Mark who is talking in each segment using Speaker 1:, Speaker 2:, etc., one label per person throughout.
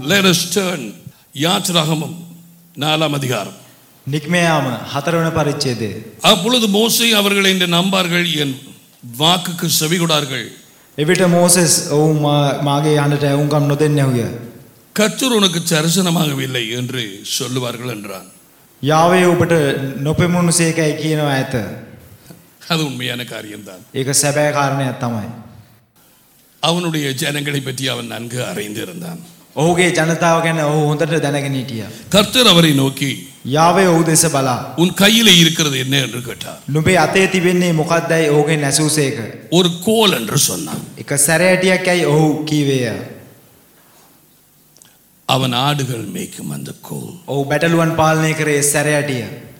Speaker 1: Let us turn யாத்திராகமம் நாலாம் அதிகாரம்
Speaker 2: නික්ම යාම හතරවන පරිච්ඡේදය.
Speaker 1: அப்பொழுது மோசே அவர்களை என்று நம்பார்கள் என் வாக்குக்கு செவிகொடார்கள்
Speaker 2: එවිට මෝසෙස් ඔවුන් මා- මාගේ හඬට ඇවුම්කම් නොදෙන්නැහුය.
Speaker 1: கர்த்தர் உனக்கு தரிசனமாகவில்லை என்று சொல்லுவார்கள் என்றான்
Speaker 2: යාවේ ඔබට නොපෙමුණු සේකයි කියනවා ඇත.
Speaker 1: அது உண்மையான காரியம்தான்
Speaker 2: ඒක සැබෑ කාරණයක් තමයි.
Speaker 1: அவனுடைய ஜனங்களை பற்றி அவன் நன்கு அறிந்திருந்தான்
Speaker 2: ඔහුගේ ජනතාව ගැන ඔහු හොඳට දැනගෙන හිටිය.
Speaker 1: கர்த்தர் அவரை நோக்கி
Speaker 2: යාවේ ඔහු දෙස බලා.
Speaker 1: உன் கையிலே இருக்கிறது என்ன என்று கேட்டார்
Speaker 2: නුබේ අතේ තිබෙන්නේ මොකක්දයි ඕගෙන් නැසූසේක.
Speaker 1: ஒரு கோல் என்று சொன்னான்
Speaker 2: එක සැරෑටියක් ඇයි ඔහු කීවේය.
Speaker 1: அவன் ஆடுகள் மேய்க்கும் அந்த கோல்
Speaker 2: ඔහු බැටලුවන් පාලනය කරේ සැරෑටිය.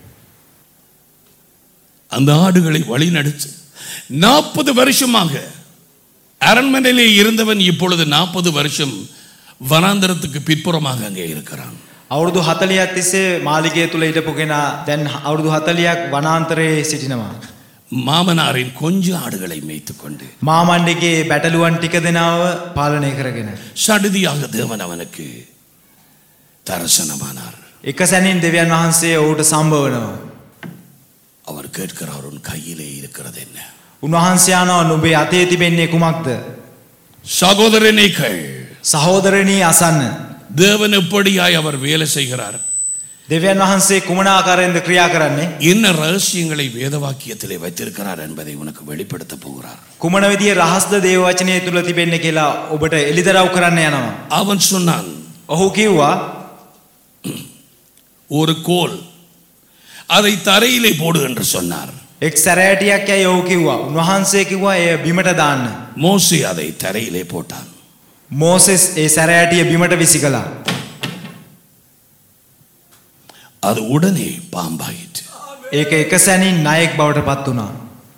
Speaker 1: அந்த ஆடுகளை வழிநடத்து நாற்பது வருஷமாக அரண்மனையிலே இருந்தவன் இப்பொழுது நாற்பது வருஷம் வனாந்தரத்துக்கு பிற்புறமாக அங்கே இருக்கிறான்
Speaker 2: අවුරුදු හතලියක් තිස්සේ මාලිගය තුළ හිටපුගෙන දැන් අවුරුදු හතලියක් වනාන්තරයේ සිටිනවා.
Speaker 1: மாமனாரின் கொஞ்ச ஆடுகளை மேய்த்துக் கொண்டு
Speaker 2: මාමණ්ඩගේ බැටලුවන් ටික දෙනාව පාලනය කරගෙන.
Speaker 1: சடுதியாக தேவன் அவனுக்கு தரிசனமானார்
Speaker 2: එක සැනින් දෙවියන් වහන්සේ ඔහුට සම්භවනවා.
Speaker 1: அவர் கேட்கிறார் உன் கையிலே இருக்கிறது என்ன
Speaker 2: උන්වහන්සයානව නුබේ අතේ තිබෙන්නේ කුමක්ද.
Speaker 1: சகோதரனை கேள்
Speaker 2: සහෝදරණී අසන්න.
Speaker 1: தேவன் எப்படியாய் அவர் வேலை செய்கிறார்
Speaker 2: දෙවියන් වහන්සේ කුමනාකාරයෙන්ද ක්‍රියා කරන්නේ.
Speaker 1: என்ன ரகசியங்களை வேதவாக்கியத்திலே வைத்திருக்கிறார் என்பதை உனக்கு வெளிப்படுத்த போகிறார்
Speaker 2: කුමන විදිය රහස්ද දේව වචනය තුළ තිබෙන්න කියලා ඔබට එළිදරව් කරන්න යනවා.
Speaker 1: அவன் சொன்னான்
Speaker 2: ඔහු කිව්වා
Speaker 1: ஒரு கோல் அதை தரையிலே போடு என்று சொன்னார்
Speaker 2: එක් සැරෑටියක් ඇයි ඔහු කිව්වා. උන්වහන්සේ කිව්වා එය බිමට දාන්න.
Speaker 1: மோசே அதை தரையிலே போட்டான்
Speaker 2: මෝසෙස් ඒ සැරෑටිය බිමට විසි කළා.
Speaker 1: அது உடனே பாம்பாயிற்று
Speaker 2: ඒක එක සැනින් නයෙක් බවට පත් වුණා.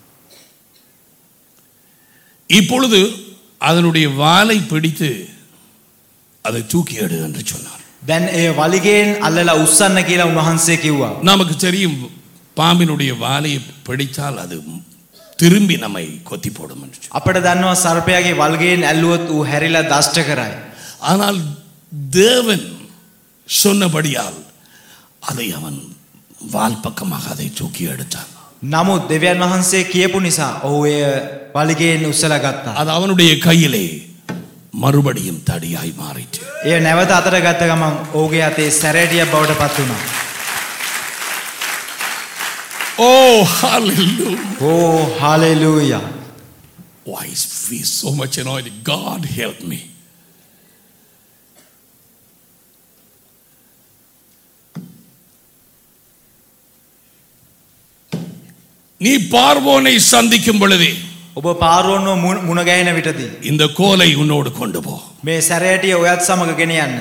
Speaker 1: இப்பொழுது அதனுடைய வாலை பிடித்து அதை தூக்கி எடு என்று சொன்னார்
Speaker 2: දැන් ඒ වලිගෙන් අල්ලලා උස්සන්න කියලා උන්වහන්සේ කිව්වා.
Speaker 1: நமக்கு தெரியும் பாம்பினுடைய வாலையை பிடித்தால் அது திரும்பி நம்மை கொத்தி போடும் என்று சொல்லி.
Speaker 2: අපට දන්නවා සර්පයාගේ වල්ගෙන් ඇල්ලුවොත් ඌ හැරිලා දෂ්ට කරයි.
Speaker 1: ஆனால் தேவன் சொன்னபடியால் அதை அவன் வால் பக்கமாக அதை தூக்கி எடுத்தான்
Speaker 2: නමුත් දෙවියන් වහන්සේ කියපු නිසා ඔහු එය වලිගෙන් උස්සලා ගත්තා.
Speaker 1: அது அவனுடைய கையிலே மறுபடியும் தடியாய் மாறிற்று
Speaker 2: එය නැවත අතට ගත්ත ගමන් ඔහුගේ අතේ සැරෑටියක් බවට පත් වුණා.
Speaker 1: Oh hallelujah
Speaker 2: oh hallelujah.
Speaker 1: why is we so much anointed god help me நீ பார்வோனை சந்திக்கும் பொழுதே
Speaker 2: ඔබ පාරුවන්ව මුණ මුණ ගැහෙන විටදී.
Speaker 1: இந்த கோலை உன்னோடு கொண்டு போ
Speaker 2: මේ සැරෑටිය ඔයත් සමග ගෙන යන්න.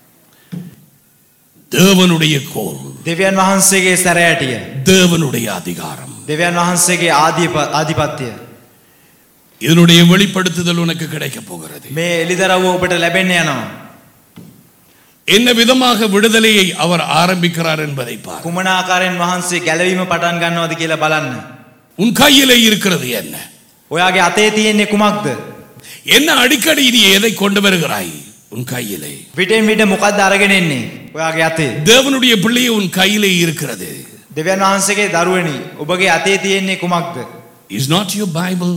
Speaker 1: தேவனுடைய கோல்
Speaker 2: දෙවියන් වහන්සේගේ සැරෑටිය.
Speaker 1: தேவனுடைய அதிகாரம்
Speaker 2: දෙවියන් වහන්සේගේ ආධිප- ආධිපත්‍යය.
Speaker 1: இதனுடைய வெளிப்படுத்துதல் உனக்கு கிடைக்க போகிறது
Speaker 2: මේ එලිදරව්ව ඔබට ලැබෙන්න යනවා.
Speaker 1: என்ன விதமாக விடுதலையை அவர் ஆரம்பிக்கிறார் என்பதை பார்
Speaker 2: කුමනාකාරයෙන් වහන්සේ ගැලවීම පටන් ගන්නවද කියලා බලන්න.
Speaker 1: உன் கையிலே இருக்கிறது என்ன
Speaker 2: ඔයාගේ අතේ තියෙන්නේ කුමක්ද.
Speaker 1: என்ன அடிக்கடி நீ எதை கொண்டு வருகிறாய் உன் கையிலே
Speaker 2: විටෙන් විට මොකක්ද අරගෙන එන්නේ. ඔයාගේ අතේ.
Speaker 1: தேவனுடைய பிள்ளையை உன் கையிலே இருக்கிறது
Speaker 2: දෙවියන් වහන්සේගේ දරුවනි ඔබගේ අතේ තියෙන්නේ කුමක්ද.
Speaker 1: இஸ் நாட் யுவர் பைபிள்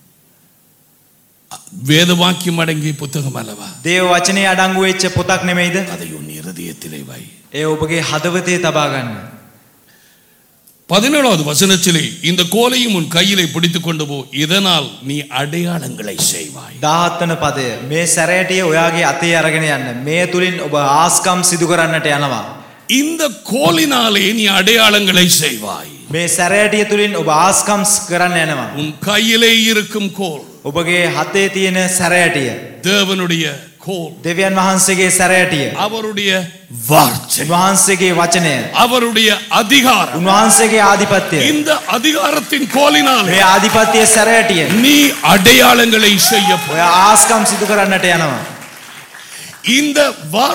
Speaker 1: வேத வாக்கியம் அடங்கிய புத்தகம் அல்லவா
Speaker 2: දේව වචනය අඩංගු වෙච්ච පොතක් නෙමෙයිද.
Speaker 1: அதை உன் இருதயத்திலே வை
Speaker 2: ඒ ඔබගේ හදවතේ තබා ගන්න.
Speaker 1: பதினேழாவது வசனத்திலே இந்த கோலையும் உன் கையிலே பிடித்துக் கொண்டு போ இதனால் நீ அடையாளங்களை செய்வாய்
Speaker 2: දාහත්වන පදය මේ සැරෑටිය ඔයාගේ අතේ අරගෙන යන්න මේ තුළින් ඔබ ආස්කම් සිදු කරන්නට යනවා.
Speaker 1: இந்த கோலினாலே நீ அடையாளங்களை செய்வாய்
Speaker 2: මේ සැරෑටිය තුළින් ඔබ ආස්කම්ස් කරන්න යනවා.
Speaker 1: உன் கையிலே இருக்கும் கோல்
Speaker 2: ඔබගේ හතේ තියෙන සැරෑටිය.
Speaker 1: தேவனுடைய கோல்
Speaker 2: දෙවියන් වහන්සේගේ සැරෑටිය.
Speaker 1: அவருடைய வார்த்தை
Speaker 2: උන්වහන්සේගේ වචනය.
Speaker 1: அவருடைய அதிகாரம்
Speaker 2: උන්වහන්සේගේ ආධිපත්‍යය.
Speaker 1: இந்த அதிகாரத்தின் கோலினாலே
Speaker 2: මේ ආධිපත්‍යය සැරෑටිය.
Speaker 1: நீ அடையாளங்களை செய்ய போ.
Speaker 2: ඔය ආස්කම් සිදු කරන්නට යනවා.
Speaker 1: இந்த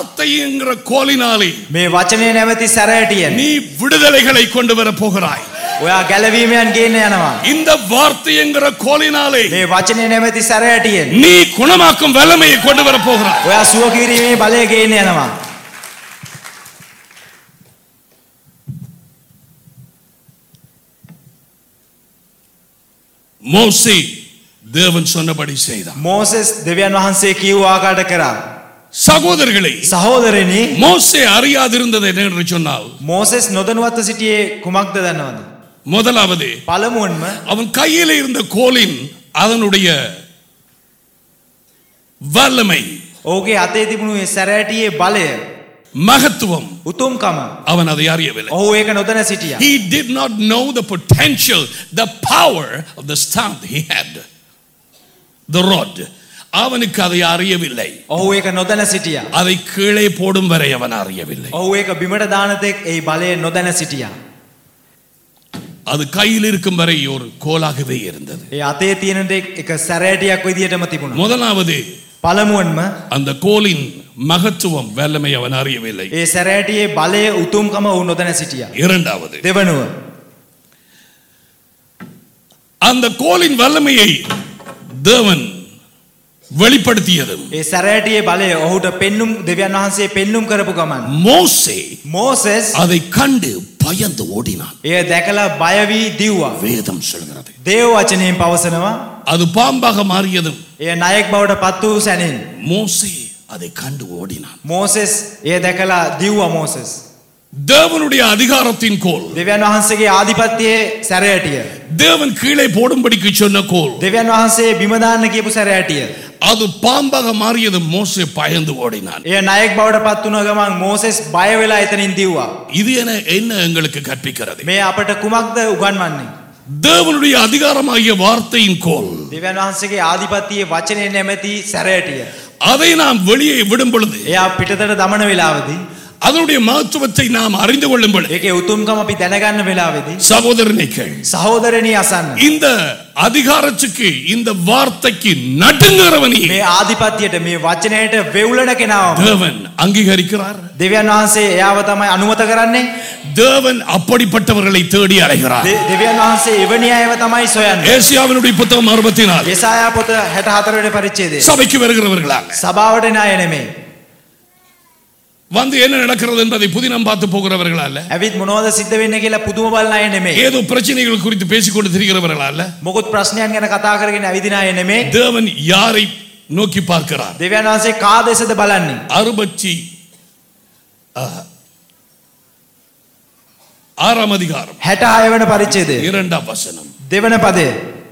Speaker 1: வார்த்தைங்கிற கோலினாலே
Speaker 2: මේ වචනය නැමැති සැරෑටියෙන්.
Speaker 1: நீ விடுதலைகளை கொண்டு வர போகிறாய்
Speaker 2: ඔයා ගැලවීමයන් ගේන්න යනවා.
Speaker 1: இந்த வார்த்தை என்கிற கோலினாலே
Speaker 2: මේ වචනය නැමැති සැරෑටියෙන්.
Speaker 1: நீ குணமாக்கும் வல்லமையை கொண்டு வர போகிறாய்
Speaker 2: ඔයා සුව කිරීමේ බලය ගේන්න යනවා.
Speaker 1: மோசே தேவன் சொன்னபடி செய்தான்
Speaker 2: මෝසෙස් දෙවියන් වහන්සේ කිව් ආකාරයට කරා.
Speaker 1: சகோதரர்களே
Speaker 2: සහෝදරනි
Speaker 1: மோசே அறியாதிருந்தது என்ன என்று சொன்னால்
Speaker 2: මෝසෙස් නොදනුවත්ව සිටියේ කුමක්ද දන්නවද?
Speaker 1: முதலாவது
Speaker 2: පළමුුවන්ම
Speaker 1: அவன் கையில் இருந்த கோலின் அதனுடைய வல்லமை
Speaker 2: ඕගේ අතේ තිබුණු ඒ සැරෑටියේ බලය
Speaker 1: மகத்துவம்
Speaker 2: උතුම්කම
Speaker 1: அவன் அதை அறியவில்லை
Speaker 2: ඔහු ඒක නොදැන සිටිය.
Speaker 1: He did not know the potential, the power of the staff he had. The rod. அவனுக்கு அதை அறியவில்லை
Speaker 2: ඔහු ඒක නොදැන සිටිය.
Speaker 1: அதை கீழே போடும் வரை அவன் அறியவில்லை
Speaker 2: ඔහු ඒක බිමට දානතෙක් ඒ බලය නොදැන සිටිය.
Speaker 1: அது கையில் இருக்கும் வரை ஒரு கோலாகவே இருந்தது
Speaker 2: ඒ අතේ තියෙනටෙක් එක සැරෑටියක් විදිහටම තිබුණ.
Speaker 1: முதலாவது
Speaker 2: පළමුුවන්ම
Speaker 1: அந்த கோலின் மகத்துவம் வல்லமை அவன் அறியவில்லை
Speaker 2: ඒ සැරෑටියේ බලය උතුම්කම ඔහු නොදැන සිටිය.
Speaker 1: இரண்டாவது
Speaker 2: දෙවනුව.
Speaker 1: அந்த கோலின் வல்லமையை தேவன் வெளிப்படுத்தியதும்
Speaker 2: ඒ සැරෑටියේ බලය ඔහුට පෙන්නුම් දෙවියන් වහන්සේ පෙන්නුම් කරපු ගමන්.
Speaker 1: மோசே
Speaker 2: මෝසෙස්
Speaker 1: அதை கண்டு பயந்து ஓடினான்
Speaker 2: එය දැකලා බයවී දිව්වා.
Speaker 1: வேதம் சொல்கிறது
Speaker 2: දේව වචනයෙන් පවසනවා
Speaker 1: அது பாம்பாக மாறியதும்
Speaker 2: එය නයෙක් බවට පත් වූ සැනින්.
Speaker 1: மோசே அதை கண்டு ஓடினான்
Speaker 2: මෝසෙස් එය දැකලා දිව්වා මෝසෙස්.
Speaker 1: தேவனுடைய அதிகாரத்தின் கோல்
Speaker 2: දෙවියන් වහන්සේගේ ආධිපත්‍යයේ සැරෑටිය.
Speaker 1: தேவன் கீழே போடும்படிக்கு சொன்ன கோல்
Speaker 2: දෙවියන් වහන්සේ බිමදාන්න කියපු සැරෑටිය.
Speaker 1: அது பாம்பாக மாறியது மோசே பயந்து ஓடினான்
Speaker 2: එය නයෙක් බවට පත් වුණ ගමන් මෝසෙස් බය වෙලා එතනින් දිව්වා.
Speaker 1: இது என என்ன எங்களுக்கு கற்பிக்கிறது
Speaker 2: මේ අපට කුමක්ද උගන්වන්නේ.
Speaker 1: தேவனுடைய அதிகாரமாகிய வார்த்தையின் கோல்
Speaker 2: දෙවියන් වහන්සේගේ ආධිපත්‍යයේ වචනය නැමැති සැරෑටිය.
Speaker 1: அதை நாம் வெளியே விடும் பொழுது
Speaker 2: එයා පිටතට දමන වෙලාවදී.
Speaker 1: அதனுடைய மகத்துவத்தை நாம் அறிந்து கொள்ளும் பொழுது
Speaker 2: ඒකේ උතුම්කම අපි දැනගන්න වෙලාවේදී.
Speaker 1: சகோதரனை கேள்
Speaker 2: සහෝදරණී අසන්න.
Speaker 1: இந்த அதிகாரத்துக்கு இந்த வார்த்தைக்கு நடுங்குறவனே
Speaker 2: මේ ආධිපත්‍යයට මේ වචනයට වෙවුලන කෙනාවම.
Speaker 1: தேவன் அங்கீகரிக்கிறார்
Speaker 2: දෙවියන් වහන්සේ එයාව තමයි අනුමත කරන්නේ.
Speaker 1: தேவன் அப்படிப்பட்டவர்களை தேடி அலைகிறார்
Speaker 2: දෙ- දෙවියන් වහන්සේ එවැනි අයව තමයි සොයන්නේ.
Speaker 1: ஏசியாவினுடைய புத்தகம் அறுபத்தி நாலு
Speaker 2: යසායා පොත 64 වෙනි පරිච්ඡේදය.
Speaker 1: சபைக்கு வருகிறவர்களாக
Speaker 2: සභාවට එන අය නෙමෙයි.
Speaker 1: வந்து என்ன நடக்கிறது என்பதை புதினம் பார்த்து போகிறவர்களா அல்ல
Speaker 2: ඇවිත් මොනවද සිද්ධ වෙන්නේ කියලා පුදුම බලන අය නෙමෙයි.
Speaker 1: ஏதோ பிரச்சனைகள் குறித்து பேசிக்கொண்டு திரிகிறவர்களா அல்ல
Speaker 2: මොකුත් ප්‍රශ්නයන් ගැන කතා කරගෙන ඇවිදින අය නෙමෙයි.
Speaker 1: தேவன் யாரை நோக்கி பார்க்கிறார்
Speaker 2: දෙවියන් වහන්සේ කා දෙසද බලන්නේ.
Speaker 1: அறுபத்தி ஆ, ஆறாம் அதிகாரம்
Speaker 2: 66 වෙනි පරිච්ඡේදය.
Speaker 1: இரண்டாம் வசனம்
Speaker 2: දෙවන පදය.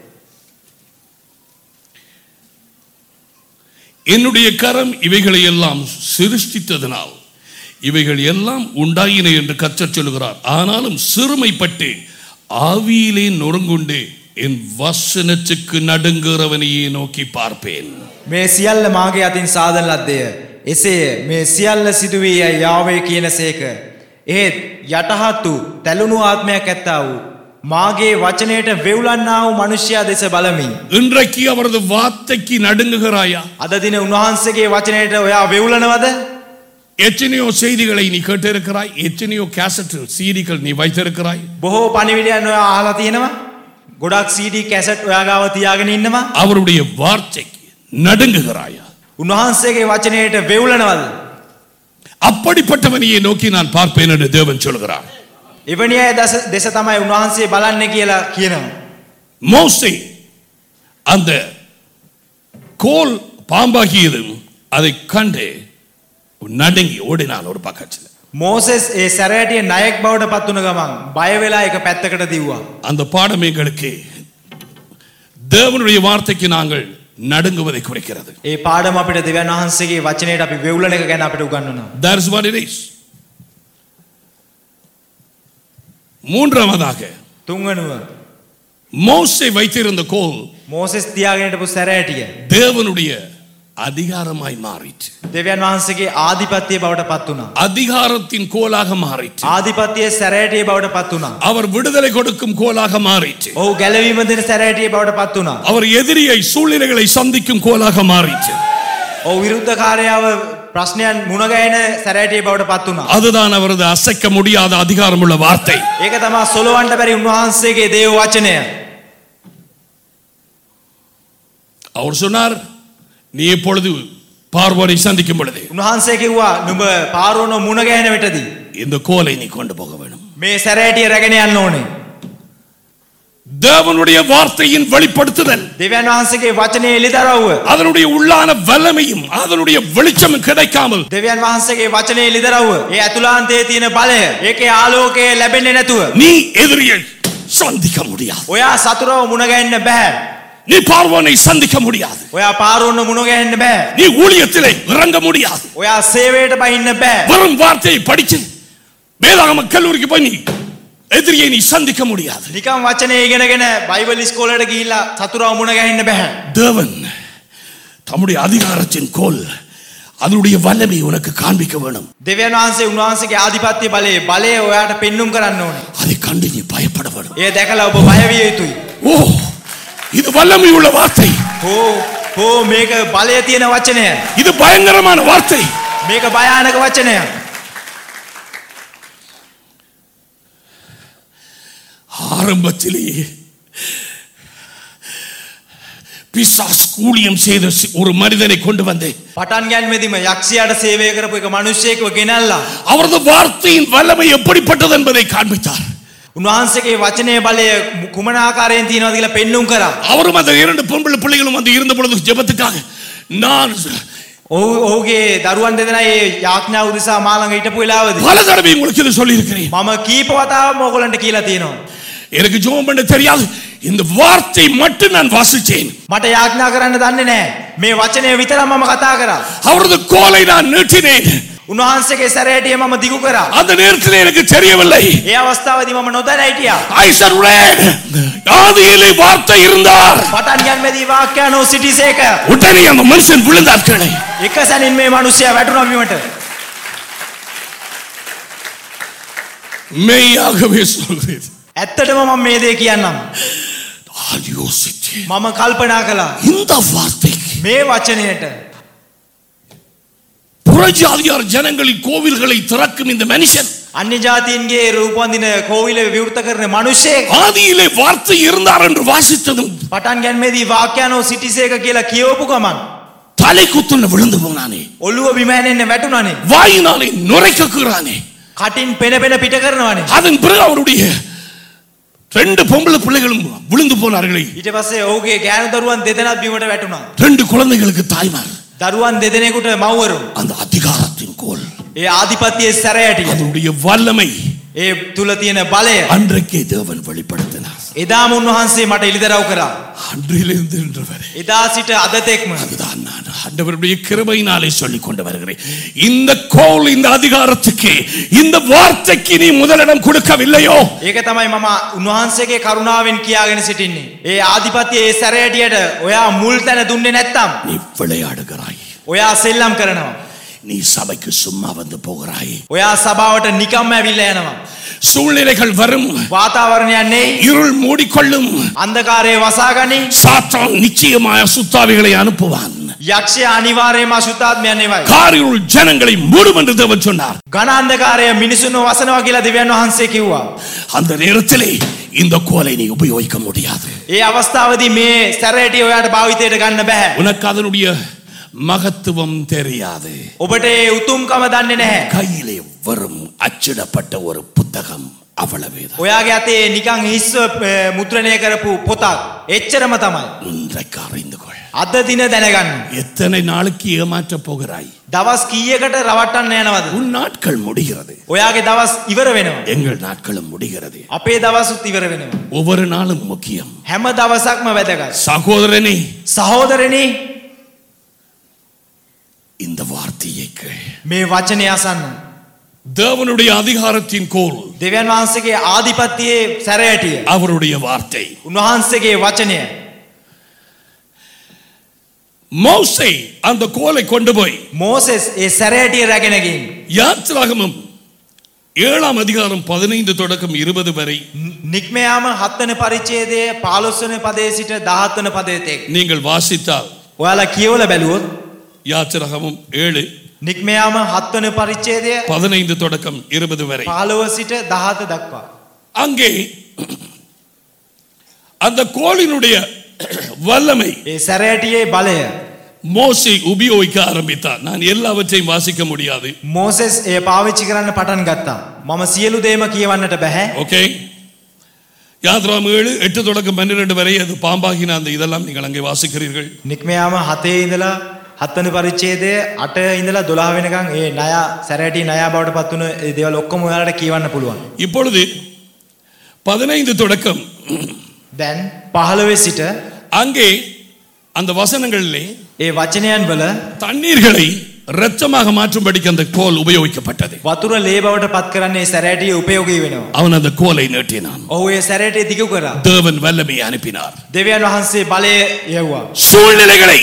Speaker 1: என்னுடைய கரம் இவைகளை எல்லாம் சிருஷ்டித்ததனால் இவைகள் எல்லாம் உண்டாயின என்று கற்றச் சொல்கிறார் ஆனாலும் சிறுமைப்பட்டு ஆவியிலே நொறுங்குண்டு என் வசனத்துக்கு நடுங்குறவனையே நோக்கி பார்ப்பேன்
Speaker 2: මේ සියල්ල මාගේ අතින් සාධන ලද්දය. එසේය මේ සියල්ල සිදුවී යයි යාවේ කියන සේක. ඒත් යටහත්තු තැලුණු ආත්මයක් ඇත්තා වූ. මාගේ වචනයට වෙවුලන්නා වූ මනුෂ්‍යයා දෙස බලමින්.
Speaker 1: இன்றைக்கு அவரது வார்த்தைக்கு நடுங்குகிறாயா
Speaker 2: අද දින උන්වහන්සේගේ වචනයට ඔයා වෙවුලනවද?
Speaker 1: எத்தனையோ செய்திகளை நீ கேட்டிருக்கிறாய் எத்தனையோ கேசட் சீடிகள் நீ வைத்திருக்கிறாய்
Speaker 2: බොහෝ පණිවිඩයන් ඔයා අහලා තියෙනවා. ගොඩක් CD කැසට් ඔයා ගාව තියාගෙන ඉන්නවා.
Speaker 1: அவருடைய வார்த்தைக்கு நடுங்குகிறாயா
Speaker 2: උන්වහන්සේගේ වචනයට වෙවුලනවද?
Speaker 1: அப்படிப்பட்டவனையே நோக்கி நான் பார்ப்பேன் என்று தேவன் சொல்கிறார்
Speaker 2: එවැනි අය දෙස දෙස තමයි උන්වහන්සේ බලන්නේ කියලා කියනවා.
Speaker 1: மோசே அந்த கோல் பாம்பாகியதும் அதை கண்டு நடுங்கி ஓடினான் ஒரு பக்கத்தில்
Speaker 2: මෝසෙස් ඒ සැරෑටිය නයෙක් බවට පත් වුණ ගමන් බය වෙලා එක පැත්තකට දිව්වා.
Speaker 1: அந்த பாடம் எங்களுக்கு தேவனுடைய வார்த்தைக்கு நாங்கள் நடுங்குவதை குறைக்கிறது
Speaker 2: ඒ පාඩම අපිට දෙවියන් වහන්සේගේ වචනයට අපි වෙවුලන එක ගැන අපිට උගන්වනවා.
Speaker 1: That is what it is. மூன்றாவதாக
Speaker 2: තුන්වනුව
Speaker 1: மோசே வைத்திருந்த கோல்
Speaker 2: මෝසෙස් තියාගෙන හිටපු සැරෑටිය
Speaker 1: தேவனுடைய அதிகாரமாய் மாறிற்று
Speaker 2: දෙවියන් වහන්සේගේ ආධිපත්‍යය බවට පත් වුණා.
Speaker 1: அதிகாரத்தின் கோலாக மாறிற்று
Speaker 2: ආධිපත්‍යයේ සැරෑටිය බවට පත් වුණා.
Speaker 1: அவர் விடுதலை கொடுக்கும் கோலாக மாறிற்று
Speaker 2: ඔහු ගැලවීම දෙන සැරෑටිය බවට පත් වුණා.
Speaker 1: அவர் எதிரியை சூழ்நிலைகளை சந்திக்கும் கோலாக மாறிற்று
Speaker 2: ඔහු විරුද්ධකාරයාව ප්‍රශ්නයන් මුණගැහෙන සැරෑටිය බවට පත් වුණා.
Speaker 1: அதுதான் அவரது அசைக்க முடியாத அதிகாரமுள்ள வார்த்தை
Speaker 2: ඒක තමා සොලවන්ට බැරි උන්වහන්සේගේ දේව වචනය.
Speaker 1: அவர் சொன்னார் நீ இப்பொழுது பார்வோனை சந்திக்கும் பொழுது
Speaker 2: උන්වහන්සේ කිව්වා නුඹ පාරුවන මුණගැහෙන විටදී.
Speaker 1: இந்த கோலை நீ கொண்டு போக வேணும்
Speaker 2: මේ සැරෑටිය රැගෙන යන්න ඕනේ.
Speaker 1: தேவனுடைய வார்த்தையின் வெளிப்படுத்துதல்
Speaker 2: දෙවියන් වහන්සේගේ වචනේ එළිදරව්ව.
Speaker 1: அதனுடைய உள்ளான வல்லமையும் அதனுடைய வெளிச்சமும் கிடைக்காமல்
Speaker 2: දෙවියන් වහන්සේගේ වචනේ එළිදරව්ව. ඒ ඇතුළාන්තයේ තියෙන බලය. ඒකේ ආලෝකය ලැබෙන්නේ නැතුව.
Speaker 1: நீ எதிரியை சந்திக்க முடியாது
Speaker 2: ඔයා සතුරව මුණගැහෙන්න බෑ.
Speaker 1: நீ பார்வோனை சந்திக்க முடியாது
Speaker 2: ඔයා පාරුවන්න මුණගැහෙන්න බෑ.
Speaker 1: நீ ஊழியத்திலே இறங்க முடியாது
Speaker 2: ඔයා සේවයට බහින්න බෑ.
Speaker 1: வெறும் வார்த்தையை படிச்சு வேதாகம கல்லூரிக்கு போய் நீ எதிரியை நீ சந்திக்க முடியாது
Speaker 2: නිකම් වචනේ ඉගෙනගෙන බයිබල් ඉස්කෝලේට ගිහිල්ලා සතුරව මුණගැහෙන්න බෑ.
Speaker 1: தேவன் தம்முடைய அதிகாரத்தின் கோல் அதனுடைய வல்லமை உனக்கு காண்பிக்க வேணும்
Speaker 2: දෙවියන් වහන්සේ උන්වහන්සේගේ ආධිපත්‍ය බලය බලය ඔයාට පෙන්눔 කරන්න ඕනේ.
Speaker 1: அதை கண்டு நீ பயப்பட வேணும்
Speaker 2: ඒ දැකලා ඔබ බය විය යුතුයි.
Speaker 1: ஓ இது வல்லமை உள்ள வார்த்தை
Speaker 2: හෝ හෝ මේක බලය තියෙන වචනය.
Speaker 1: இது பயங்கரமான வார்த்தை
Speaker 2: මේක භයානක වචනය.
Speaker 1: ஆரம்பத்திலேயே பிசாஸ் கூலியம் செய்த சி- ஒரு மனிதனை கொண்டு வந்தேன்
Speaker 2: පටන් ගැන්මෙදිම යක්ෂයාට සේවය කරපු එක මිනිස්සෙක්ව ගෙනල්ලා
Speaker 1: அவரது வார்த்தையின் வல்லமை எப்படிப்பட்டது என்பதை காண்பித்தார்
Speaker 2: උන්වහන්සේගේ වචනය බලය මු- කුමන ආකාරයෙන් තියෙනවද කියලා පෙන්눔 කරා.
Speaker 1: அவரும் அந்த இரண்டு பொம்பளை பிள்ளைகளும் வந்து இருந்த பொழுது ஜெபத்துக்காக நான்
Speaker 2: ඔහු ඔහුගේ දරුවන් දෙදෙනා ඒ යාඥා උදෙසා මා ළඟ හිටපු වෙලාවදී
Speaker 1: பல தடவை உங்களுக்கு இது சொல்லி இருக்கிறேன்
Speaker 2: මම කීප වතාවම ඕගොල්ලන්ට කියලා තියෙනවා.
Speaker 1: எனக்கு ஜெபம் பண்ண தெரியாது இந்த வார்த்தை மட்டும் நான் வாசிச்சேன்
Speaker 2: මට යාඥා කරන්න දන්නේ නැහැ. මේ වචනය විතරක් මම කතා කරා.
Speaker 1: அவரது கோலை நான் நீட்டினேன்
Speaker 2: උන්වහන්සේගේ සැරේටිය මම දිගු කරා.
Speaker 1: அந்த நேரத்தில் எனக்கு தெரியவில்லை
Speaker 2: ඒ අවස්ථාවේදී මම නොදැන හිටියා.
Speaker 1: I said, "Read." ஆதியிலே வார்த்தை இருந்தார்
Speaker 2: පටන් ගැන්මේදී වාක්‍යano සිටිසේක.
Speaker 1: உடனே அந்த மனுஷன் விழுந்தார் கீழே
Speaker 2: එක සැනින් මේ මිනිස්සයා වැටුණා බිමට.
Speaker 1: மெய்யாகவே சொல்கிறேன்
Speaker 2: ඇත්තටම මම මේ දේ කියන්නම්.
Speaker 1: நான் யோசித்தேன்
Speaker 2: මම කල්පනා කළා
Speaker 1: இந்த வார்த்தைக்கு
Speaker 2: මේ வචනයට
Speaker 1: புறஜாதியார் ஜனங்களின் கோவில்களை திறக்கும் இந்த மனுஷன்
Speaker 2: අන්‍ය ජාතීන්ගේ රූපවන්දින කෝවිල විවෘත කරන මිනිස්සෙක්
Speaker 1: ஆதியிலே வார்த்தை இருந்தார் என்று வாசித்ததும்
Speaker 2: පටන් ගැන්මේදී වාක්‍යano සිටිසේක කියලා කියවපු ගමන්
Speaker 1: தலை குத்துன விழுந்து போனானே
Speaker 2: ඔළුව බිම ඇනෙන්න වැටුණානේ.
Speaker 1: வாயினாலே நுரைக்குறானே
Speaker 2: කටින් පෙන පෙන පිට කරනවානේ.
Speaker 1: அதன் பிறகு அவருடைய ரெண்டு பொம்பளை பிள்ளைகளும் விழுந்து போனார்களே
Speaker 2: ඊට පස්සේ ඔහුගේ ගෑනු දරුවන් දෙදෙනක් බිමට වැටුණා.
Speaker 1: ரெண்டு குழந்தைகளுக்கு தாய்மார்
Speaker 2: දරුවන් දෙදෙනෙකුට මව්වරු.
Speaker 1: அந்த அதிகாரத்தின் கோல்
Speaker 2: ඒ ආධිපත්‍යයේ සැරයටිය.
Speaker 1: அதனுடைய வல்லமை
Speaker 2: ඒ තුල තියෙන බලය.
Speaker 1: அன்றைக்கே தேவன் வெளிப்படுத்தினார்
Speaker 2: එදාම උන්වහන්සේ මට එළිදරව් කරා.
Speaker 1: அன்றிலிருந்து இன்று வரை
Speaker 2: එදා සිට අද තෙක්ම
Speaker 1: அதுதான் நான் ஆண்டவருடைய கிருபையினாலே சொல்லிக் கொண்டு வருகிறேன் இந்த கோல் இந்த அதிகாரத்துக்கு இந்த வார்த்தைக்கு நீ முதலிடம் கொடுக்கவில்லையோ
Speaker 2: ඒක තමයි මම උන්වහන්සේගේ කරුණාවෙන් කියාගෙන සිටින්නේ. ඒ ආධිපත්‍යයේ ඒ සැරයටියට ඔයා මුල් තැන දුන්නේ නැත්තම්
Speaker 1: நீ விளையாடுகிறாய்
Speaker 2: ඔයා සෙල්ලම් කරනවා.
Speaker 1: நீ சபைக்கு சும்மா வந்து போகிறாய்
Speaker 2: ඔයා සභාවට නිකම්ම ඇවිල්ලා යනවා.
Speaker 1: சூழ்நிலைகள் வரும்
Speaker 2: වාතාවරණයක් නෙයි.
Speaker 1: இருள் மூடிக்கொள்ளும்
Speaker 2: අන්ධකාරයේ වසාගනි.
Speaker 1: சாத்தான் நிச்சயமாய சுத்தாவிகளை அனுப்புவான்
Speaker 2: යක්ෂය අනිවාර්යයෙන්ම අශුද්ධාත්මයන් නෙවයි.
Speaker 1: காரிருள் ஜனங்களை மூடும் என்று தேவன் சொன்னார்
Speaker 2: ඝන අන්ධකාරය මිනිසුන්ව වසනවා කියලා දෙවියන් වහන්සේ කිව්වා.
Speaker 1: அந்த நேரத்திலே இந்த கோலை நீ உபயோகிக்க முடியாது
Speaker 2: ඒ අවස්ථාවදී මේ සැරයටිය ඔයාට භාවිතයට ගන්න බෑ.
Speaker 1: உனக்கு அதனுடைய மகத்துவம் தெரியாது
Speaker 2: ඔබට ඒ උතුම්කම දන්නේ නැහැ.
Speaker 1: கையிலே வரும் அச்சிடப்பட்ட ஒரு புத்தகம் அவ்வளவேதான்
Speaker 2: ඔයාගේ අතේ නිකං හිස්ව අ, මුද්‍රණය කරපු පොතක්. එච්චරම තමයි.
Speaker 1: இன்றைக்கு அறிந்து கொள்
Speaker 2: අද දින දැනගන්න.
Speaker 1: எத்தனை நாளுக்கு ஏமாற்றப் போகிறாய்
Speaker 2: දවස් කීයකට රවට්ටන්න යනවද?
Speaker 1: உன் நாட்கள் முடிகிறது
Speaker 2: ඔයාගේ දවස් ඉවර වෙනවා.
Speaker 1: எங்கள் நாட்களும் முடிகிறது
Speaker 2: අපේ දවසුත් ඉවර වෙනවා.
Speaker 1: ஒவ்வொரு நாளும் முக்கியம்
Speaker 2: හැම දවසක්ම වැදගත්.
Speaker 1: சகோதரனே
Speaker 2: සහෝදරනි
Speaker 1: இந்த வார்த்தையை கேள்
Speaker 2: මේ වචනය අසන්න.
Speaker 1: தேவனுடைய அதிகாரத்தின் கோல்
Speaker 2: දෙවියන් වහන්සේගේ ආධිපත්‍යයේ සැරයටිය.
Speaker 1: அவருடைய வார்த்தை
Speaker 2: උන්වහන්සේගේ වචනය.
Speaker 1: மோசே அந்த கோலை கொண்டு போய்
Speaker 2: මෝසෙස් ඒ සැරයටිය රැගෙන ගිහින්
Speaker 1: யாத்ராகமம் ஏழாம் அதிகாரம் பதினைந்து தொடக்கம் இருபது வரை
Speaker 2: නික්මයාම හත්වන පරිච්ඡේදයේ 15 වන පදයේ සිට 17 වන පදයේ තෙක්.
Speaker 1: நீங்கள் வாசித்தால்
Speaker 2: ඔයාලා කියවල බැලුවොත්
Speaker 1: யாத்திரகமும் ஏழு
Speaker 2: නික්මයාම හත්වන පරිච්ඡේදය
Speaker 1: பதினைந்து தொடக்கம் இருபது வரை
Speaker 2: 15 සිට 17 දක්වා.
Speaker 1: அங்கே அந்த கோலினுடைய வல்லமை
Speaker 2: ඒ සැරෑටියේ බලය
Speaker 1: மோசே உபயோகிக்க ஆரம்பித்தார் நான் எல்லாவற்றையும் வாசிக்க முடியாது
Speaker 2: මෝසෙස් එය පාවිච්චි කරන්න පටන් ගත්තා. මම සියලු දේම කියවන්නට බැහැ.
Speaker 1: ஓகே யாத்ராம் ஏழு எட்டு தொடக்கம் பன்னிரண்டு வரை அது பாம்பாகின அந்த இதெல்லாம் நீங்கள் அங்கே வாசிக்கிறீர்கள்
Speaker 2: නික්මයාම හතේ ඉඳලා හත්වන පරිච්ඡේදය අට ඉඳලා 12 වෙනකන් ඒ ණය සැරෑටි ණය බවට පත් වුණු ඒ දේවල් ඔක්කොම ඔයාලට කියවන්න පුළුවන්.
Speaker 1: இப்பொழுது பதினைந்து தொடக்கம்
Speaker 2: දැන් 15 සිට
Speaker 1: அங்கே அந்த வசனங்களிலே
Speaker 2: ඒ වචනයන් වල
Speaker 1: தண்ணீர்களை இரத்தமாக மாற்றும்படிக்கு அந்த கோல் உபயோகிக்கப்பட்டது
Speaker 2: වතුර ලේ බවට පත් කරන්නේ ඒ සැරෑටිය උපයෝගී වෙනවා.
Speaker 1: அவன் அந்த கோலை நீட்டினான்
Speaker 2: ඔහු ඒ සැරෑටිය දිගු කරා.
Speaker 1: தேவன் வல்லமையை அனுப்பினார்
Speaker 2: දෙවියන් වහන්සේ බලය යවුවා.
Speaker 1: சூழ்நிலைகளை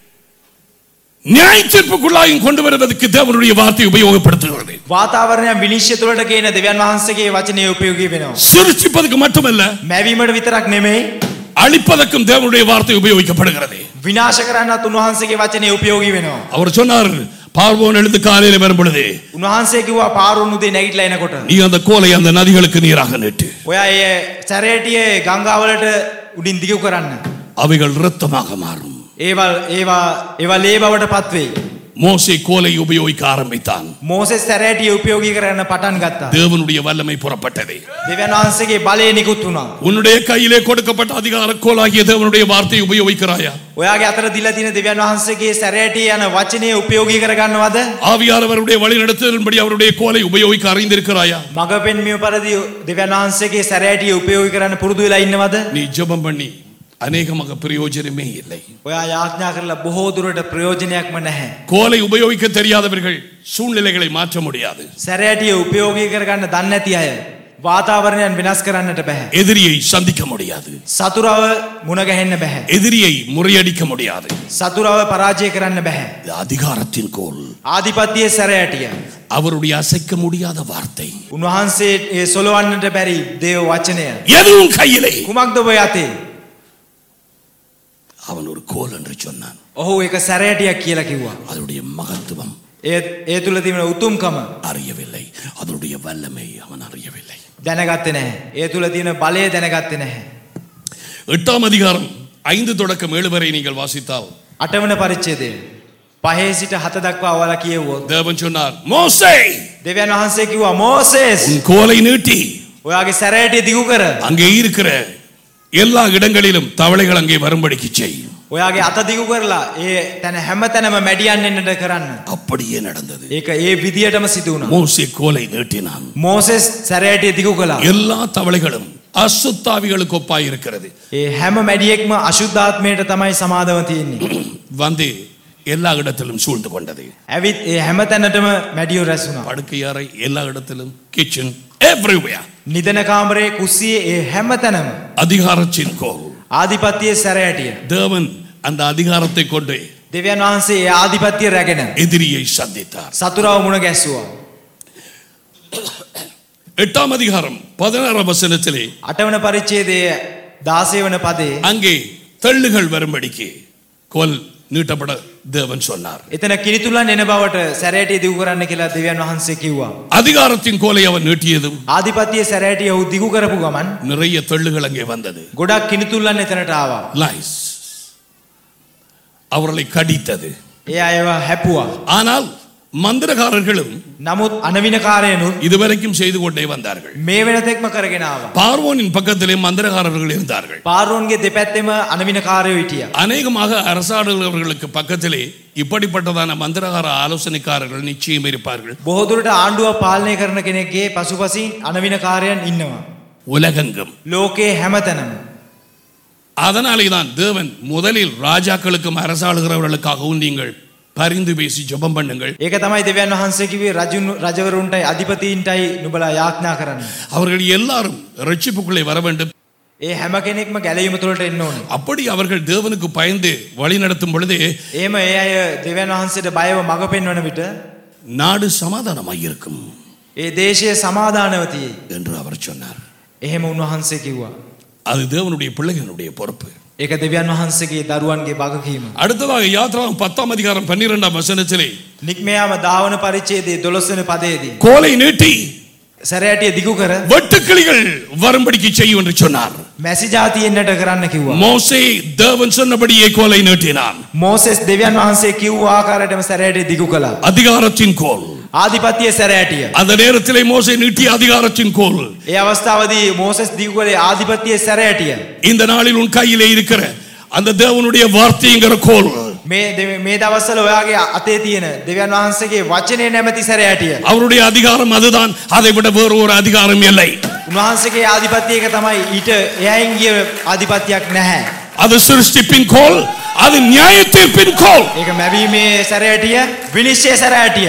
Speaker 1: நியாய தீர்ப்புக்குள்ளாயும் கொண்டு வருவதற்கு தேவனுடைய வார்த்தை உபயோகப்படுத்துகிறது
Speaker 2: වාතාවරණය විනිශ්චය තුළට කියන දෙවියන් වහන්සේගේ වචනය උපයෝගී වෙනවා.
Speaker 1: சிருஷ்டிப்பதற்கு மட்டுமல்ல
Speaker 2: මැවීමට විතරක් නෙමෙයි
Speaker 1: அழிப்பதற்கும் தேவனுடைய வார்த்தை உபயோகிக்கப்படுகிறது
Speaker 2: විනාශ කරන්නත් උන්වහන්සේගේ වචනය උපයෝගී වෙනවා.
Speaker 1: அவர் சொன்னார் பார்வோன் எழுந்து காலையில வரும் பொழுது
Speaker 2: උන්වහන්සේ කිව්වා පාරුන් උදේ නැගිටලා එනකොට
Speaker 1: நீ அந்த கோலை அந்த நதிகளுக்கு நீராக நீட்டு
Speaker 2: ඔයා ඒ සැරේටියේ ගංගාවලට උඩින් දිගු කරන්න.
Speaker 1: அவைகள் இரத்தமாக மாறும்
Speaker 2: ඒවා ඒවා ඒවා ලේ බවට පත් වෙයි.
Speaker 1: மோசே கோலை உபயோகிக்க ஆரம்பித்தான்
Speaker 2: මෝසෙස් සැරෑටිය උපයෝගී කරන්න පටන් ගත්තා.
Speaker 1: தேவனுடைய வல்லமை புறப்பட்டது
Speaker 2: දෙවියන් වහන්සේගේ බලය නිකුත් වුණා.
Speaker 1: உன்னுடைய கையிலே கொடுக்கப்பட்ட அதிகார கோலாகிய தேவனுடைய வார்த்தையை உபயோகிக்கிறாயா
Speaker 2: ඔයාගේ අතර දීලා තියෙන දෙවියන් වහන්සේගේ සැරෑටිය යන වචනය උපයෝගී කරගන්නවද?
Speaker 1: ஆவியானவருடைய வழி நடத்துதலின்படி அவருடைய கோலை உபயோகிக்க அறிந்திருக்கிறாயா
Speaker 2: මග පෙන්වීම පරිදි දෙවියන් වහන්සේගේ සැරෑටිය උපයෝගී කරන්න පුරුදු වෙලා ඉන්නවද?
Speaker 1: நீ ஜெபம் பண்ணி அநேகமாக பிரயோஜனமே இல்லை
Speaker 2: ඔයා යාඥා කරලා බොහෝ දුරට ප්‍රයෝජනයක්ම නැහැ.
Speaker 1: கோலை உபயோகிக்க தெரியாதவர்கள் சூழ்நிலைகளை மாற்ற முடியாது
Speaker 2: සැරෑටිය උපයෝගී කරගන්න දන්නේ නැති අය වාතාවරණයන් වෙනස් කරන්නට බෑ.
Speaker 1: எதிரியை சந்திக்க முடியாது
Speaker 2: සතුරව මුණ ගැහෙන්න බෑ.
Speaker 1: எதிரியை முறியடிக்க முடியாது
Speaker 2: සතුරව පරාජය කරන්න බෑ.
Speaker 1: இது அதிகாரத்தின் கோல்
Speaker 2: ආධිපත්‍යයේ සැරෑටිය.
Speaker 1: அவருடைய அசைக்க முடியாத வார்த்தை
Speaker 2: උන්වහන්සේ ඒ සොලවන්නට බැරි දේව වචනය.
Speaker 1: எதுவும் கையிலே
Speaker 2: කුමක්ද ඔබ යතේ?
Speaker 1: அவன் ஒரு கோல் என்று சொன்னான்
Speaker 2: ඔහු එක සැරෑටියක් කියලා කිව්වා.
Speaker 1: அதனுடைய மகத்துவம்
Speaker 2: ඒ ඒ තුල තිබෙන උතුම්කම
Speaker 1: அறியவில்லை அதனுடைய வல்லமை அவன் அறியவில்லை
Speaker 2: දැනගත්තේ නැහැ. ඒ තුල තියෙන බලය දැනගත්තේ නැහැ.
Speaker 1: எட்டாம் அதிகாரம் ஐந்து தொடக்கம் ஏழு வரை நீங்கள் வாசித்தால்
Speaker 2: අටවන පරිච්ඡේදය. පහේ සිට හත දක්වා ඔයාලා කියෙව්වොත්
Speaker 1: தேவன் சொன்னார் மோசே
Speaker 2: දෙවියන් වහන්සේ කිව්වා මෝසෙස්
Speaker 1: உன் கோலை நீட்டி
Speaker 2: ඔයාගේ සැරෑටිය දිගු කර.
Speaker 1: அங்கே இருக்கிற எல்லா இடங்களிலும் தவளைகள் அங்கே வரும்படிக்கு செய்
Speaker 2: ඔයාගේ අත දිගු කරලා ඒ තැන හැම තැනම මැඩියන් එන්නට කරන්න.
Speaker 1: அப்படியே நடந்தது
Speaker 2: ඒක ඒ විදියටම සිදු වුණා.
Speaker 1: மோசே கோலை நீட்டினான்
Speaker 2: මෝසෙස් සැරෑටිය දිගු කළා.
Speaker 1: எல்லா தவளைகளும் அசுத்தாவிகளுக்கு ஒப்பாய் இருக்கிறது
Speaker 2: ඒ හැම මැඩියෙක්ම අශුද්ධාත්මයට තමයි සමාදව තියෙන්නේ.
Speaker 1: வந்து எல்லா இடத்திலும் சூழ்ந்து கொண்டது
Speaker 2: ඇවිත් ඒ හැම තැනටම මැඩියෝ රැස් වුණා.
Speaker 1: படுக்கை அறை எல்லா இடத்திலும் கிச்சன் எவ்ரிவேர்
Speaker 2: නිදන කාමරේ කුස්සියේ ඒ හැම තැනම
Speaker 1: அதிகாரத்தின் கோல்
Speaker 2: ආධිපත්‍යයේ සැරෑටිය.
Speaker 1: தேவன் அந்த அதிகாரத்தை கொண்டு
Speaker 2: දෙවියන් වහන්සේ ඒ ආධිපත්‍යය රැගෙන
Speaker 1: எதிரியை சந்தித்தார்
Speaker 2: සතුරව මුණ ගැස්සුවා.
Speaker 1: எட்டாம் அதிகாரம் பதினாறாம் வசனத்திலே
Speaker 2: අටවන පරිච්ඡේදයේ 16 වන පදේ
Speaker 1: அங்கே தெள்ளுகள் வரும்படிக்கு கோல் நீட்டப்பட தேவன் சொன்னார்
Speaker 2: එතන කිරිතුලන් එන බවට සැරෑටිය දිගු කරන්න කියලා දෙවියන් වහන්සේ කිව්වා.
Speaker 1: அதிகாரத்தின் கோலை அவன் நீட்டியதும்
Speaker 2: ආධිපත්‍යයේ සැරෑටිය ඔහු දිගු කරපු ගමන්
Speaker 1: நிறைய தெள்ளுகள் அங்கே வந்தது
Speaker 2: ගොඩක් කිනිතුල්ලන් එතනට ආවා.
Speaker 1: லைஸ் அவர்களை கடித்தது
Speaker 2: ඒ අයව හැපුවා.
Speaker 1: ஆனால் மந்திரகாரர்களும்
Speaker 2: නමුත් අනවිනකාරයනුත්
Speaker 1: இதுவரைக்கும் செய்து கொண்டே வந்தார்கள்
Speaker 2: මේ වෙනතෙක්ම කරගෙන ආවා.
Speaker 1: பார்வோனின் பக்கத்திலே மந்திரகாரர்கள் இருந்தார்கள்
Speaker 2: පාරුවන්ගේ දෙපැත්තෙම අනවිනකාරයෝ හිටියා.
Speaker 1: அநேகமாக அரசாடுகிறவர்களுக்கு பக்கத்திலே இப்படிப்பட்டதான மந்திரகார ஆலோசனைக்காரர்கள் நிச்சயம் இருப்பார்கள்
Speaker 2: බොහෝ දුරට ආණ්ඩුව පාලනය කරන කෙනෙක්ගේ පසුපසින් අනවිනකාරයන් ඉන්නවා.
Speaker 1: உலகெங்கும்
Speaker 2: ලෝකයේ හැමතැනම.
Speaker 1: அதனாலே தான் தேவன் முதலில் ராஜாக்களுக்கும் அரசாளுகிறவர்களுக்காகவும் நீங்கள் பரிந்து பேசி ஜெபம் பண்ணுங்கள்
Speaker 2: ඒක තමයි දෙවියන් වහන්සේ කිව්වේ රජුන් රජවරුන්ටයි අධිපතීන්ටයි නුඹලා යාඥා කරන්න.
Speaker 1: அவர்கள் எல்லாரும் ரட்சிப்புக்குள்ளே வர வேண்டும்
Speaker 2: ඒ හැම කෙනෙක්ම ගැලීම තුළට එන්න ඕනේ.
Speaker 1: அப்படி அவர்கள் தேவனுக்கு பயந்து வழி நடத்தும் பொழுது
Speaker 2: එහෙම ඒ අය දෙවියන් වහන්සේට බයව මඟ පෙන්වන විට
Speaker 1: நாடு சமாதானமாய் இருக்கும்
Speaker 2: ඒ දේශය සමාදානව තියෙයි.
Speaker 1: என்று அவர் சொன்னார்
Speaker 2: එහෙම උන්වහන්සේ කිව්වා.
Speaker 1: அது தேவனுடைய பிள்ளைகளுடைய பொறுப்பு
Speaker 2: ඒක දෙවියන් වහන්සේගේ දරුවන්ගේ වගකීම.
Speaker 1: அடுத்ததாக யாத்ரா பத்தாம் அதிகாரம் பன்னிரெண்டாம் வசனத்திலே
Speaker 2: නික්මයාම දාවන පරිච්ඡේදයේ 12 වෙනි පදයේදී
Speaker 1: கோலை நீட்டி
Speaker 2: සැරෑටිය දිගු කර
Speaker 1: வெட்டுக்கிளிகள் வரும்படிக்கு செய்யும் என்று சொன்னார்
Speaker 2: මැසි ජාතියෙන්නට කරන්න කිව්වා.
Speaker 1: மோசே தேவன் சொன்னபடியே கோலை நீட்டினான்
Speaker 2: මෝසෙස් දෙවියන් වහන්සේ කිව්ව ආකාරයටම සැරෑටිය දිගු කළා.
Speaker 1: அதிகாரத்தின் கோல்
Speaker 2: ආධිපත්‍ය සැරෑටිය.
Speaker 1: அந்த நேரத்திலே மோசே நீட்டிய அதிகாரத்தின் கோல்
Speaker 2: ඒ අවස්ථාවදී මෝසෙස් දිගු කළේ ආධිපත්‍ය සැරෑටිය.
Speaker 1: இந்த நாளில் உன் கையிலே இருக்கிற அந்த தேவனுடைய வார்த்தைங்கிற கோல்
Speaker 2: මේ දෙව- මේ දවස්වල ඔයාගේ අතේ තියෙන දෙවියන් වහන්සේගේ වචනය නැමැති සැරෑටිය.
Speaker 1: அவருடைய அதிகாரம் அதுதான் அதை விட வேறு ஒரு அதிகாரம் இல்லை
Speaker 2: උන්වහන්සේගේ ආධිපත්‍යයක තමයි ඊට එයයින් ගිය ආධිපත්‍යයක් නැහැ.
Speaker 1: அது சிருஷ்டிப்பின் கோல் அது நியாய தீர்ப்பின் கோல்
Speaker 2: ඒක මැවීමේ සැරෑටිය විනිශ්චය සැරෑටිය.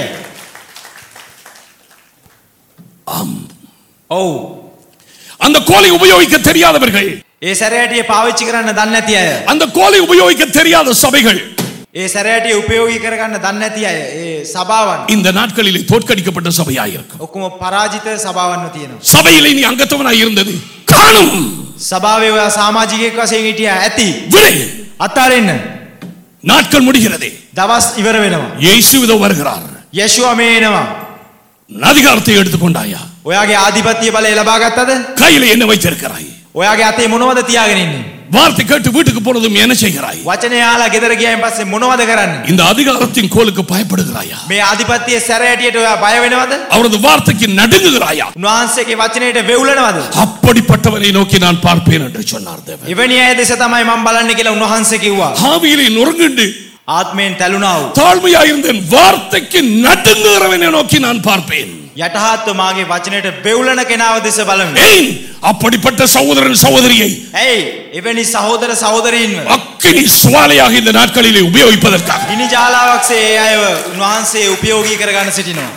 Speaker 2: ඔව්.
Speaker 1: அந்த கோலை உபயோகிக்க தெரியாதவர்கள்
Speaker 2: ඒ සැරෑටිය පාවිච්චි කරන්න දන්නේ නැති අය.
Speaker 1: அந்த கோலை உபயோகிக்க தெரியாத சபைகள்
Speaker 2: ඒ සැරෑටිය උපයෝගී කරගන්න දන්නේ නැති අය. ඒ සභාවන්
Speaker 1: இந்த நாட்களிலே தோற்கடிக்கப்பட்ட சபையாயிருக்கும்
Speaker 2: ඔක්කොම පරාජිත සභාවන්ව තියෙනවා.
Speaker 1: சபையிலே நீ அங்கத்தவனாய் இருந்தது காணும்
Speaker 2: සභාවේ ඔයා සමාජිකයෙක් වශයෙන් හිටියා ඇති.
Speaker 1: விடு
Speaker 2: අත්තාරෙන්න.
Speaker 1: நாட்கள் முடிகிறதே
Speaker 2: දවස් ඉවර වෙනවා.
Speaker 1: இயேசு இதோ வருகிறார்
Speaker 2: යේෂුව මේ එනවා.
Speaker 1: அதிகாரத்தை எடுத்துக்கொண்டாயா
Speaker 2: ඔයාගේ ආධිපත්‍ය බලය ලබා ගත්තද?
Speaker 1: கையில என்ன வைத்திருக்கிறாய்
Speaker 2: ඔයාගේ අතේ මොනවද තියාගෙන ඉන්නේ?
Speaker 1: வார்த்தை கேட்டு வீட்டுக்கு போனதும் என்ன செய்கிறாய்
Speaker 2: වචනය අහලා ගෙදර ගියයින් පස්සේ මොනවද කරන්නේ?
Speaker 1: இந்த அதிகாரத்தின் கோலுக்கு பயப்படுகிறாயா
Speaker 2: මේ ආධිපත්‍ය සැරෑටියට ඔයා බය වෙනවද?
Speaker 1: அவரது வார்த்தைக்கு நடுங்குகிறாயா
Speaker 2: උන්වහන්සේගේ වචනයට වෙවුලනවද?
Speaker 1: அப்படிப்பட்டவனை நோக்கி நான் பார்ப்பேன் என்று சொன்னார் தேவன்
Speaker 2: එවැනි අය දෙස තමයි මම බලන්නේ කියලා උන්වහන්සේ කිව්වා.
Speaker 1: ஆவியிலே நொறுங்குண்டு
Speaker 2: ආත්මයෙන් තැළුණා වූ
Speaker 1: தாழ்மையா இருந்தேன் வார்த்தைக்கு நடுங்குகிறவனை நோக்கி நான் பார்ப்பேன்
Speaker 2: යටහත්ව මාගේ වචනයට වෙවුලන කෙනාව දෙස බලමි.
Speaker 1: ஏன் அப்படிப்பட்ட சகோதரன் சகோதரியை
Speaker 2: ඇයි? එවැනි සහෝදර සහෝදරීන්ව
Speaker 1: அக்கினி சுவாலையாக இந்த நாட்களிலே உபயோகிப்பதற்காக
Speaker 2: ගිනි ජාලාවක්සේ ඒ අයව උන්වහන්සේ උපයෝගී කරගන්න සිටිනවා.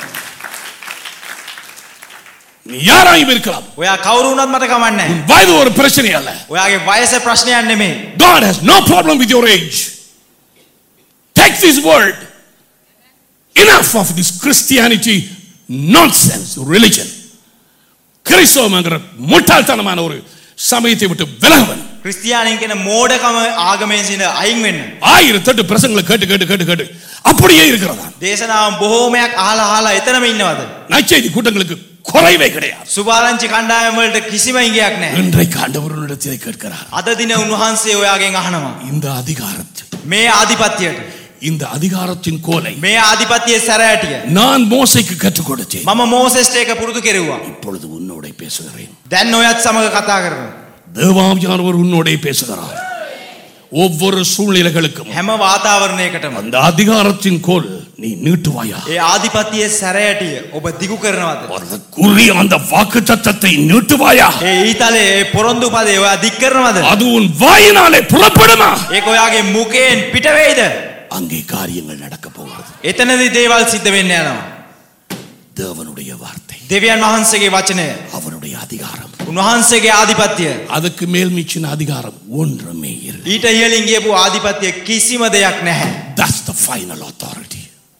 Speaker 1: நீ யாராயும் இருக்கலாம்
Speaker 2: ඔයා කවුරු වුණත් මට කමන්නේ නැහැ.
Speaker 1: வயது ஒரு பிரச்சனை அல்ல
Speaker 2: ඔයාගේ වයස ප්‍රශ්නයක් නෙමෙයි.
Speaker 1: God has no problem with your age. Take this word. Enough of this Christianity nonsense religion. கிறிஸ்தவங்கிற முட்டாள்தனமான ஒரு சமயத்தை விட்டு விலகவன்
Speaker 2: ක්‍රිස්තියානින් කියන මෝඩකම ආගමෙන් සින අයින් වෙන්න.
Speaker 1: ஆயிரத்தெட்டு பிரசங்களை கேட்டு கேட்டு கேட்டு கேட்டு அப்படியே இருக்கிறதா
Speaker 2: දේශනාව බොහෝමයක් අහලා අහලා එතනම ඉන්නවද?
Speaker 1: நச்செய்தி கூட்டங்களுக்கு குறைவே கிடையாது
Speaker 2: සුභාරංචි කණ්ඩායම් වලට කිසිම ඉඟයක් නැහැ.
Speaker 1: இன்றைக்கு ஆண்டவரிடத்திலே கேட்கிறார்
Speaker 2: අද දින උන්වහන්සේ ඔයාගෙන් අහනවා.
Speaker 1: இந்த அதிகாரத்தை
Speaker 2: මේ ආධිපත්‍යයට
Speaker 1: இந்த அதிகாரத்தின் கோலை
Speaker 2: මේ ආධිපත්‍යයේ සැරෑටිය
Speaker 1: நான் மோசைக்கு கற்றுக் கொடுத்தேன்
Speaker 2: මම මෝසෙස්ට ඒක පුරුදු කෙරෙව්වා.
Speaker 1: இப்பொழுது உன்னோட பேசுகிறேன்
Speaker 2: දැන් ඔයත් සමග කතා කරනවා.
Speaker 1: தேவாவியானவர் உன்னோடே பேசுகிறார் ஒவ்வொரு சூழ்நிலைகளுக்கும்
Speaker 2: හැම වාතාවරණයකටම
Speaker 1: அந்த அதிகாரத்தின் கோல் நீ நீட்டுவாயா
Speaker 2: ඒ ආධිපත්‍යයේ සැරෑටිය ඔබ දිගු කරනවද?
Speaker 1: குறி அந்த வாக்கு சத்தத்தை நீட்டுவாயா
Speaker 2: ඒ ඊතලේ ඒ පොරොන්දු පදේ ඔයා දික් කරනවද?
Speaker 1: அது உன் வாயினாலே புறப்படுமா
Speaker 2: ඒක ඔයාගේ මුඛයෙන් පිට වෙයිද?
Speaker 1: அங்கே காரியங்கள் நடக்க போகிறது
Speaker 2: එතනදී දේවල් සිද්ධ වෙන්න යනවා.
Speaker 1: தேவனுடைய வார்த்தை
Speaker 2: දෙවියන් වහන්සේගේ වචනය,
Speaker 1: அவனுடைய அதிகாரம்
Speaker 2: උන්වහන්සේගේ ආධිපත්‍යය,
Speaker 1: அதுக்கு மேல் மிச்சின அதிகாரம் ஒன்றுமே இல்லை
Speaker 2: ඊට ඉහළින් ගියපු ආධිපත්‍ය කිසිම දෙයක් නැහැ.
Speaker 1: That's the final authority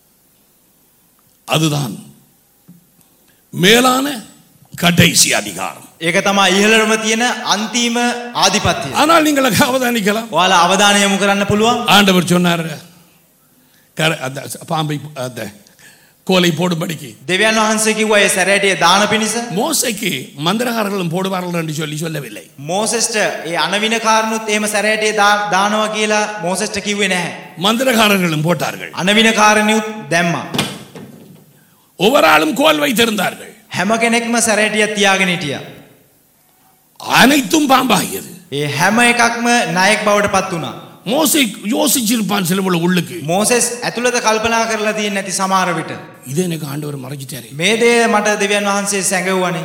Speaker 1: அதுதான் மேலான கடைசி அதிகாரம்
Speaker 2: ඒක තමයි ඉහළටම තියෙන අන්තිම ආධිපත්‍යය.
Speaker 1: ஆனால் நீங்கள் அவதானிக்கலாம்
Speaker 2: ඔයාලා අවධානය යොමු කරන්න පුළුවන්.
Speaker 1: ஆண்டவர் சொன்னார் கர- அந்த பாம்பை அந்த கோலை போடும்படிக்கு
Speaker 2: දෙවියන් වහන්සේ කිව්වා ඒ සැරෑටිය දාන පිණිස
Speaker 1: மோசைக்கு மந்திரகாரர்களும் போடுவார்கள் என்று சொல்லி சொல்லவில்லை
Speaker 2: මෝසෙස්ට ඒ අනවින කාරණුත් එහෙම සැරෑටිය දා- දානවා කියලා මෝසෙස්ට කිව්වේ නැහැ.
Speaker 1: மந்திரகாரர்களும் போட்டார்கள்
Speaker 2: අනවින කාරණියුත් දැම්මා.
Speaker 1: ஒவ்வொரு ஆளும் கோல் வைத்திருந்தார்கள்
Speaker 2: හැම කෙනෙක්ම සැරෑටියක් තියාගෙන හිටියා.
Speaker 1: அனைத்தும் பாம்பாகியது
Speaker 2: ඒ හැම එකක්ම ණයෙක් බවට පත් වුණා.
Speaker 1: மோசை யோசிச்சிருப்பான் சிலவுள்ள உள்ளுக்கு
Speaker 2: මෝසෙස් ඇතුළත කල්පනා කරලා තියෙන්නේ නැති සමහර විට.
Speaker 1: இதே எனக்கு ஆண்டவர் மறைச்சிட்டாரு
Speaker 2: මේ දේ මට දෙවියන් වහන්සේ සැඟවුවනේ.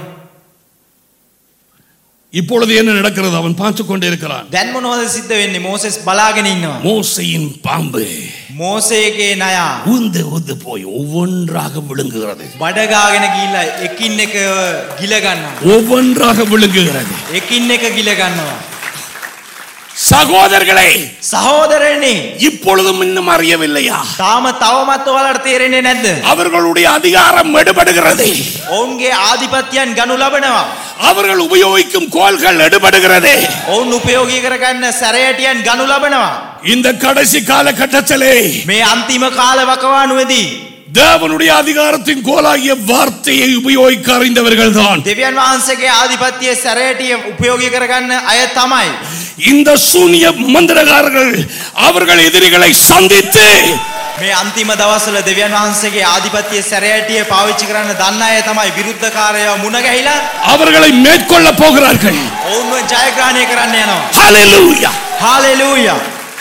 Speaker 1: இப்பொழுது என்ன நடக்கிறது அவன் பார்த்து கொண்டே இருக்கிறான்
Speaker 2: දැන් මොනවද සිද්ධ වෙන්නේ? මෝසෙස් බලාගෙන ඉන්නවා.
Speaker 1: மோசையின் பாம்பு
Speaker 2: මෝසේගේ ණයා
Speaker 1: ஊந்து ஊந்து போய் ஒவ்வொன்றாக விழுங்குகிறது
Speaker 2: බඩගාගෙන ගිහිල්ලා එකින් එක ගිල ගන්නවා.
Speaker 1: ஒவ்வொன்றாக விழுங்குகிறது
Speaker 2: එකින් එක ගිල ගන්නවා.
Speaker 1: சகோதரர்களே
Speaker 2: සහෝදරයනි
Speaker 1: இப்பொழுதும் இன்னும் அறியவில்லையா
Speaker 2: තාම තවමත් ඔයාලට තේරෙන්නේ නැද්ද?
Speaker 1: அவர்களுடைய அதிகாரம் எடுபடுகிறது
Speaker 2: ඔවුන්ගේ ආධිපත්‍යයන් ගනු ලබනවා.
Speaker 1: அவர்கள் உபயோகிக்கும் கோல்கள் எடுபடுகிறது
Speaker 2: ඔවුන් උපයෝගී කරගන්න සැරයටියන් ගනු ලබනවා.
Speaker 1: இந்த கடைசி காலகட்டத்திலே
Speaker 2: මේ අන්තිම කාල වකවානුවේදී
Speaker 1: தேவனுடைய அதிகாரத்தின் கோலாகிய வார்த்தையை உபயோகிக்க அறிந்தவர்கள் தான்
Speaker 2: දෙවියන් වහන්සේගේ ආධිපත්‍යයේ සැරයටිය උපයෝගී කරගන්න අය තමයි.
Speaker 1: இந்த சூனிய மந்திரகாரர்கள் அவர்கள் எதிரிகளை சந்தித்து
Speaker 2: මේ අන්තිම දවස්වල දෙවියන් වහන්සේගේ ආධිපත්‍යයේ සැරයටිය පාවිච්චි කරන්න දන්න අය තමයි විරුද්ධකාරයව මුණ ගැහිලා
Speaker 1: அவர்களை மேற்கொள்ள போகிறார்கள்
Speaker 2: ඔවුන්ව ජයග්‍රහණය කරන්න යනවා.
Speaker 1: ஹalleluya
Speaker 2: හාලෙලූයා.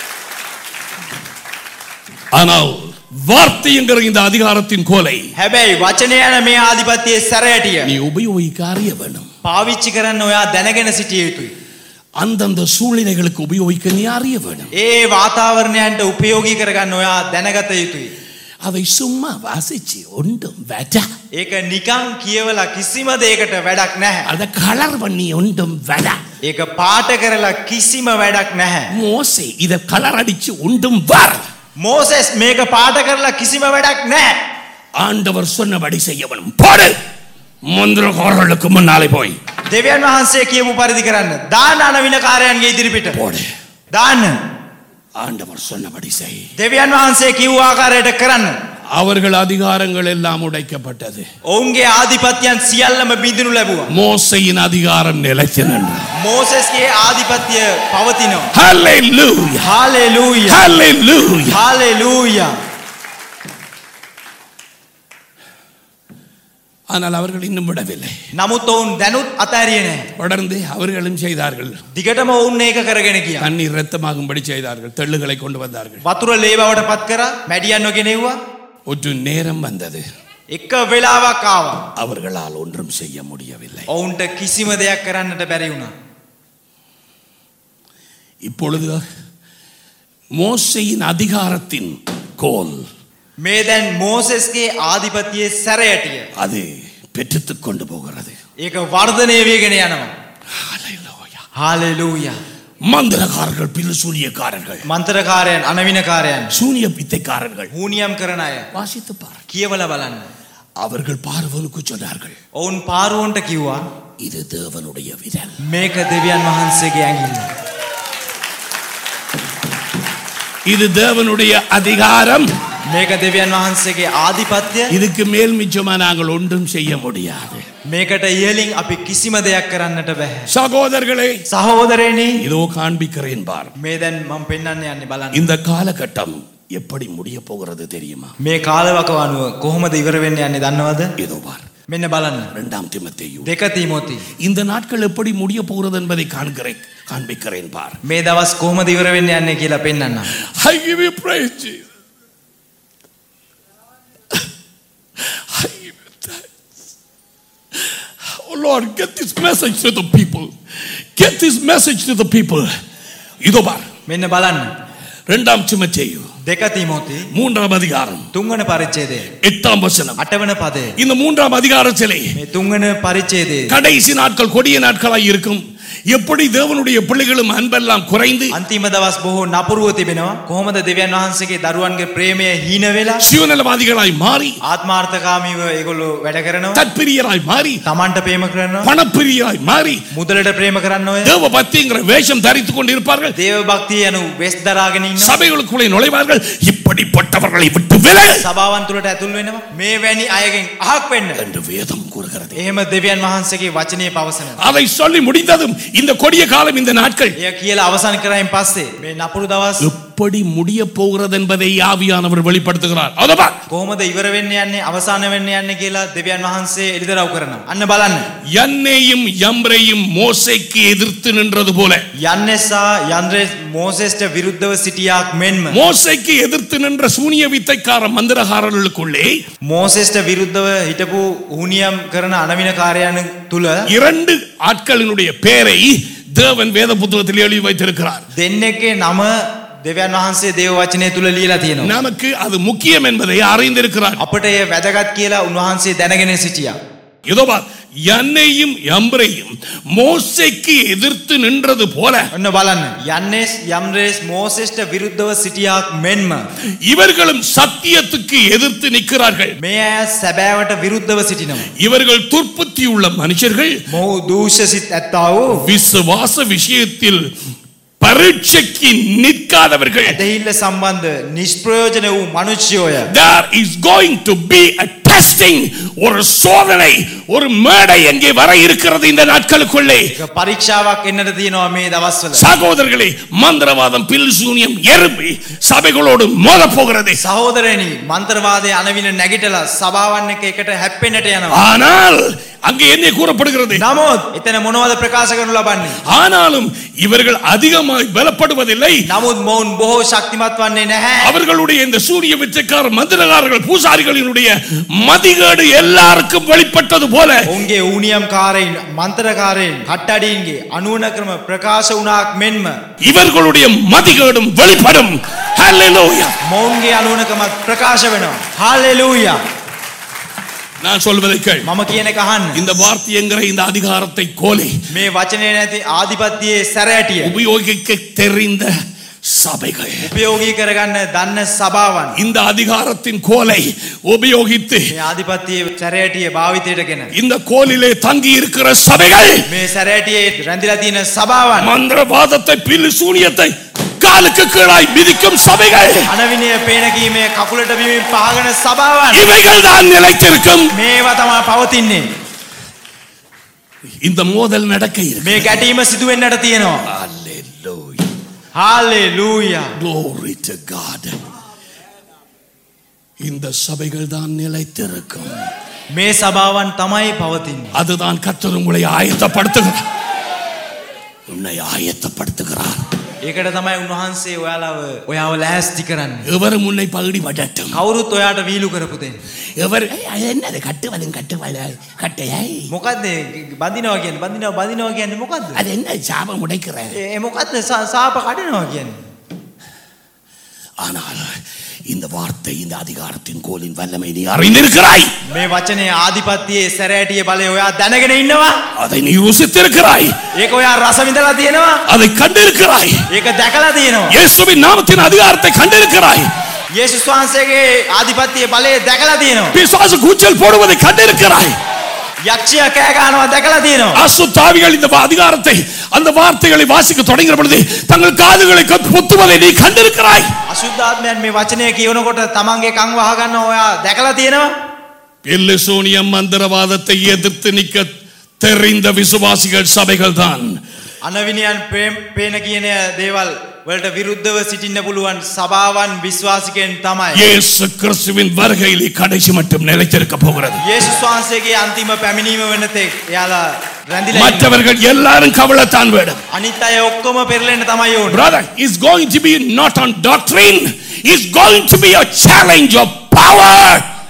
Speaker 1: ஆனால் வார்த்தை என்கிற இந்த அதிகாரத்தின் கோலை
Speaker 2: හැබැයි වචනය යන මේ ආධිපත්‍යයේ සැරයටිය
Speaker 1: நீ உபயோகிக்க அறிய வேணும்
Speaker 2: පාවිච්චි කරන්න ඔයා දැනගෙන සිටිය යුතුයි.
Speaker 1: அந்தந்த சூழ்நிலைகளுக்கு உபயோகிக்க நீ அறிய வேணும்
Speaker 2: ඒ වාතාවරණයන්ට උපයෝගී කරගන්න ඔයා දැනගත යුතුයි.
Speaker 1: அதை சும்மா வாசிச்சு ஒன்றும் வேட்டா
Speaker 2: ඒක නිකං කියවලා කිසිම දෙයකට වැඩක් නැහැ.
Speaker 1: அதை கலர் பண்ணி ஒன்றும் வேடா
Speaker 2: ඒක පාට කරලා කිසිම වැඩක් නැහැ.
Speaker 1: மோசே இதை கலர் அடிச்சு ஒன்றும் வர
Speaker 2: මෝසෙස් මේක පාට කරලා කිසිම වැඩක් නැහැ.
Speaker 1: ஆண்டவர் சொன்னபடி செய்ய வேணும் போடு மந்திரகாரர்களுக்கு முன்னாலே போய்
Speaker 2: දෙවියන් වහන්සේ කියපු පරිදි කරන්න. දාන්න අනවින කාරයන්ගේ ඉදිරිපිට.
Speaker 1: போடு
Speaker 2: දාන්න.
Speaker 1: ஆண்டவர் சொன்னபடி செய்
Speaker 2: දෙවියන් වහන්සේ කිව් ආකාරයට කරන්න.
Speaker 1: அவர்கள் அதிகாரங்கள் எல்லாம் உடைக்கப்பட்டது
Speaker 2: ඔවුන්ගේ ආධිපත්‍යයන් සියල්ලම බිඳිනු ලැබුවා.
Speaker 1: மோசையின் அதிகாரம் நிலைத்து நின்றது
Speaker 2: මෝසෙස්ගේ ආධිපත්‍ය පවතිනවා.
Speaker 1: Hallelujah.
Speaker 2: හාලෙලූයා.
Speaker 1: Hallelujah.
Speaker 2: හාලෙලූයා.
Speaker 1: ஆனால் அவர்கள் இன்னும் விடவில்லை
Speaker 2: නමුත් ඔවුන් දැනුත් අතෑරිය නැහැ.
Speaker 1: தொடர்ந்து அவர்களும் செய்தார்கள்
Speaker 2: දිගටම ඔවුන් ඒක කරගෙන ගියා.
Speaker 1: தண்ணீர் ரத்தமாகும்படி செய்தார்கள் தெள்ளுகளை கொண்டு வந்தார்கள்
Speaker 2: වතුර ලේ බවට පත් කරා මැඩියන් නොගෙනෙව්වා.
Speaker 1: ஒரு நேரம் வந்தது
Speaker 2: එක වෙලාවක් ආවා.
Speaker 1: அவர்களால் ஒன்றும் செய்ய முடியவில்லை
Speaker 2: ඔවුන්ට කිසිම දෙයක් කරන්නට බැරි වුණා.
Speaker 1: இப்பொழுது மோசையின் அதிகாரத்தின் கோல்
Speaker 2: මේ දැන් මෝසෙස්ගේ ආධිපතියේ සැරයටිය.
Speaker 1: அது பெற்றுத்துக் கொண்டு போகிறது
Speaker 2: ඒක වර්ධනය වේගෙන යනවා.
Speaker 1: Hallelujah.
Speaker 2: හාලෙලූයා.
Speaker 1: மந்திரக்காரர்கள் பில்சூனியக்காரர்கள்
Speaker 2: මන්තරකාරයන් අනවිනකාරයන්
Speaker 1: சூனிய பித்தைக்காரர்கள்
Speaker 2: හූනියම් කරන අය
Speaker 1: வாசித்து பார்
Speaker 2: කියවල බලන්න.
Speaker 1: அவர்கள் பார்வனுக்கு சொன்னார்கள்
Speaker 2: ඔවුන් පාරුවන්ට කිව්වා
Speaker 1: இது தேவனுடைய விரல்
Speaker 2: මේක දෙවියන් වහන්සේගේ ඇඟිල්ල.
Speaker 1: இது தேவனுடைய அதிகாரம்
Speaker 2: මේක දෙවියන් වහන්සේගේ ආධිපත්‍ය
Speaker 1: இதுக்கு மேல் மிச்சமா நாங்கள் ஒன்றும் செய்ய முடியாது
Speaker 2: මේකට ඉහලින් අපි කිසිම දෙයක් කරන්නට බැහැ.
Speaker 1: சகோதரர்களே
Speaker 2: සහෝදරයනි
Speaker 1: இதோ காண்பிக்கிறேன் பார்
Speaker 2: මේ දැන් මම පෙන්වන්න යන්නේ බලන්න.
Speaker 1: இந்த காலகட்டம் எப்படி முடிய போகிறது தெரியுமா
Speaker 2: මේ කාලවකවානුව කොහොමද ඉවර වෙන්න යන්නේ දන්නවද?
Speaker 1: இதோ பார்
Speaker 2: මෙන්න බලන්න.
Speaker 1: இரண்டாம் திமத்தேயு
Speaker 2: දෙක තීමෝති.
Speaker 1: இந்த நாட்கள் எப்படி முடிய போகிறது என்பதை காண்கிறேன் காண்பிக்கிறேன் பார்
Speaker 2: මේ දවස් කොහොමද ඉවර වෙන්න යන්නේ කියලා පෙන්වන්න.
Speaker 1: I give you praise, Jesus. I give you thanks. Oh Lord, get this message to the people. Get this message to the people. இதோ பார்
Speaker 2: මෙන්න බලන්න.
Speaker 1: இரண்டாம் சிமத்தேயு
Speaker 2: දෙක තීමෝති
Speaker 1: மூன்றாம் அதிகாரம்
Speaker 2: තුන්වන පරිච්ඡේදය.
Speaker 1: எட்டாம் வசனம்
Speaker 2: අටවන පදය.
Speaker 1: இந்த மூன்றாம் அதிகாரத்திலே
Speaker 2: මේ තුන්වන පරිච්ඡේදයේ
Speaker 1: கடைசி நாட்கள் கொடிய நாட்களாய் இருக்கும் எப்படி தேவனுடைய பிள்ளைகளும் அன்பெல்லாம் குறைந்து
Speaker 2: අන්තිම දවස් බොහෝ නපුරුව තිබෙනවා. කොහොමද දෙවියන් වහන්සේගේ දරුවන්ගේ ප්‍රේමය හීන වෙලා
Speaker 1: சுயநலவாதிகளாய் மாறி
Speaker 2: ආත්මාර්ථකාමීව ඒගොල්ලෝ වැඩ කරනවා.
Speaker 1: தற்பிரியராய் மாறி
Speaker 2: තමන්ට ප්‍රේම කරනවා.
Speaker 1: பணப்பிரியராய் மாறி
Speaker 2: මුදලට ප්‍රේම කරන්න ඔය.
Speaker 1: தேவ பக்திங்கிற வேஷம் தரித்துக் கொண்டிருப்பார்கள்
Speaker 2: දේව භක්තිය යනු වෙස් දරාගෙන ඉන්නවා.
Speaker 1: சபைகளுக்குள்ளே நுழைவார்கள் இப்படிப்பட்டவர்களை விட்டு விலகு
Speaker 2: සභාවන් තුළට ඇතුල් වෙනවා. මේ වැනි අයගෙන් අහක් වෙන්න.
Speaker 1: என்று வேதம் கூறுகிறது
Speaker 2: එහෙම දෙවියන් වහන්සේගේ වචනය පවසන.
Speaker 1: அதை சொல்லி முடிந்ததும் இந்த கொடிய காலம் இந்த நாட்கள்
Speaker 2: එය කියලා අවසන් කරයින් පස්සේ මේ නපුරු දවස්
Speaker 1: எப்படி முடிய போகிறது என்பதை ஆவியானவர் வெளிப்படுத்துகிறார் அதபா
Speaker 2: කොහොමද ඉවර වෙන්න යන්නේ අවසාන වෙන්න යන්නේ කියලා දෙවියන් වහන්සේ එළිදරව් කරනවා. අන්න බලන්න.
Speaker 1: யன்னேயும் யம்ரையும் மோசைக்கு எதிர்த்து நின்றது போல
Speaker 2: යන්නෙසා යන්ද්‍රේ මෝසෙස්ට විරුද්ධව සිටියාක් මෙන්ම.
Speaker 1: மோசைக்கு எதிர்த்து நின்ற சூனிய வித்தைக்கார மந்திரகாரர்களுக்குள்ளே
Speaker 2: මෝසෙස්ට විරුද්ධව හිටපු ඌනියම් කරන අනවින කාරයන් තුළ
Speaker 1: இரண்டு ஆட்களினுடைய பெயரை தேவன் வேத புத்தகத்தில் எழுதி வைத்திருக்கிறார்
Speaker 2: දෙන්නෙක්ගේ නම දෙවියන් වහන්සේ දේව වචනය තුළ ලියලා තියෙනවා.
Speaker 1: நமக்கு அது முக்கியம் என்பதை அறிந்திருக்கிறார்
Speaker 2: අපට එය වැදගත් කියලා උන්වහන්සේ දැනගෙන සිටියා.
Speaker 1: இதோ பார் யன்னையும் யம்பரையும் மோசைக்கு எதிர்த்து நின்றது போல
Speaker 2: ඔන්න බලන්න. යන්නෙස් යම්රේස් මෝසෙස්ට විරුද්ධව සිටියාක් මෙන්ම.
Speaker 1: இவர்களும் சத்தியத்துக்கு எதிர்த்து நிற்கிறார்கள்
Speaker 2: මේ අය සැබෑවට විරුද්ධව සිටිනවා.
Speaker 1: இவர்கள் துர்ப்புத்தியுள்ள மனுஷர்கள்
Speaker 2: මොහු දූෂසිත් ඇත්තා වූ
Speaker 1: விசுவாச விஷயத்தில் பரீட்சைக்கு நிற்காதவர்கள்
Speaker 2: ඇදහිල්ල සම්බන්ධ නිෂ්ප්‍රයෝජන වූ මනුෂ්‍යෝය.
Speaker 1: there is going to be a testing ஒரு சோதனை ஒரு மேடை எங்கே வர இருக்கிறது இந்த நாட்களுக்குள்ளே
Speaker 2: එක පරීක්ෂාවක් එන්නට තියෙනවා මේ දවස්වල.
Speaker 1: சகோதரர்களே மந்திரவாதம் பில் சூனியம் எறும்பி சபைகளோடு மோத போகிறது
Speaker 2: සහෝදරනි මන්ත්‍රවාදය අනවින නැගිටලා සභාවන් එක එකට හැප්පෙන්න්නට යනවා.
Speaker 1: ஆனால் அங்கே என்ன கூறப்படுகிறது
Speaker 2: නමුත් එතන මොනවද ප්‍රකාශ කරනු ලබන්නේ.
Speaker 1: ஆனாலும் இவர்கள் அதிகமாய் பலப்படுவதில்லை
Speaker 2: නමුත් මොවුන් බොහෝ ශක්තිමත් වන්නේ නැහැ.
Speaker 1: அவர்களுடைய இந்த சூரிய விச்சக்கார மந்திரகாரர்கள் பூசாரிகளினுடைய மதிகேடு எல்லாருக்கும் வெளிப்பட்டது போல
Speaker 2: ඔවුන්ගේ ඌනියම් කාරයින් මන්තරකාරයෙන් හට්ටඩීන්ගේ අනුවන ක්‍රම ප්‍රකාශ වනාක් මෙන්ම.
Speaker 1: இவர்களுடைய மதிகேடும் வெளிப்படும் Hallelujah.
Speaker 2: මොවුන්ගේ අනුවනකමත් ප්‍රකාශ වෙනවා. හාලෙලූය
Speaker 1: நான் சொல்வதை கேள்
Speaker 2: මම කියන කහන්න.
Speaker 1: இந்த வார்த்தை என்கிற இந்த அதிகாரத்தை கோலை
Speaker 2: මේ වචනය නැති ආධිපත්තියේ සැරෑටිය.
Speaker 1: உபயோகிக்க தெரிந்த சபைகள்
Speaker 2: උපයෝගී කරගන්න දන්න සභාවන්.
Speaker 1: இந்த அதிகாரத்தின் கோலை உபயோகித்து
Speaker 2: මේ ආධිපත්තියේ සැරෑටිය භාවිතයට ගෙන.
Speaker 1: இந்த கோலிலே தங்கி இருக்கிற சபைகள்
Speaker 2: මේ සැරෑටියේ රැඳිලා තියෙන සභාවන්.
Speaker 1: மந்திரவாதத்தை பில்லு சூனியத்தை காலுக்கு கீழாய் மிதிக்கும் சபைகள்
Speaker 2: අනවිනය පේනකීමේ කකුලට බිමින් පහගන සභාවන්.
Speaker 1: இவைகள் தான் நிலைத்திருக்கும்
Speaker 2: මේවා තමා පවතින්නේ.
Speaker 1: இந்த மோதல் நடக்க இருக்கு
Speaker 2: මේ ගැටීම සිදුවෙන්නට තියෙනවා.
Speaker 1: Hallelujah.
Speaker 2: හාලෙලූය.
Speaker 1: Glory to God. இந்த சபைகள் தான் நிலைத்திருக்கும்
Speaker 2: මේ සභාවන් තමයි පවතින්නේ.
Speaker 1: அதுதான் கர்த்தர் உங்களை ஆயத்தப்படுத்துகிறார் உன்னை ஆயத்தப்படுத்துகிறார்
Speaker 2: ඒකට තමයි උන්වහන්සේ ඔයාලාව ඔයාව ලෑස්ති කරන්න.
Speaker 1: எவரும் உன்னை பகுடி படட்டும்
Speaker 2: කවුරුත් ඔයාට වීලු කරපුදේ.
Speaker 1: எவர் "ஏய், அது என்னது கட்டுவதும் கட்டுவல கட்டையை
Speaker 2: මොකක්ද බඳිනවා කියන්න බඳිනවා බඳිනවා කියන්නේ මොකක්ද.
Speaker 1: அது என்ன சாபம் உடைக்கிற
Speaker 2: ඒ මොකක්ද සා- සාප කඩනවා කියන්නේ.
Speaker 1: ஆனால் இந்த வார்த்தை இந்த அதிகாரத்தின் கோலின் வல்லமை நீ அறிந்திருக்கிறாய்
Speaker 2: මේ වචනය ආධිපත්තියේ සැරෑටිය බලය ඔයා දැනගෙන ඉන්නවා.
Speaker 1: அதை நீ ருசித்திருக்கிறாய்
Speaker 2: ඒක ඔයා රසවිඳලා තියෙනවා.
Speaker 1: அதை கண்டிருக்கிறாய்
Speaker 2: ඒක දැකලා තියෙනවා.
Speaker 1: இயேசுவின் நாமத்தின் அதிகாரத்தை கண்டிருக்கிறாய்
Speaker 2: යේසුස් වහන්සේගේ ආධිපත්තිය බලය දැකලා තියෙනවා.
Speaker 1: பிசாசு கூச்சல் போடுவதை கண்டிருக்கிறாய்
Speaker 2: යක්ෂය කෑ ගන්නවා දැකලා තියෙනවා.
Speaker 1: அசுத்தாவிகள் இந்த அதிகாரத்தை அந்த வார்த்தைகளை வாசிக்க தொடங்குற பொழுது தங்கள் காதுகளை கத்- பொத்துவதை நீ கண்டிருக்கிறாய்
Speaker 2: අශුද්ධාත්මයන් මේ වචනය කියවනකොට තමන්ගේ කං වහගන්න ඔයා දැකලා තියෙනවා.
Speaker 1: எல்லிசோனியம் மந்திரவாதத்தை எதிர்த்து நிற்க தெரிந்த விசுவாசிகள் சபைகள் தான்
Speaker 2: අනවිනියන් ප්‍රේම්- පේන කියන දේවල් වලට විරුද්ධව සිටින්න පුළුවන් සභාවන් විශ්වාසිකයෙන් තමයි.
Speaker 1: இயேசு கிறிஸ்துவின் வருகையிலே கடைசி மட்டும் நிலைத்திருக்க போகிறது
Speaker 2: යේසුස් වහන්සේගේ අන්තිම පැමිණීම වෙනතෙක් එයාලා රැඳිලා ඉන්නවා.
Speaker 1: மற்றவர்கள் எல்லாரும் கவலைத்தான் வேணும்
Speaker 2: අනිත් අය ඔක්කොම පෙරලෙන්න තමයි ඕන.
Speaker 1: brother is going to be not on doctrine is going to be a challenge of power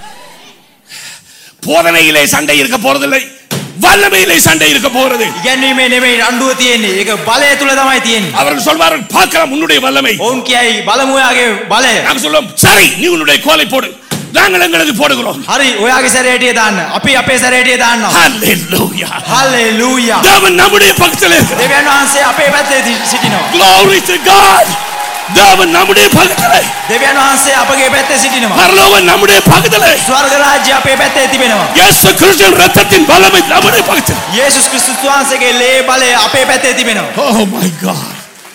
Speaker 1: போதனையிலே சண்டை இருக்க போறதில்லை வல்லமையிலே சண்டை இருக்க போகிறது
Speaker 2: ඉගැන්වීමේ නෙමෙයි රණ්ඩුව තියෙන්නේ. ඒක බලය තුල තමයි තියෙන්නේ.
Speaker 1: அவர்கள் சொல்வார்கள் பார்க்கலாம் உன்னுடைய வல்லமை
Speaker 2: ඔවුන් කියයි බලමු ඔයාගේ බලය.
Speaker 1: நாங்கள் சொல்லுவோம் சரி நீ உன்னுடைய கோலை போடு நாங்கள் எங்களது போடுகிறோம்
Speaker 2: හරි ඔයාගේ සැරේටිය දාන්න. අපි අපේ සැරේටිය දාන්නවා.
Speaker 1: Hallelujah.
Speaker 2: හල්ලෙලූයා.
Speaker 1: தேவன் நம்முடைய பக்கத்தில் இருக்கிறார்
Speaker 2: දෙවියන් වහන්සේ අපේ පැත්තේ ති- සිටිනවා.
Speaker 1: Glory to God. தேவன் நம்முடைய பக்கத்தில்
Speaker 2: දෙවියන් වහන්සේ අපගේ පැත්තේ සිටිනවා.
Speaker 1: பரலோகம் நம்முடைய பக்கத்தில்
Speaker 2: ස්වර්ග රාජ්‍ය අපේ පැත්තේ තිබෙනවා.
Speaker 1: இயேசு கிறிஸ்துவின் ரத்தத்தின் வல்லமை நம்முடைய பக்கத்தில்
Speaker 2: යේසුස් ක්‍රිස්තුස් වහන්සේගේ ලේ බලය අපේ පැත්තේ තිබෙනවා.
Speaker 1: Oh my God.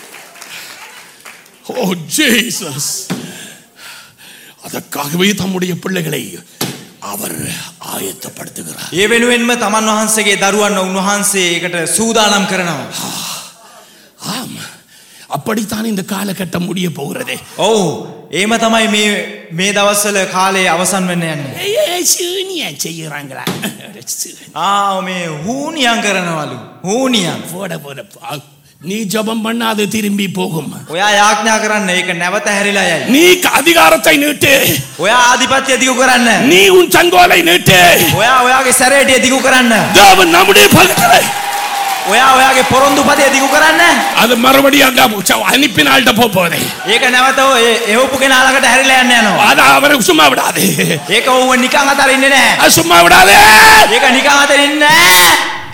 Speaker 1: Oh Jesus. அதற்காகவே தம்முடைய பிள்ளைகளை அவர் ஆயத்தப்படுத்துகிறார்
Speaker 2: ඒ වෙනුවෙන්ම තමන් වහන්සේගේ දරුවන් උන්වහන්සේ ඒකට සූදානම් කරනවා.
Speaker 1: ஆம் அப்படித்தான் இந்த காலகட்டம் முடிய போகிறது
Speaker 2: ඔව් ඒම තමයි මේ මේ දවස්වල කාලේ අවසන් වෙන්න යන්නේ.
Speaker 1: சீனியா செய்யறாங்களா
Speaker 2: ආ මේ හූනියන් කරනවලු. හූනියන්.
Speaker 1: போட போட பா- நீ ஜெபம் பண்ணாது திரும்பி போகும்
Speaker 2: ඔයා යාඥා කරන්න ඒක නැවත හැරිලා යයි.
Speaker 1: நீ அதிகாரத்தை நீட்டு
Speaker 2: ඔයා ආධිපත්‍ය දිගු කරන්න.
Speaker 1: நீ உன் சங்கோலை நீட்டு
Speaker 2: ඔයා ඔයාගේ සැරේටිය දිගු කරන්න.
Speaker 1: தேவன் நம்முடைய பக்கத்தில்
Speaker 2: ඔයා ඔයාගේ පොරොන්දු පදය දිගු කරන්න.
Speaker 1: அது மறுபடியும் அங்க ச- அனுப்பினாள்கிட்ட போக போகுது
Speaker 2: ඒක නැවත ඔය එහොපු කෙනාලකට හැරිලා යන්න යනවා.
Speaker 1: அது அவரை சும்மா விடாது
Speaker 2: ඒක ඔව්ව නිකන් අතරින්නේ නැහැ.
Speaker 1: அது சும்மா விடாது
Speaker 2: ඒක නිකන් අතරින්නේ නැහැ.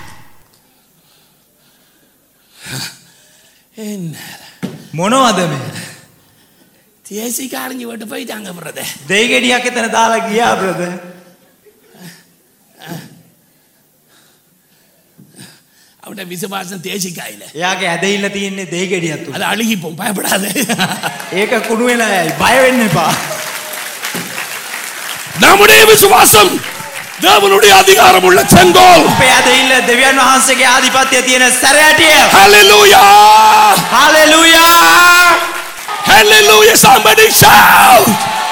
Speaker 1: என்ன
Speaker 2: මොනවද මේ?
Speaker 1: தேசிக்காரஞ்சி விட்டு போயிட்டாங்க பிரதர்
Speaker 2: දෙයි ගෙඩියක් එතන දාලා ගියා බ්‍රදර්.
Speaker 1: அவன் விசுவாசம் தேசிக்காயில
Speaker 2: එයාගේ ඇදහිල්ල තියෙන්නේ දෙහිගෙඩියත්තු.
Speaker 1: அது அழுகிப்போம் பயப்படாது
Speaker 2: ඒක කුණු වෙන අයයි බයවෙන්න එපා.
Speaker 1: நம்முடைய விசுவாசம் தேவனுடைய அதிகாரம் உள்ள செங்கோல்
Speaker 2: අපේ ඇදහිල්ල දෙවියන් වහන්සේගේ ආධිපත්‍යය තියෙන සැරෑටිය.
Speaker 1: Hallelujah!
Speaker 2: Hallelujah!
Speaker 1: Hallelujah! Somebody shout!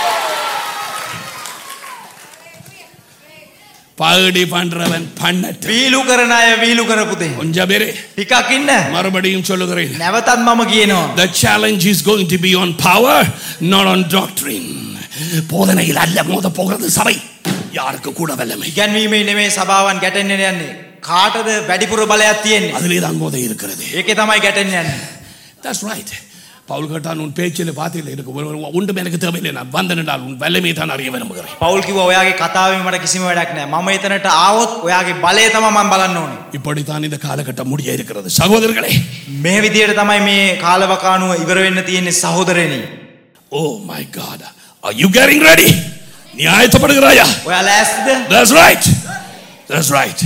Speaker 1: பாடி பண்றவன் பண்ணட்டு
Speaker 2: වීලු කරන අය වීලු කරපුතේ.
Speaker 1: கொஞ்சம் பேரு
Speaker 2: ටිකක් ඉන්න.
Speaker 1: மறுபடியும் சொல்லுகிறேன்
Speaker 2: නැවතත් මම කියනවා.
Speaker 1: The challenge is going to be on power, not on doctrine. போதனையில் அல்ல மோத போகிறது சபை யாருக்கு கூட வல்லமை
Speaker 2: ඉගැන්වීමේ නෙමේ සභාවන් ගැටෙන්න්න යන්නේ. කාටද වැඩිපුර බලයක් තියෙන්නේ.
Speaker 1: அதிலே தான் போதை இருக்கிறது
Speaker 2: ඒක තමයි ගැටෙන් යන්නේ.
Speaker 1: That's right. பவுல் கேட்டான் உன் பேச்சில் பார்த்தீர்கள் எனக்கு ஒரு- ஒரு- ஒன்றும் எனக்கு தேவையில்லை நான் வந்தேன் என்றால் உன் வல்லமையை தான் அறிய விரும்புகிறேன்
Speaker 2: පවුල් කිව්වා ඔයාගේ කතාවෙන් මට කිසිම වැඩක් නෑ. මම එතනට ආවොත් ඔයාගේ බලය තමයි මම බලන්න ඕනේ.
Speaker 1: இப்படித்தான் இந்த காலகட்டம் முடிய இருக்கிறது சகோதரர்களே
Speaker 2: මේ විදියට තමයි මේ කාලවකානුව ඉවර වෙන්න තියෙන්නේ සහෝදරයනි.
Speaker 1: Oh my God are you getting ready நீ ஆயத்தப்படுகிறாயா
Speaker 2: ඔයා ලෑස්තිද?
Speaker 1: that's right that's right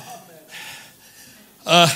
Speaker 1: uh,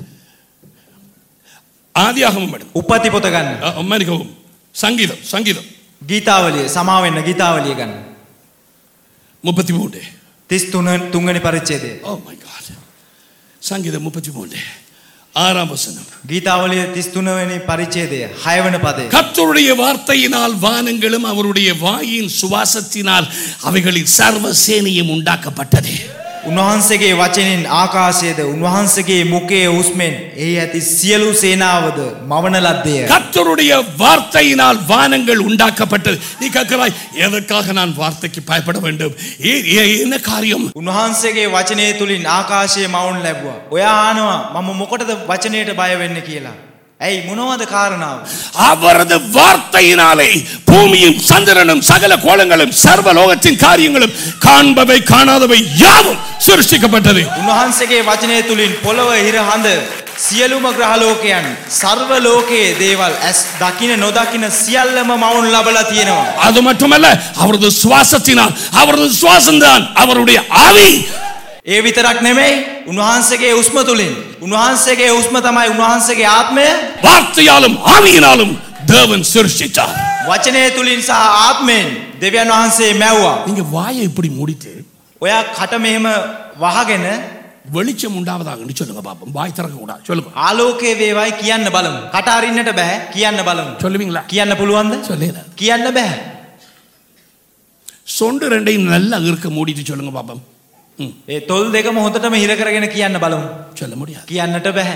Speaker 1: ஆதியாகமம் மேடம்
Speaker 2: උපති පොත ගන්න.
Speaker 1: மன்னிக்கவும் சங்கீதம் சங்கீதம்
Speaker 2: ගීතාවලිය සමාවෙන්න ගීතාවලිය ගන්න.
Speaker 1: முப்பத்தி மூன்று
Speaker 2: 33 තුන්වෙනි පරිච්ඡේදය.
Speaker 1: ஓ மை காட் சங்கீதம் முப்பத்தி மூன்று ஆறாம் வசனம்
Speaker 2: ගීතාවලිය 33 වෙනි පරිච්ඡේදය 6 වෙනි පදය.
Speaker 1: கர்த்தருடைய வார்த்தையினால் வானங்களும் அவருடைய வாயின் சுவாசத்தினால் அவைகளின் சர்வ சேனையும் உண்டாக்கப்பட்டது
Speaker 2: උන්වහන්සේගේ වචනින් ආකාශයේද උන්වහන්සේගේ මුකේ උස්මෙන් එහි ඇති සියලු සේනාවද මවන ලද්දේය.
Speaker 1: கர்த்தருடைய வார்த்தையினால் வானங்கள் உண்டாக்கப்பட்டது நீ கேட்கிறாய் எதற்காக நான் வார்த்தைக்கு பயப்பட வேண்டும் ஏ- ஏ- என்ன காரியம்
Speaker 2: උන්වහන්සේගේ වචනය තුළින් ආකාශය මවුන් ලැබුවා. ඔයා ආනවා මම මොකටද වචනයට බය වෙන්න කියලා. ඇයි මොනවද කාරණාව?
Speaker 1: அவரது வார்த்தையினாலே பூமியும் சந்திரனும் சகல கோலங்களும் சர்வ லோகத்தின் காரியங்களும் காண்பவை காணாதவை யாவும் சிருஷ்டிக்கப்பட்டது
Speaker 2: උන්වහන්සේගේ වචනය තුළින් පොළොව හිර හඳ සියලුම ග්‍රහලෝකයන් සර්ව ලෝකයේ දේවල් ඇස් දකින නොදකින සියල්ලම මවුන් ලබලා තියෙනවා.
Speaker 1: அது மட்டுமல்ல அவரது சுவாசத்தினால் அவரது சுவாசம்தான் அவருடைய ஆவி
Speaker 2: ඒ විතරක් නෙමෙයි උන්වහන්සේගේ උස්ම තුළින් උන්වහන්සේගේ උස්ම තමයි උන්වහන්සේගේ ආත්මය
Speaker 1: வார்த்தையாலும் ஆவியினாலும் தேவன் சிருஷ்டித்தார்
Speaker 2: වචනය තුළින් සහ ආත්මයෙන් දෙවියන් වහන්සේ මැව්වා.
Speaker 1: நீங்க வாயை இப்படி மூடிட்டு
Speaker 2: ඔයා කට මෙහෙම වහගෙන
Speaker 1: வெளிச்சம் உண்டாவதாக சொல்லுங்க பாப்போம் வாய் திறக்க கூடாது சொல்லுங்க
Speaker 2: ආලෝකයේ වේවයි කියන්න බලමු. කට අරින්නට බෑ කියන්න බලමු.
Speaker 1: சொல்லுவீங்களா
Speaker 2: කියන්න පුළුවන්ද?
Speaker 1: சொல்லுங்க
Speaker 2: කියන්න බෑ.
Speaker 1: சொண்டு ரெண்டையும் நல்லா இருக்க மூடிட்டு சொல்லுங்க பாப்போம் ம்,
Speaker 2: ඒ තොල් දෙකම හොඳටම හිර කරගෙන කියන්න බලමු.
Speaker 1: சொல்ல முடியாது
Speaker 2: කියන්නට බෑ.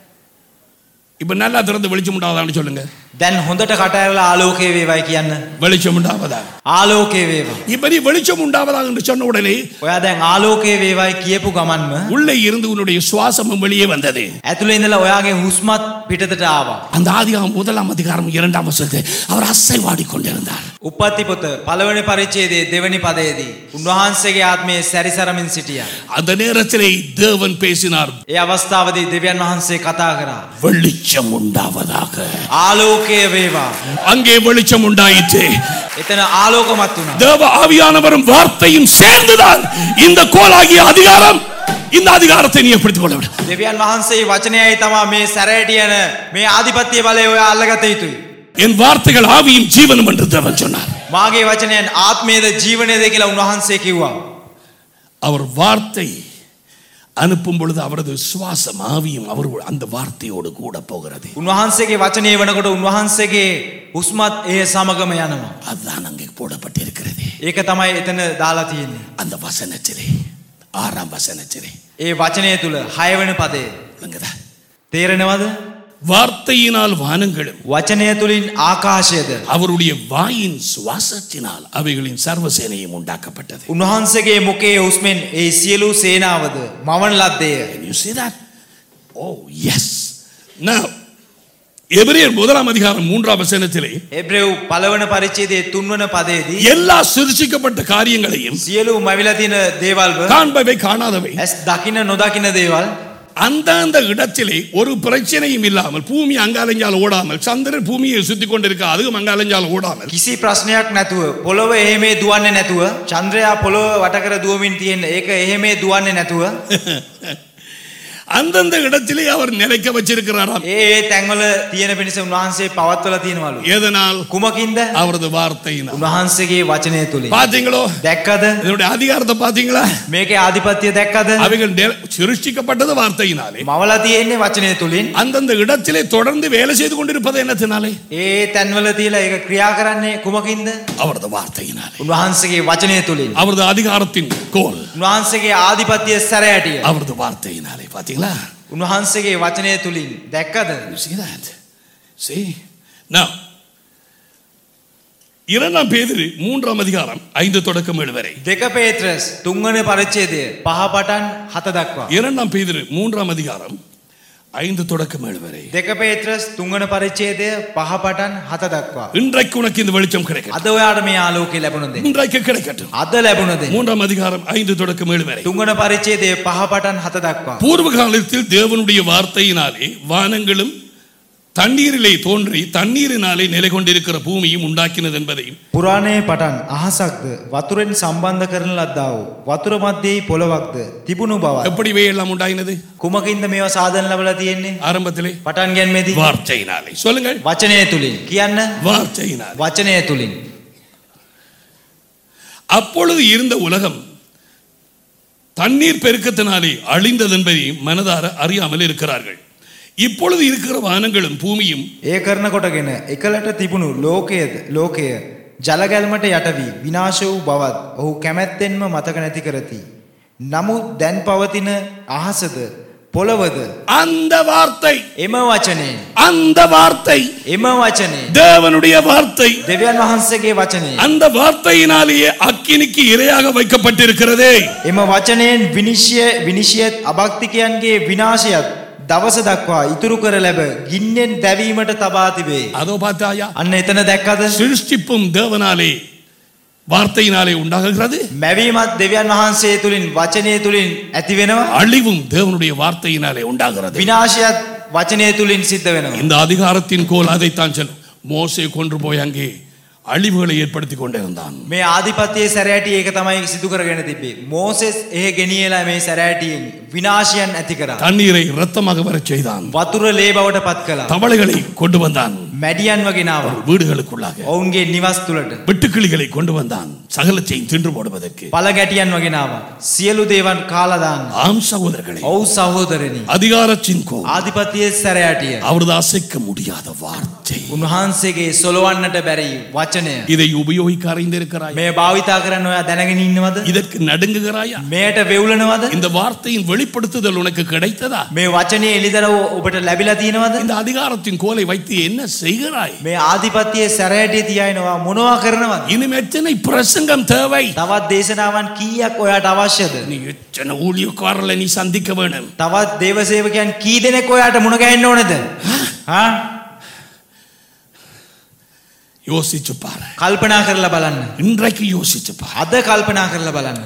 Speaker 1: இப்ப நல்லா திறந்து வெளிச்சம் உண்டாவதான்னு சொல்லுங்க
Speaker 2: දැන් හොඳට කට ඇරලා ආලෝකයේ වේවයි කියන්න.
Speaker 1: வெளிச்சம் உண்டாவதா
Speaker 2: ආලෝකයේ වේවා.
Speaker 1: இப்ப நீ வெளிச்சம் உண்டாவதாக என்று சொன்ன உடனே
Speaker 2: ඔයා දැන් ආලෝකයේ වේවයි කියපු ගමන්ම
Speaker 1: உள்ளே இருந்து உன்னுடைய சுவாசமும் வெளியே வந்தது
Speaker 2: ඇතුළේ ඉඳලා ඔයාගේ හුස්මත් පිටතට ආවා.
Speaker 1: அந்த ஆதியாகம் முதலாம் அதிகாரம் இரண்டாம் வசனத்தை அவர் அசைவாடி கொண்டிருந்தார்
Speaker 2: උපත්ති පොත පළවෙනි පරිච්ඡේදයේ දෙවෙනි පදයේදී උන්වහන්සේගේ ආත්මයේ සැරිසරමින් සිටියා.
Speaker 1: அந்த நேரத்திலே தேவன் பேசினார்
Speaker 2: ඒ අවස්ථාවදී දෙවියන් වහන්සේ කතා කරා.
Speaker 1: வெளிச்சம் உண்டாவதாக
Speaker 2: ආලෝකය වේවා.
Speaker 1: அங்கே வெளிச்சம் உண்டாயிற்று
Speaker 2: එතන ආලෝකමත් වුණා.
Speaker 1: தேவ ஆவியானவரும் வார்த்தையும் சேர்ந்துதான் இந்த கோலாகிய அதிகாரம் இந்த அதிகாரத்தை நீ எடுத்துக் கொள்ள வேண்டும்
Speaker 2: දෙවියන් වහන්සේ වචනයයි තමා මේ සැරෑටියන මේ ආධිපත්‍ය බලය ඔය අල්ලගත යුතුයි.
Speaker 1: என் வார்த்தைகள் ஆவியும் ஜீவனும் என்று தேவன் சொன்னார்
Speaker 2: මාගේ වචනයන් ආත්මයේද ජීවනයද කියලා උන්වහන්සේ කිව්වා.
Speaker 1: அவர் வார்த்தை அனுப்பும் பொழுது அவரது சுவாசம் ஆவியும் அவர் அந்த வார்த்தையோடு கூட போகிறது
Speaker 2: උන්වහන්සේගේ වචනය වනකොට උන්වහන්සේගේ හුස්මත් ඒ සමගම යනවා.
Speaker 1: அதுதான் அங்கே போடப்பட்டிருக்கிறது
Speaker 2: ඒක තමයි එතන දාලා තියෙන්නේ.
Speaker 1: அந்த வசனத்திலே ஆறாம் வசனத்திலே
Speaker 2: ඒ வචනය තුළ හයවන පදේ.
Speaker 1: விளங்குதா?
Speaker 2: තේරෙනවද?
Speaker 1: வார்த்தையினால் வானங்களும்
Speaker 2: වචනය තුළින් ආකාශයද.
Speaker 1: அவருடைய வாயின் சுவாசத்தினால் அவைகளின் சர்வசேனையும் உண்டாக்கப்பட்டது
Speaker 2: උන්වහන්සේගේ මුකේ හුස්මෙන් ඒ සියලු සේනාවද මවන ලද්දේය.
Speaker 1: Can you see that? Oh, yes. Now, எபிரேயர் முதலாம் அதிகாரம் மூன்றாம் வசனத்திலே
Speaker 2: එබ්‍රෙව් පළවන පරිච්චේදයේ තුන්වන පදයේදී
Speaker 1: எல்லா சிருஷிக்கப்பட்ட காரியங்களையும்
Speaker 2: සියලු මැවිලා තියෙන දේවල්ව
Speaker 1: காண்பவை காணாதவை
Speaker 2: ඇස් දකින නොදකින දේවල්
Speaker 1: அந்தந்த இடத்திலே ஒரு பிரச்சனையும் இல்லாமல் பூமி அங்காலஞ்சால் ஓடாமல் சந்திரன் பூமியை சுத்தி கொண்டிருக்க அதுவும் அங்காலஞ்சால் ஓடாமல்
Speaker 2: කිසි ප්‍රශ්නයක් නැතුව පොළොව එහෙමේ දුවන්නේ නැතුව චන්ද්‍රයා පොළොව වට කර දුවමින් තියෙන ඒක එහෙමේ දුවන්නේ නැතුව
Speaker 1: அந்தந்த இடத்திலே அவர் நிலைக்க வச்சிருக்கிறாராம்
Speaker 2: ඒ ඒ තැන්වල තියෙන පිණිස උන්වහන්සේ පවත්වල තියෙනවලු.
Speaker 1: எதனால்
Speaker 2: කුමකින්ද?
Speaker 1: அவரது வார்த்தையினால்
Speaker 2: උන්වහන්සේගේ වචනය තුලින්.
Speaker 1: பாத்தீங்களோ
Speaker 2: දැක්කද?
Speaker 1: இதனுடைய அதிகாரத்தை பாத்தீங்களா
Speaker 2: මේකේ ආධිපත්‍ය දැක්කද?
Speaker 1: அவைகள் நெ- சிருஷ்டிக்கப்பட்டது வார்த்தையினாலே
Speaker 2: මවලා තියෙන්නේ වචනය තුලින්.
Speaker 1: அந்தந்த இடத்திலே தொடர்ந்து வேலை செய்து கொண்டிருப்பது என்னத்தினாலே
Speaker 2: ඒ තැන්වල තියලා ඒක ක්‍රියා කරන්නේ කුමකින්ද?
Speaker 1: அவரது வார்த்தையினாலே
Speaker 2: උන්වහන්සේගේ වචනය තුලින්.
Speaker 1: அவரது அதிகாரத்தின் கோல்
Speaker 2: උන්වහන්සේගේ ආධිපත්‍ය සැරෑටිය.
Speaker 1: அவரது வார்த்தையினாலே பாத்தீங்களா
Speaker 2: උන්වහන්සේගේ වචනය තුලින් දැක්කද?
Speaker 1: You see that? See? Now, இரண்டாம் பேதிரு மூன்றாம் அதிகாரம் ஐந்து தொடக்கம் ஏழு வரை
Speaker 2: දෙක පේත්‍රස් තුන්වන පරිච්ඡේදය පහ පටන් හත දක්වා.
Speaker 1: இரண்டாம் பேதிரு மூன்றாம் அதிகாரம் ஐந்து தொடக்கம் ஏழு வரை
Speaker 2: දෙක පේත්‍රස් තුන්වන පරිච්ඡේදය පහ පටන් හත දක්වා.
Speaker 1: இன்றைக்கு உனக்கு இந்த வெளிச்சம் கிடைக்கும்
Speaker 2: අද ඔයාට මේ ආලෝකය ලැබුණද?
Speaker 1: இன்றைக்கு கிடைக்கட்டும்
Speaker 2: අද ලැබුණද?
Speaker 1: மூன்றாம் அதிகாரம் ஐந்து தொடக்கம் ஏழு வரை
Speaker 2: තුන්වන පරිච්ඡේදය පහ පටන් හත දක්වා.
Speaker 1: பூர்வ காலத்தில் தேவனுடைய வார்த்தையினாலே வானங்களும் தண்ணீரிலே தோன்றி தண்ணீரினாலே நிலை கொண்டிருக்கிற பூமியும் உண்டாக்கினது என்பதையும்
Speaker 2: පුරාණයේ පටන් අහසක්ද වතුරෙන් සම්බන්ධ කරන ලද්දා වූ වතුර මැද්දේ පොළවක්ද තිබුණු බව.
Speaker 1: எப்படி இவையெல்லாம் உண்டாகினது
Speaker 2: කුමකින්ද මේවා සාධන ලැබලා තියෙන්නේ?
Speaker 1: ஆரம்பத்திலே
Speaker 2: පටන් ගැනීමේදී
Speaker 1: வார்த்தையினாலே சொல்லுங்கள்
Speaker 2: වචනය තුලින්. කියන්න
Speaker 1: வார்த்தையினாலே
Speaker 2: වචනය තුලින්.
Speaker 1: அப்பொழுது இருந்த உலகம் தண்ணீர் பெருக்கத்தினாலே அழிந்தது என்பதையும் மனதார அறியாமல் இருக்கிறார்கள் இப்பொழுது இருக்கிற வானங்களும் பூமியும்
Speaker 2: ඒ කරන කොටගෙන එකලට තිබුණු ලෝකයේද ලෝකය ජලගැල්මට යට වී විනාශ වූ බවත් ඔහු කැමැත්තෙන්ම මතක නැති කරති. නමුත් දැන් පවතින අහසද පොළවද
Speaker 1: அந்த வார்த்தை
Speaker 2: එම වචනේ
Speaker 1: அந்த வார்த்தை
Speaker 2: එම වචනේ
Speaker 1: தேவனுடைய வார்த்தை
Speaker 2: දෙවියන් වහන්සේගේ වචනේ
Speaker 1: அந்த வார்த்தையினாலேயே அக்கினிக்கு இரையாக வைக்கப்பட்டிருக்கிறதே
Speaker 2: එම වචනයෙන් විනිශ්චය විනිශ්චයත් අභක්තිකයන්ගේ විනාශයත් දවස දක්වා ඉතුරු කර ලැබ ගින්නෙන් දැවීමට තබා තිබේ.
Speaker 1: அதோ பார்த்தாயா
Speaker 2: අන්න එතන දැක්කද?
Speaker 1: சிருஷ்டிப்பும் தேவனாலே வார்த்தையினாலே உண்டாகுகிறது
Speaker 2: මැවීමත් දෙවියන් වහන්සේ තුලින් වචනය තුලින් ඇති වෙනවා.
Speaker 1: அழிவும் தேவனுடைய வார்த்தையினாலே உண்டாகிறது
Speaker 2: විනාශයත් වචනය තුලින් සිද්ධ වෙනවා.
Speaker 1: இந்த அதிகாரத்தின் கோல் அதைத்தான் சொல்லும் மோசே கொன்று போய் அங்கே அழிவுகளை ஏற்படுத்தி கொண்டிருந்தான்
Speaker 2: මේ ආධිපත්‍යයේ සැරෑටිය ඒක තමයි සිදු කරගෙන තිබේ. මෝසෙස් එහෙ ගෙනියලා මේ සැරෑටියෙන් විනාශයන් ඇති කරා.
Speaker 1: தண்ணீரை இரத்தமாக வரச் செய்தான்
Speaker 2: වතුර ලේ බවට පත් කළා.
Speaker 1: தவளைகளை கொண்டு வந்தான்
Speaker 2: මැඩියන්ව ගෙනාවා.
Speaker 1: வீடுகளுக்குள்ளாக
Speaker 2: ඔවුන්ගේ නිවස් තුලට.
Speaker 1: வெட்டுக்கிளிகளை கொண்டு வந்தான் சகலத்தையும் தின்று போடுவதற்கு
Speaker 2: පළ ගැටියන්ව ගෙනාවා. සියලු දේවන් කාලා දාන්න.
Speaker 1: ஆம் சகோதரர்களே
Speaker 2: ඔව් සහෝදරනි.
Speaker 1: அதிகாரத்தின் கோல்
Speaker 2: ආධිපත්‍යයේ සැරෑටිය.
Speaker 1: அவரது அசைக்க முடியாத வார்த்தை
Speaker 2: උන්වහන්සේගේ සොලවන්නට බැරි වචනය.
Speaker 1: இதை உபயோகிக்க அறிந்திருக்கிறாய்
Speaker 2: මේ භාවිතා කරන්න ඔයා දැනගෙන ඉන්නවද?
Speaker 1: இதற்கு நடுங்குகிறாயா
Speaker 2: මෙයට වෙවුලනවද?
Speaker 1: இந்த வார்த்தையின் வெளிப்படுத்துதல் உனக்கு கிடைத்ததா
Speaker 2: මේ වචනේ එළිදරව් ඔබට ලැබිලා තියෙනවද?
Speaker 1: இந்த அதிகாரத்தின் கோலை வைத்து என்ன செய்கிறாய்
Speaker 2: මේ ආධිපත්‍යයේ සැරෑටිය තියාිනවා මොනවා කරනවද?
Speaker 1: இன்னும் எத்தனை பிரசங்கம் தேவை
Speaker 2: තවත් දේශනාවන් කීයක් ඔයාට අවශ්‍යද?
Speaker 1: நீ எத்தனை ஊழியக்காரர்களை நீ சந்திக்க வேணும்
Speaker 2: තවත් දේව සේවකයන් කී දෙනෙක් ඔයාට මුණ ගැහෙන්න ඕනද? හා?
Speaker 1: யோசிச்சு பாரு
Speaker 2: කල්පනා කරලා බලන්න.
Speaker 1: இன்றைக்கு யோசிச்சு பாரு
Speaker 2: අද කල්පනා කරලා බලන්න.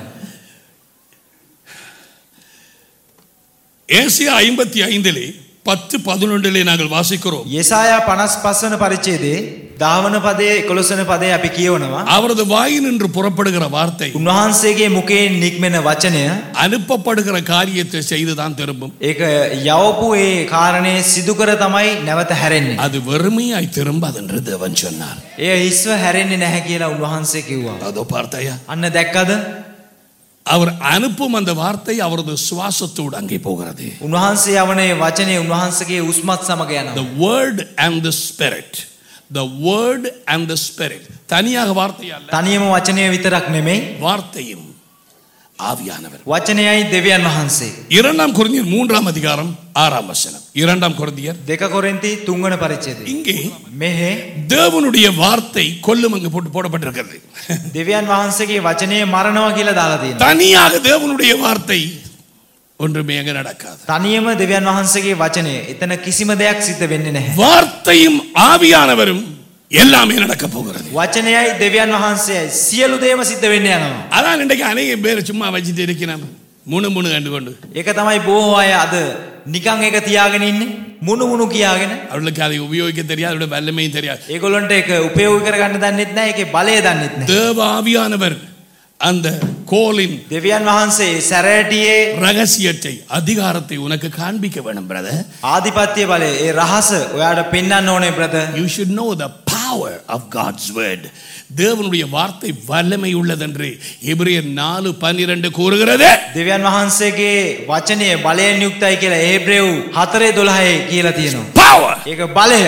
Speaker 1: ஏசியா ஐம்பத்தி ஐந்திலே பத்து பதினொன்றிலே நாங்கள் வாசிக்கிறோம்
Speaker 2: යෙසායා 55 වන පරිච්ඡේදයේ 10 වන පදයේ 11 වන පදයේ අපි කියවනවා.
Speaker 1: அவரது வாயினின்று புறப்படுகிற வார்த்தை
Speaker 2: උන්වහන්සේගේ මුඛයෙන් නික්මෙන වචනය
Speaker 1: அனுப்பப்படுகிற காரியத்தை செய்துதான் திரும்பும்
Speaker 2: ඒක යවපු ඒ කාරණේ සිදු කර තමයි නැවත හැරෙන්නේ.
Speaker 1: அது வெறுமையாய் திரும்பாது என்று தேவன் சொன்னார்
Speaker 2: එය හිස්ව හැරෙන්නේ නැහැ කියලා උන්වහන්සේ කිව්වා.
Speaker 1: அதோ பார்த்தாயா
Speaker 2: අන්න දැක්කද?
Speaker 1: அவர் அனுப்பும் அந்த வார்த்தை அவரது சுவாசத்தோடு அங்கே போகிறது
Speaker 2: උන්වහන්සේ යවනේ වචනේ උන්වහන්සේගේ උස්මත් සමග
Speaker 1: the
Speaker 2: යනවා.
Speaker 1: word and the spirit the word and the spirit தனியாக வார்த்தை அல்ல
Speaker 2: තනියම වචනය විතරක් නෙමෙයි
Speaker 1: வார்த்தையும் ஆவியானவர்
Speaker 2: වචනයයි දෙවියන් වහන්සේ.
Speaker 1: இரண்டாம் குருந்தியர் மூன்றாம் அதிகாரம் ஆறாம் வசனம் இரண்டாம் குருந்தியர்
Speaker 2: දෙක කොරින්ති තුන්වන පරිච්ඡේදය.
Speaker 1: இங்கே
Speaker 2: මෙහෙ
Speaker 1: தேவனுடைய வார்த்தை கொல்லும் அங்கு போட்டு போடப்பட்டிருக்கிறது
Speaker 2: දෙවියන් වහන්සේගේ වචනය මරණවා කියලා දාලා තියෙනවා.
Speaker 1: தனியாக தேவனுடைய வார்த்தை ஒன்றுமே அங்க நடக்காது
Speaker 2: තනියම දෙවියන් වහන්සේගේ වචනය එතන කිසිම දෙයක් සිද්ධ වෙන්නේ නැහැ.
Speaker 1: வார்த்தையும் ஆவியானவரும் எல்லாமே நடக்க போகிறது
Speaker 2: වචනයයි දෙවියන් වහන්සේයි සියලු දේම සිද්ධ වෙන්න යනවා.
Speaker 1: அதான் இன்றைக்கு அநேக பேர் சும்மா வச்சுட்டு இருக்கிறான் முணு முணு கண்டு கொண்டு
Speaker 2: ඒක තමයි බොහෝ අය අද නිකන් ඒක තියාගෙන ඉන්නේ මුණු මුණු කියාගෙන
Speaker 1: அவர்களுக்கு அதை உபயோகிக்க தெரியாது அவருடைய வல்லமையும் தெரியாது
Speaker 2: ඒගොල්ලන්ට ඒක උපයෝගී කරගන්න දන්නෙත් නැහැ ඒකේ බලය දන්නෙත් නැහැ.
Speaker 1: தேவ ஆவியானவர் அந்த கோலின்
Speaker 2: දෙවියන් වහන්සේ සැරෑටියේ
Speaker 1: ரகசியத்தை அதிகாரத்தை உனக்கு காண்பிக்க வேணும் பிரதர்
Speaker 2: ආධිපත්‍ය බලය ඒ රහස ඔයාට පෙන්වන්න ඕනේ brother.
Speaker 1: You should know the power of God's word தேவனுடைய வார்த்தை வல்லமை உள்ளதென்று எபிரேயர் நாலு பன்னிரண்டு கூறுகிறது
Speaker 2: දෙවියන් වහන්සේගේ වචනය බලයෙන් යුක්තයි කියලා ඒබ්‍රෙව් හතරේ දොළහේ කියලා තියෙනවා.
Speaker 1: பவர்
Speaker 2: ඒක බලය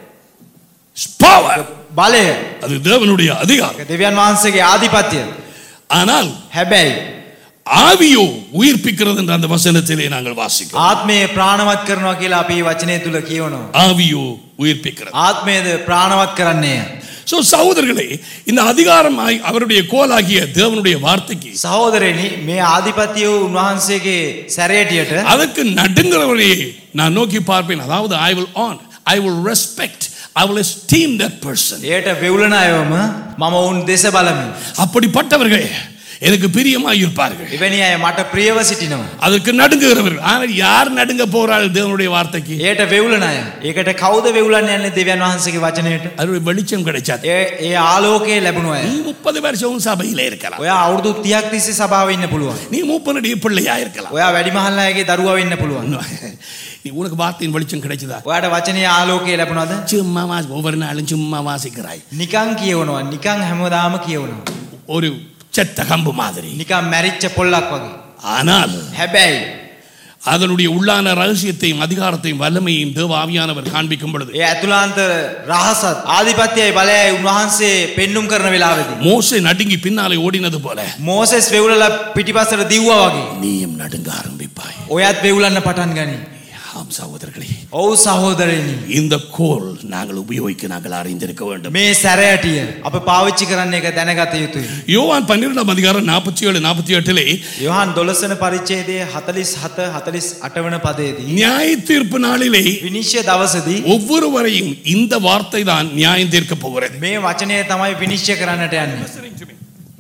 Speaker 1: பவர்
Speaker 2: බලය
Speaker 1: அது தேவனுடைய அதிகாரம்
Speaker 2: ඒක දෙවියන් වහන්සේගේ ආධිපත්‍ය.
Speaker 1: ஆனால்
Speaker 2: හැබැයි
Speaker 1: ஆவியோ உயிர்ப்பிக்கிறது என்ற அந்த வசனத்திலே நாங்கள் வாசிக்கிறோம்
Speaker 2: ආත්මය ප්‍රාණවත් කරනවා කියලා අපි මේ වචනය තුල කියවනවා.
Speaker 1: ஆவியோ உயிர்ப்பிக்கிறது
Speaker 2: ආත්මයද ප්‍රාණවත් කරන්නේය.
Speaker 1: சோ சகோதரர்களே இந்த அதிகாரம் ஆகி- அவருடைய கோலாகிய தேவனுடைய வார்த்தைக்கு
Speaker 2: සහෝදරනි මේ ආධිපත්‍ය වූ උන්වහන්සේගේ සැරේටියට
Speaker 1: அதற்கு நடுங்கிறவரையே நான் நோக்கி பார்ப்பேன் அதாவது I will honour I will respect I will esteem that person
Speaker 2: එයට වෙවුලන අයවම මම ඔවුන් දෙස බලමි.
Speaker 1: அப்படிப்பட்டவர்கள் எனக்கு பிரியமாய் இருப்பார்கள்
Speaker 2: එවැනි අය මට ප්‍රියව සිටිනවා.
Speaker 1: அதுக்கு நடுங்குகிறவர்கள் ஆனால் யார் நடுங்க போறாள் தேவனுடைய வார்த்தைக்கு
Speaker 2: එයට වෙවුලන අය. ඒකට කවුද වෙවුලන්න යන්නේ දෙවියන් වහන්සේගේ වචනයට?
Speaker 1: அது வெளிச்சம் கிடைச்சாது
Speaker 2: ඒ ඒ ආලෝකයේ ලැබුණු අය.
Speaker 1: நீ முப்பது வருஷம் சபையில இருக்கலாம்
Speaker 2: ඔයා අවුරුදු 30ක් තිස්සේ සභාවේ ඉන්න පුළුවන්.
Speaker 1: நீ மூப்பனுடைய பிள்ளையா இருக்கலாம்
Speaker 2: ඔයා වැඩිමහල්ලාගේ දරුවා වෙන්න පුළුවන්.
Speaker 1: நீ உனக்கு வார்த்தையின் வெளிச்சம் கிடைச்சதா
Speaker 2: ඔයාට වචනේ ආලෝකය ලැබුණාද?
Speaker 1: சும்மா வாசி ஒவ்வொரு நாளும் சும்மா வாசிக்கிறாய்
Speaker 2: නිකං කියවනවා. නිකං හැමදාම කියවනවා.
Speaker 1: ஒரு செத்த கம்பு மாதிரி
Speaker 2: නිකං මැරිච්ච පොල්ලක් වගේ.
Speaker 1: ஆனால்
Speaker 2: හැබැයි
Speaker 1: அதனுடைய உள்ளான ரகசியத்தையும் அதிகாரத்தையும் வல்லமையையும் தேவ ஆவியானவர் காண்பிக்கும் பொழுது
Speaker 2: ඒ ඇතුළාන්ත රහසත් ආධිපත්‍යයයි බලයයි උන්වහන්සේ පෙන්눔 කරන වෙලාවේදී
Speaker 1: மோசே நடுங்கி பின்னாலே ஓடினது போல
Speaker 2: මෝසෙස් වෙවුලලා පිටිපස්සට දිව්වා වගේ
Speaker 1: நீயும் நடுங்க ஆரம்பிப்பாய்
Speaker 2: ඔයත් වෙවුලන්න පටන් ගනි.
Speaker 1: ஆம் சகோதரர்களே
Speaker 2: ඔව් සහෝදරයනි.
Speaker 1: இந்த கோல் நாங்கள் உபயோகிக்க நாங்கள் அறிந்திருக்க வேண்டும்
Speaker 2: මේ සැරයටිය අප පාවිච්චි කරන්න එක දැනගත යුතුයි.
Speaker 1: யோவான் பன்னிரெண்டாம் அதிகாரம் நாற்பத்தி ஏழு நாற்பத்தி எட்டிலே
Speaker 2: යොහන් දොළසන පරිච්චේදය හතලිස් හත හතලිස් අටවන පදයේදී.
Speaker 1: நியாய தீர்ப்பு நாளிலே
Speaker 2: විනිශ්්‍ය දවසදී
Speaker 1: ஒவ்வொருவரையும் இந்த வார்த்தை தான் நியாயம் தீர்க்க போகிறது
Speaker 2: මේ වචනය තමයි විනිශ්්‍ය කරන්නට යන්න.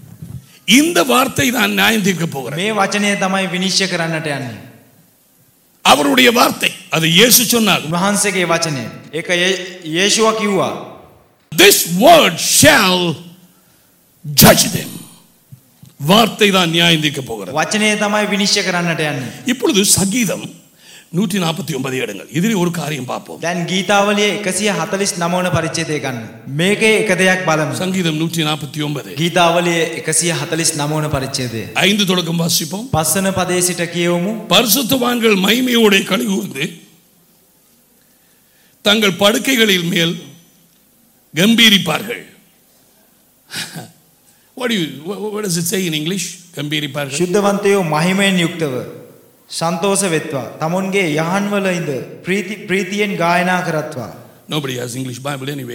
Speaker 1: இந்த வார்த்தை தான் நியாயம் தீர்க்க போகிறது
Speaker 2: මේ වචනය තමයි විනිශ්්‍ය කරන්නට යන්නේ.
Speaker 1: அவருடைய வார்த்தை அது இயேசு சொன்னார்
Speaker 2: උන්වහන්සේගේ වචනය. ඒක යේ- යේෂුව කිව්වා.
Speaker 1: this word shall judge them வார்த்தை தான் நியாயம் தீர்க்க போகிறது
Speaker 2: වචනය තමයි විනිශ්්‍ය කරන්නට යන්නේ.
Speaker 1: இப்பொழுது சங்கீதம் நூற்றி நாற்பத்தி ஒன்பது இடங்கள் இதில் ஒரு காரியம் பார்ப்போம்
Speaker 2: දැන් ගීතාවලිය එකසිය හතලිස් නමවන පරිච්චේදය ගන්න. මේකේ එක දෙයක් බලමු.
Speaker 1: சங்கீதம் நூற்றி நாற்பத்தி ஒன்பது
Speaker 2: ගීතාවලිය එකසිය හතලිස් නමවන පරිච්චේදය.
Speaker 1: ஐந்து தொடக்கம் வாசிப்போம்
Speaker 2: පස්සන පදේ සිට කියවමු.
Speaker 1: பரிசுத்தவான்கள் மகிமையோட கழிவுந்து தங்கள் படுக்கைகளில் மேல் கம்பீரிப்பார்கள் what do you what, what does it say in english கம்பீரிப்பார்கள்
Speaker 2: ශුද්ධවන්තයෝ මහිමයෙන් යුක්තව සන්තෝෂ වෙත්වා. තමුන්ගේ යහන්වල ඉඳ ප්‍රීති ප්‍රීතියෙන් ගායනා කරත්වා.
Speaker 1: nobody has english bible anyway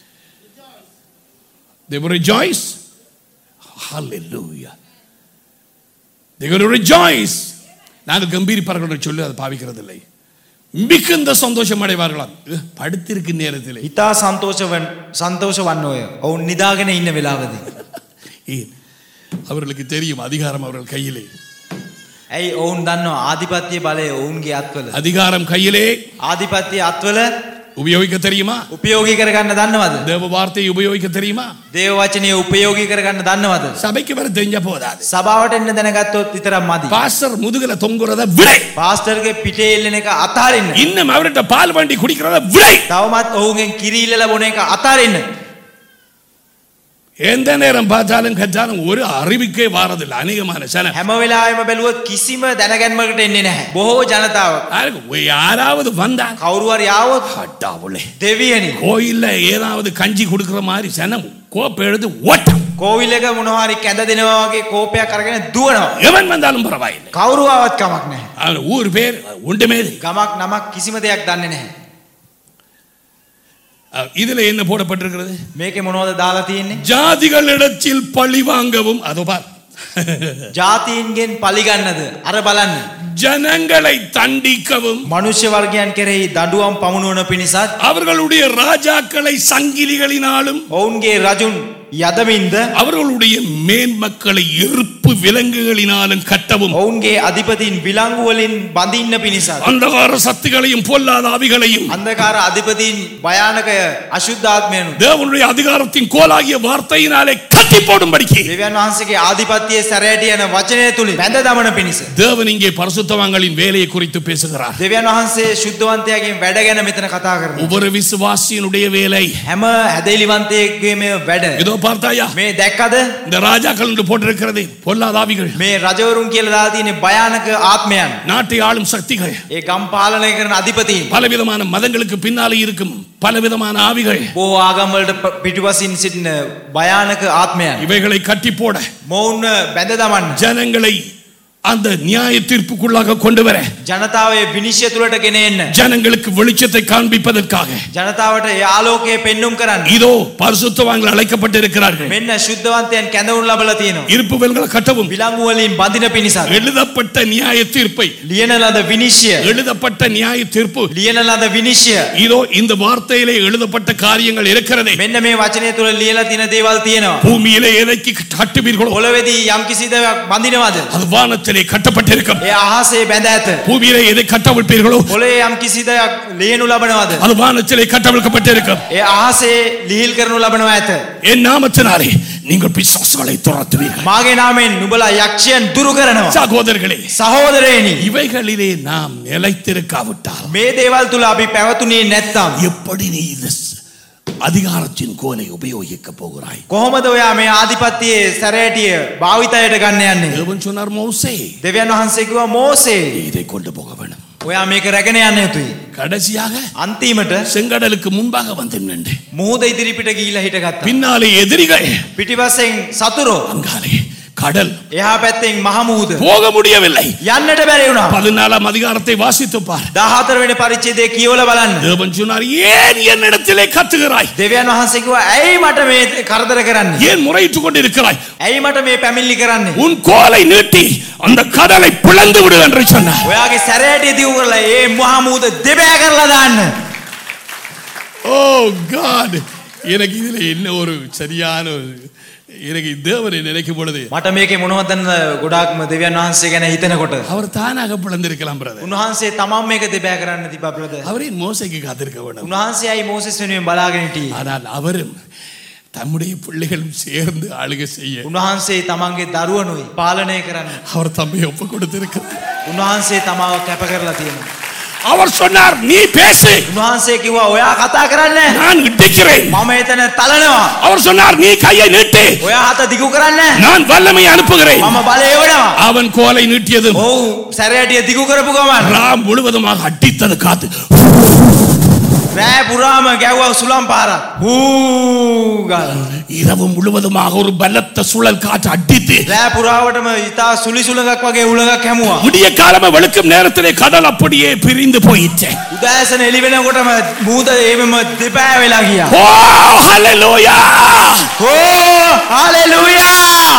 Speaker 1: they will rejoice hallelujah they will rejoice நாங்கள் கம்பீரிப்பார்கள் என்று சொல்லி அதை பாவிக்கிறது இல்லை மிகுந்த சந்தோஷம் அடைவார்களாம் இது படுத்திருக்கு நேரத்திலே
Speaker 2: ඉතා සන්තෝෂවන් සන්තෝෂ වන්නෝය. ඔවුන් නිදාගෙන ඉන්න වෙලාවදී.
Speaker 1: ஏன் அவர்களுக்கு தெரியும் அதிகாரம் அவர்கள் கையிலே
Speaker 2: ඇයි ඔවුන් දන්න ආධිපත්‍යය බලය ඔවුන්ගේ අත්වල.
Speaker 1: அதிகாரம் கையிலே
Speaker 2: ආධිපත්‍යය අත්වල
Speaker 1: உபயோகிக்க தெரியுமா
Speaker 2: උපයෝගී කරගන්න දන්නවද.
Speaker 1: தேவ வார்த்தையை உபயோகிக்க தெரியுமா
Speaker 2: දේව වචනය උපයෝගී කරගන්න දන්නවද.
Speaker 1: சபைக்கு வர தெரிஞ்ச போதாது
Speaker 2: සභාවට එන්න දැනගත්තොත් විතරක් මදි.
Speaker 1: பாஸ்டர் முதுகுல தொங்குறத விடை
Speaker 2: පාස්ටර්ගේ පිටේ එල්ලන එක අතාරන්න.
Speaker 1: இன்னும் அவர்கிட்ட பால் வண்டி குடிக்கிறத விடை
Speaker 2: තවමත් ඔවුන්ගෙන් කිරීල්ල බොන එක අතාරන්න.
Speaker 1: எந்த நேரம் பார்த்தாலும் கற்றாலும் ஒரு அறிவிக்கே வாரதில்லை அநேகமான சன
Speaker 2: හැම වෙලාම බැලුවත් කිසිම දැනගැන්මකට එන්නේ නැහැ. බොහෝ ජනතාව.
Speaker 1: யாருக்கு யாராவது வந்தா
Speaker 2: කවුරුවර යාවොත්
Speaker 1: அட்டாவுளே
Speaker 2: දෙවියනි.
Speaker 1: கோயில்ல ஏதாவது கஞ்சி கொடுக்கிற மாதிரி சனம் கோப்பை எழுது ஓட்டம்
Speaker 2: කෝවිල් එක මොනවාරි කැඳ දෙනවා වගේ කෝපයක් අරගෙන දුවනවා.
Speaker 1: எவன் வந்தாலும் பரவாயில்லை
Speaker 2: කවුරුවාවත් කමක් නැහැ.
Speaker 1: அவன் ஊர் பேர் ஒன்றுமே இல்லை.
Speaker 2: ගමක් නමක් කිසිම දෙයක් දන්නේ නැහැ.
Speaker 1: அஹ், இதுல என்ன போடப்பட்டிருக்கிறது
Speaker 2: මේකේ මොනවද දාලා තියෙන්නේ?
Speaker 1: ஜாதிகளிடத்தில் பழி வாங்கவும் அதோ பார்
Speaker 2: ජාතීන්ගෙන් පලිගන්නද? අර බලන්න.
Speaker 1: ஜனங்களை தண்டிக்கவும்
Speaker 2: මනුෂ්‍ය වර්ගයන් කෙරෙහි දඩුවම් පමුණුවන පිණිසත්
Speaker 1: அவர்களுடைய ராஜாக்களை சங்கிலிகளினாலும்
Speaker 2: ඔවුන්ගේ රජුන් යදමින්ද
Speaker 1: அவர்களுடைய மேன்மக்களை எருப்பு விலங்குகளினாலும் கட்டவும்
Speaker 2: ඔවුන්ගේ අධිපතින් විලංගු වලින් බඳින්න පිණිසත්
Speaker 1: அந்தகார சக்திகளையும் பொல்லாத ஆவிகளையும்
Speaker 2: අන්ධකාර අධිපතින් භයානකය අශුද්ධාත්මයනු
Speaker 1: தேவனுடைய அதிகாரத்தின் கோலாகிய வார்த்தையினாலே கட் கட்டி போடும்படிக்கு
Speaker 2: දෙවියන් වහන්සේගේ ආධිපත්‍යයේ සැරයට යන වචනය තුලින් බැඳ දමන පිණිස
Speaker 1: தேவன் இங்கே பரிசுத்தவான்களின் வேலையை குறித்து பேசுகிறார்
Speaker 2: දෙවියන් වහන්සේ ශුද්ධවන්තයාගෙන් වැඩ ගැන මෙතන කතා කරනවා
Speaker 1: ஒவ்வொரு விசுவாசியினுடைய வேலை
Speaker 2: හැම හැදෙලිවන්තයෙක්ගේ මේ වැඩ
Speaker 1: இதோ பார்த்தாயா
Speaker 2: මේ දැක්කද
Speaker 1: இந்த ராஜாக்கள் என்று போட்டிருக்கிறது பொல்லாதாவிகள்
Speaker 2: මේ රජවරුන් කියලා දාලා තියෙන භයානක ආත්මයන්
Speaker 1: நாட்டை ஆளும் சக்திகள்
Speaker 2: ඒ ගම් පාලනය කරන අධිපතීන්
Speaker 1: பலவிதமான மதங்களுக்கு பின்னாலே இருக்கும் பலவிதமான ஆவிகள்
Speaker 2: බොහෝ ආගම් වලට ප- පිටුපසින් සිටින භයානක ආත්මයන්
Speaker 1: இவைகளை கட்டி போட
Speaker 2: මොවුන්ව බැඳ දමන්න
Speaker 1: ஜனங்களை அந்த நியாய தீர்ப்புக்குள்ளாக கொண்டு வர
Speaker 2: ජනතාවේ විනිශ්චය තුලට ගෙන එන්න
Speaker 1: ஜனங்களுக்கு வெளிச்சத்தை காண்பிப்பதற்காக
Speaker 2: ජනතාවට ඒ ආලෝකය පෙන්눔 කරන්න
Speaker 1: இதோ பரிசுத்தவான்கள் அழைக்கப்பட்டிருக்கிறார்கள்
Speaker 2: මෙන්න ශුද්ධවන්තයන් කැඳවුම් ලබලා තියෙනවා
Speaker 1: இருப்புவெல்களை கட்டவும்
Speaker 2: විලංගු වලින් බඳින පිණිසක්
Speaker 1: எழுதப்பட்ட நியாய தீர்ப்பை
Speaker 2: ලියන ලද විනිශ්චය
Speaker 1: எழுதப்பட்ட நியாய தீர்ப்பு
Speaker 2: ලියන ලද විනිශ්චය
Speaker 1: இதோ இந்த வார்த்தையிலே எழுதப்பட்ட காரியங்கள் இருக்கிறதே
Speaker 2: මෙන්න මේ වචනය තුල ලියලා තියෙන දේවල් තියෙනවා
Speaker 1: பூமியிலே எதைக்கு கட்டுவீர்களோ
Speaker 2: පොළොවේදී යම් කිසි දෙයක් බඳිනවද
Speaker 1: அது வானத்திலே கட்டப்பட்டிருக்கும்
Speaker 2: ඒ අහසේ බැඳ ඇත
Speaker 1: பூமியிலே எதை கட்டவிழ்ப்பீர்களோ
Speaker 2: පොළේ යම් කිසි දෙයක් ලියනු ලබනවද
Speaker 1: அது வானத்திலே கட்டவிழ்க்கப்பட்டிருக்கும்
Speaker 2: ඒ අහසේ ලිහිල් කරනු ලබනවා ඇත
Speaker 1: என் நாமத்தினாலே நீங்கள் பிசாசுகளை துரத்துவீர்கள்
Speaker 2: මාගේ නාමෙන් නුඹලා යක්ෂයන් දුරු කරනවා
Speaker 1: சகோதரர்களே
Speaker 2: සහෝදරයනි
Speaker 1: இவைகளிலே நாம் நிலைத்திருக்காவிட்டால்
Speaker 2: මේ දේවල් තුල අපි පැවතුනේ නැත්තම්
Speaker 1: எப்படி நீ இந்த ஸ்- அதிகாரத்தின் கோலை உபயோகிக்க போகிறாய்
Speaker 2: කොහොමද ඔයා මේ ආධිපත්‍යයේ සැරෑටිය භාවිතයට ගන්න යන්නේ
Speaker 1: தேவன் சொன்னார் மோசே
Speaker 2: දෙවියන් වහන්සේ කිව්වා මෝසේ
Speaker 1: நீ இதை கொண்டு போக வேணும்
Speaker 2: ඔයා මේක රැගෙන යන්න යුතුයි
Speaker 1: கடைசியாக
Speaker 2: අන්තිමට
Speaker 1: செங்கடலுக்கு முன்பாக வந்து நின்று
Speaker 2: මුහුද ඉදිරිපිට ගිහිලා හිටගත්තා
Speaker 1: பின்னாலே எதிரிகள்
Speaker 2: පිටිපස්සෙන් සතුරෝ
Speaker 1: அங்காலே கடல்
Speaker 2: එහා පැත්තෙන් මහ මුහුද
Speaker 1: போக முடியவில்லை
Speaker 2: යන්නට බැරි වුණා
Speaker 1: பதினாலாம் அதிகாரத்தை வாசித்து பார்
Speaker 2: 14 වෙනි පරිච්ඡේදයේ කියවලා බලන්න
Speaker 1: தேவன் சொன்னார் ஏன் என்னிடத்திலே கத்துகிறாய்
Speaker 2: දෙවියන් වහන්සේ කිව්වා ඇයි මට මේ කරදර කරන්නේ
Speaker 1: ஏன் முறையிட்டுக் கொண்டிருக்கிறாய்
Speaker 2: ඇයි මට මේ පැමිණිලි කරන්නේ
Speaker 1: உன் கோலை நீட்டி அந்த கடலை பிளந்து விடு என்று சொன்னார்
Speaker 2: ඔයාගේ සැරෑටිය දියු කරලා ඒ මහ මුහුද දෙබෑ කරලා දාන්න
Speaker 1: ஓ காட் எனக்கு இதுல என்ன ஒரு சரியான ஒரு- எனக்கு தேவனை நினைக்கும் பொழுது
Speaker 2: මට මේකේ මොනවදන්න ගොඩාක්ම දෙවියන් වහන්සේ ගැන හිතනකොට
Speaker 1: அவர் தானாக பிளந்திருக்கலாம் பிரதர்
Speaker 2: උන්වහන්සේ තමන් මේක දෙබෑ කරන්න තිබා බ්‍රදර්
Speaker 1: அவரே மோசைக்கு காத்திருக்க வேண்டும்
Speaker 2: උන්වහන්සේ අයි මෝසෙස් වෙනුවෙන් බලාගෙන හිටියේ
Speaker 1: ஆனால் அவரும் தம்முடைய பிள்ளைகளும் சேர்ந்து ஆளுகை செய்ய
Speaker 2: උන්වහන්සේ තමන්ගේ දරුවනුයි පාලනය කරන්න
Speaker 1: அவர் தம்மை ஒப்பு கொடுத்திருக்கிறார்
Speaker 2: උන්වහන්සේ තමාව කැප කරලා තියෙනවා
Speaker 1: அவர் சொன்னார் நீ பேசு
Speaker 2: උන්වහන්සේ කිව්වා ඔයා කතා කරන්න
Speaker 1: நான் இடிக்கிறேன்
Speaker 2: මම එතන තලනවා
Speaker 1: அவர் சொன்னார் நீ கையை நீட்டு
Speaker 2: ඔයා හත දිගු කරන්න
Speaker 1: நான் வல்லமை அனுப்புகிறேன்
Speaker 2: මම බලය එවනවා
Speaker 1: அவன் கோலை நீட்டியதும்
Speaker 2: ඔව් සැරෑටිය දිගු කරපු ගමන්
Speaker 1: ராம் முழுவதுமாக அடித்தது காத்து
Speaker 2: රෑ පුරාම ගැව්වා සුළම් පාරක් හූ ගාලා
Speaker 1: இரவு முழுவதுமாக ஒரு பலத்த சுழல் காற்று அடித்து
Speaker 2: රෑ පුරාවටම ඉතා සුලි සුළඟක් වගේ උලඟක් හැමුවා
Speaker 1: விடிய காலම வெளுக்கும் நேரத்திலே கடல் அப்படியே பிரிந்து போயிற்று
Speaker 2: උදෑසන එළි වෙනකොටම මූද ඒමම දෙපෑ වෙලා ගියා
Speaker 1: ஓ ஹalleluya
Speaker 2: ඕ හalleluya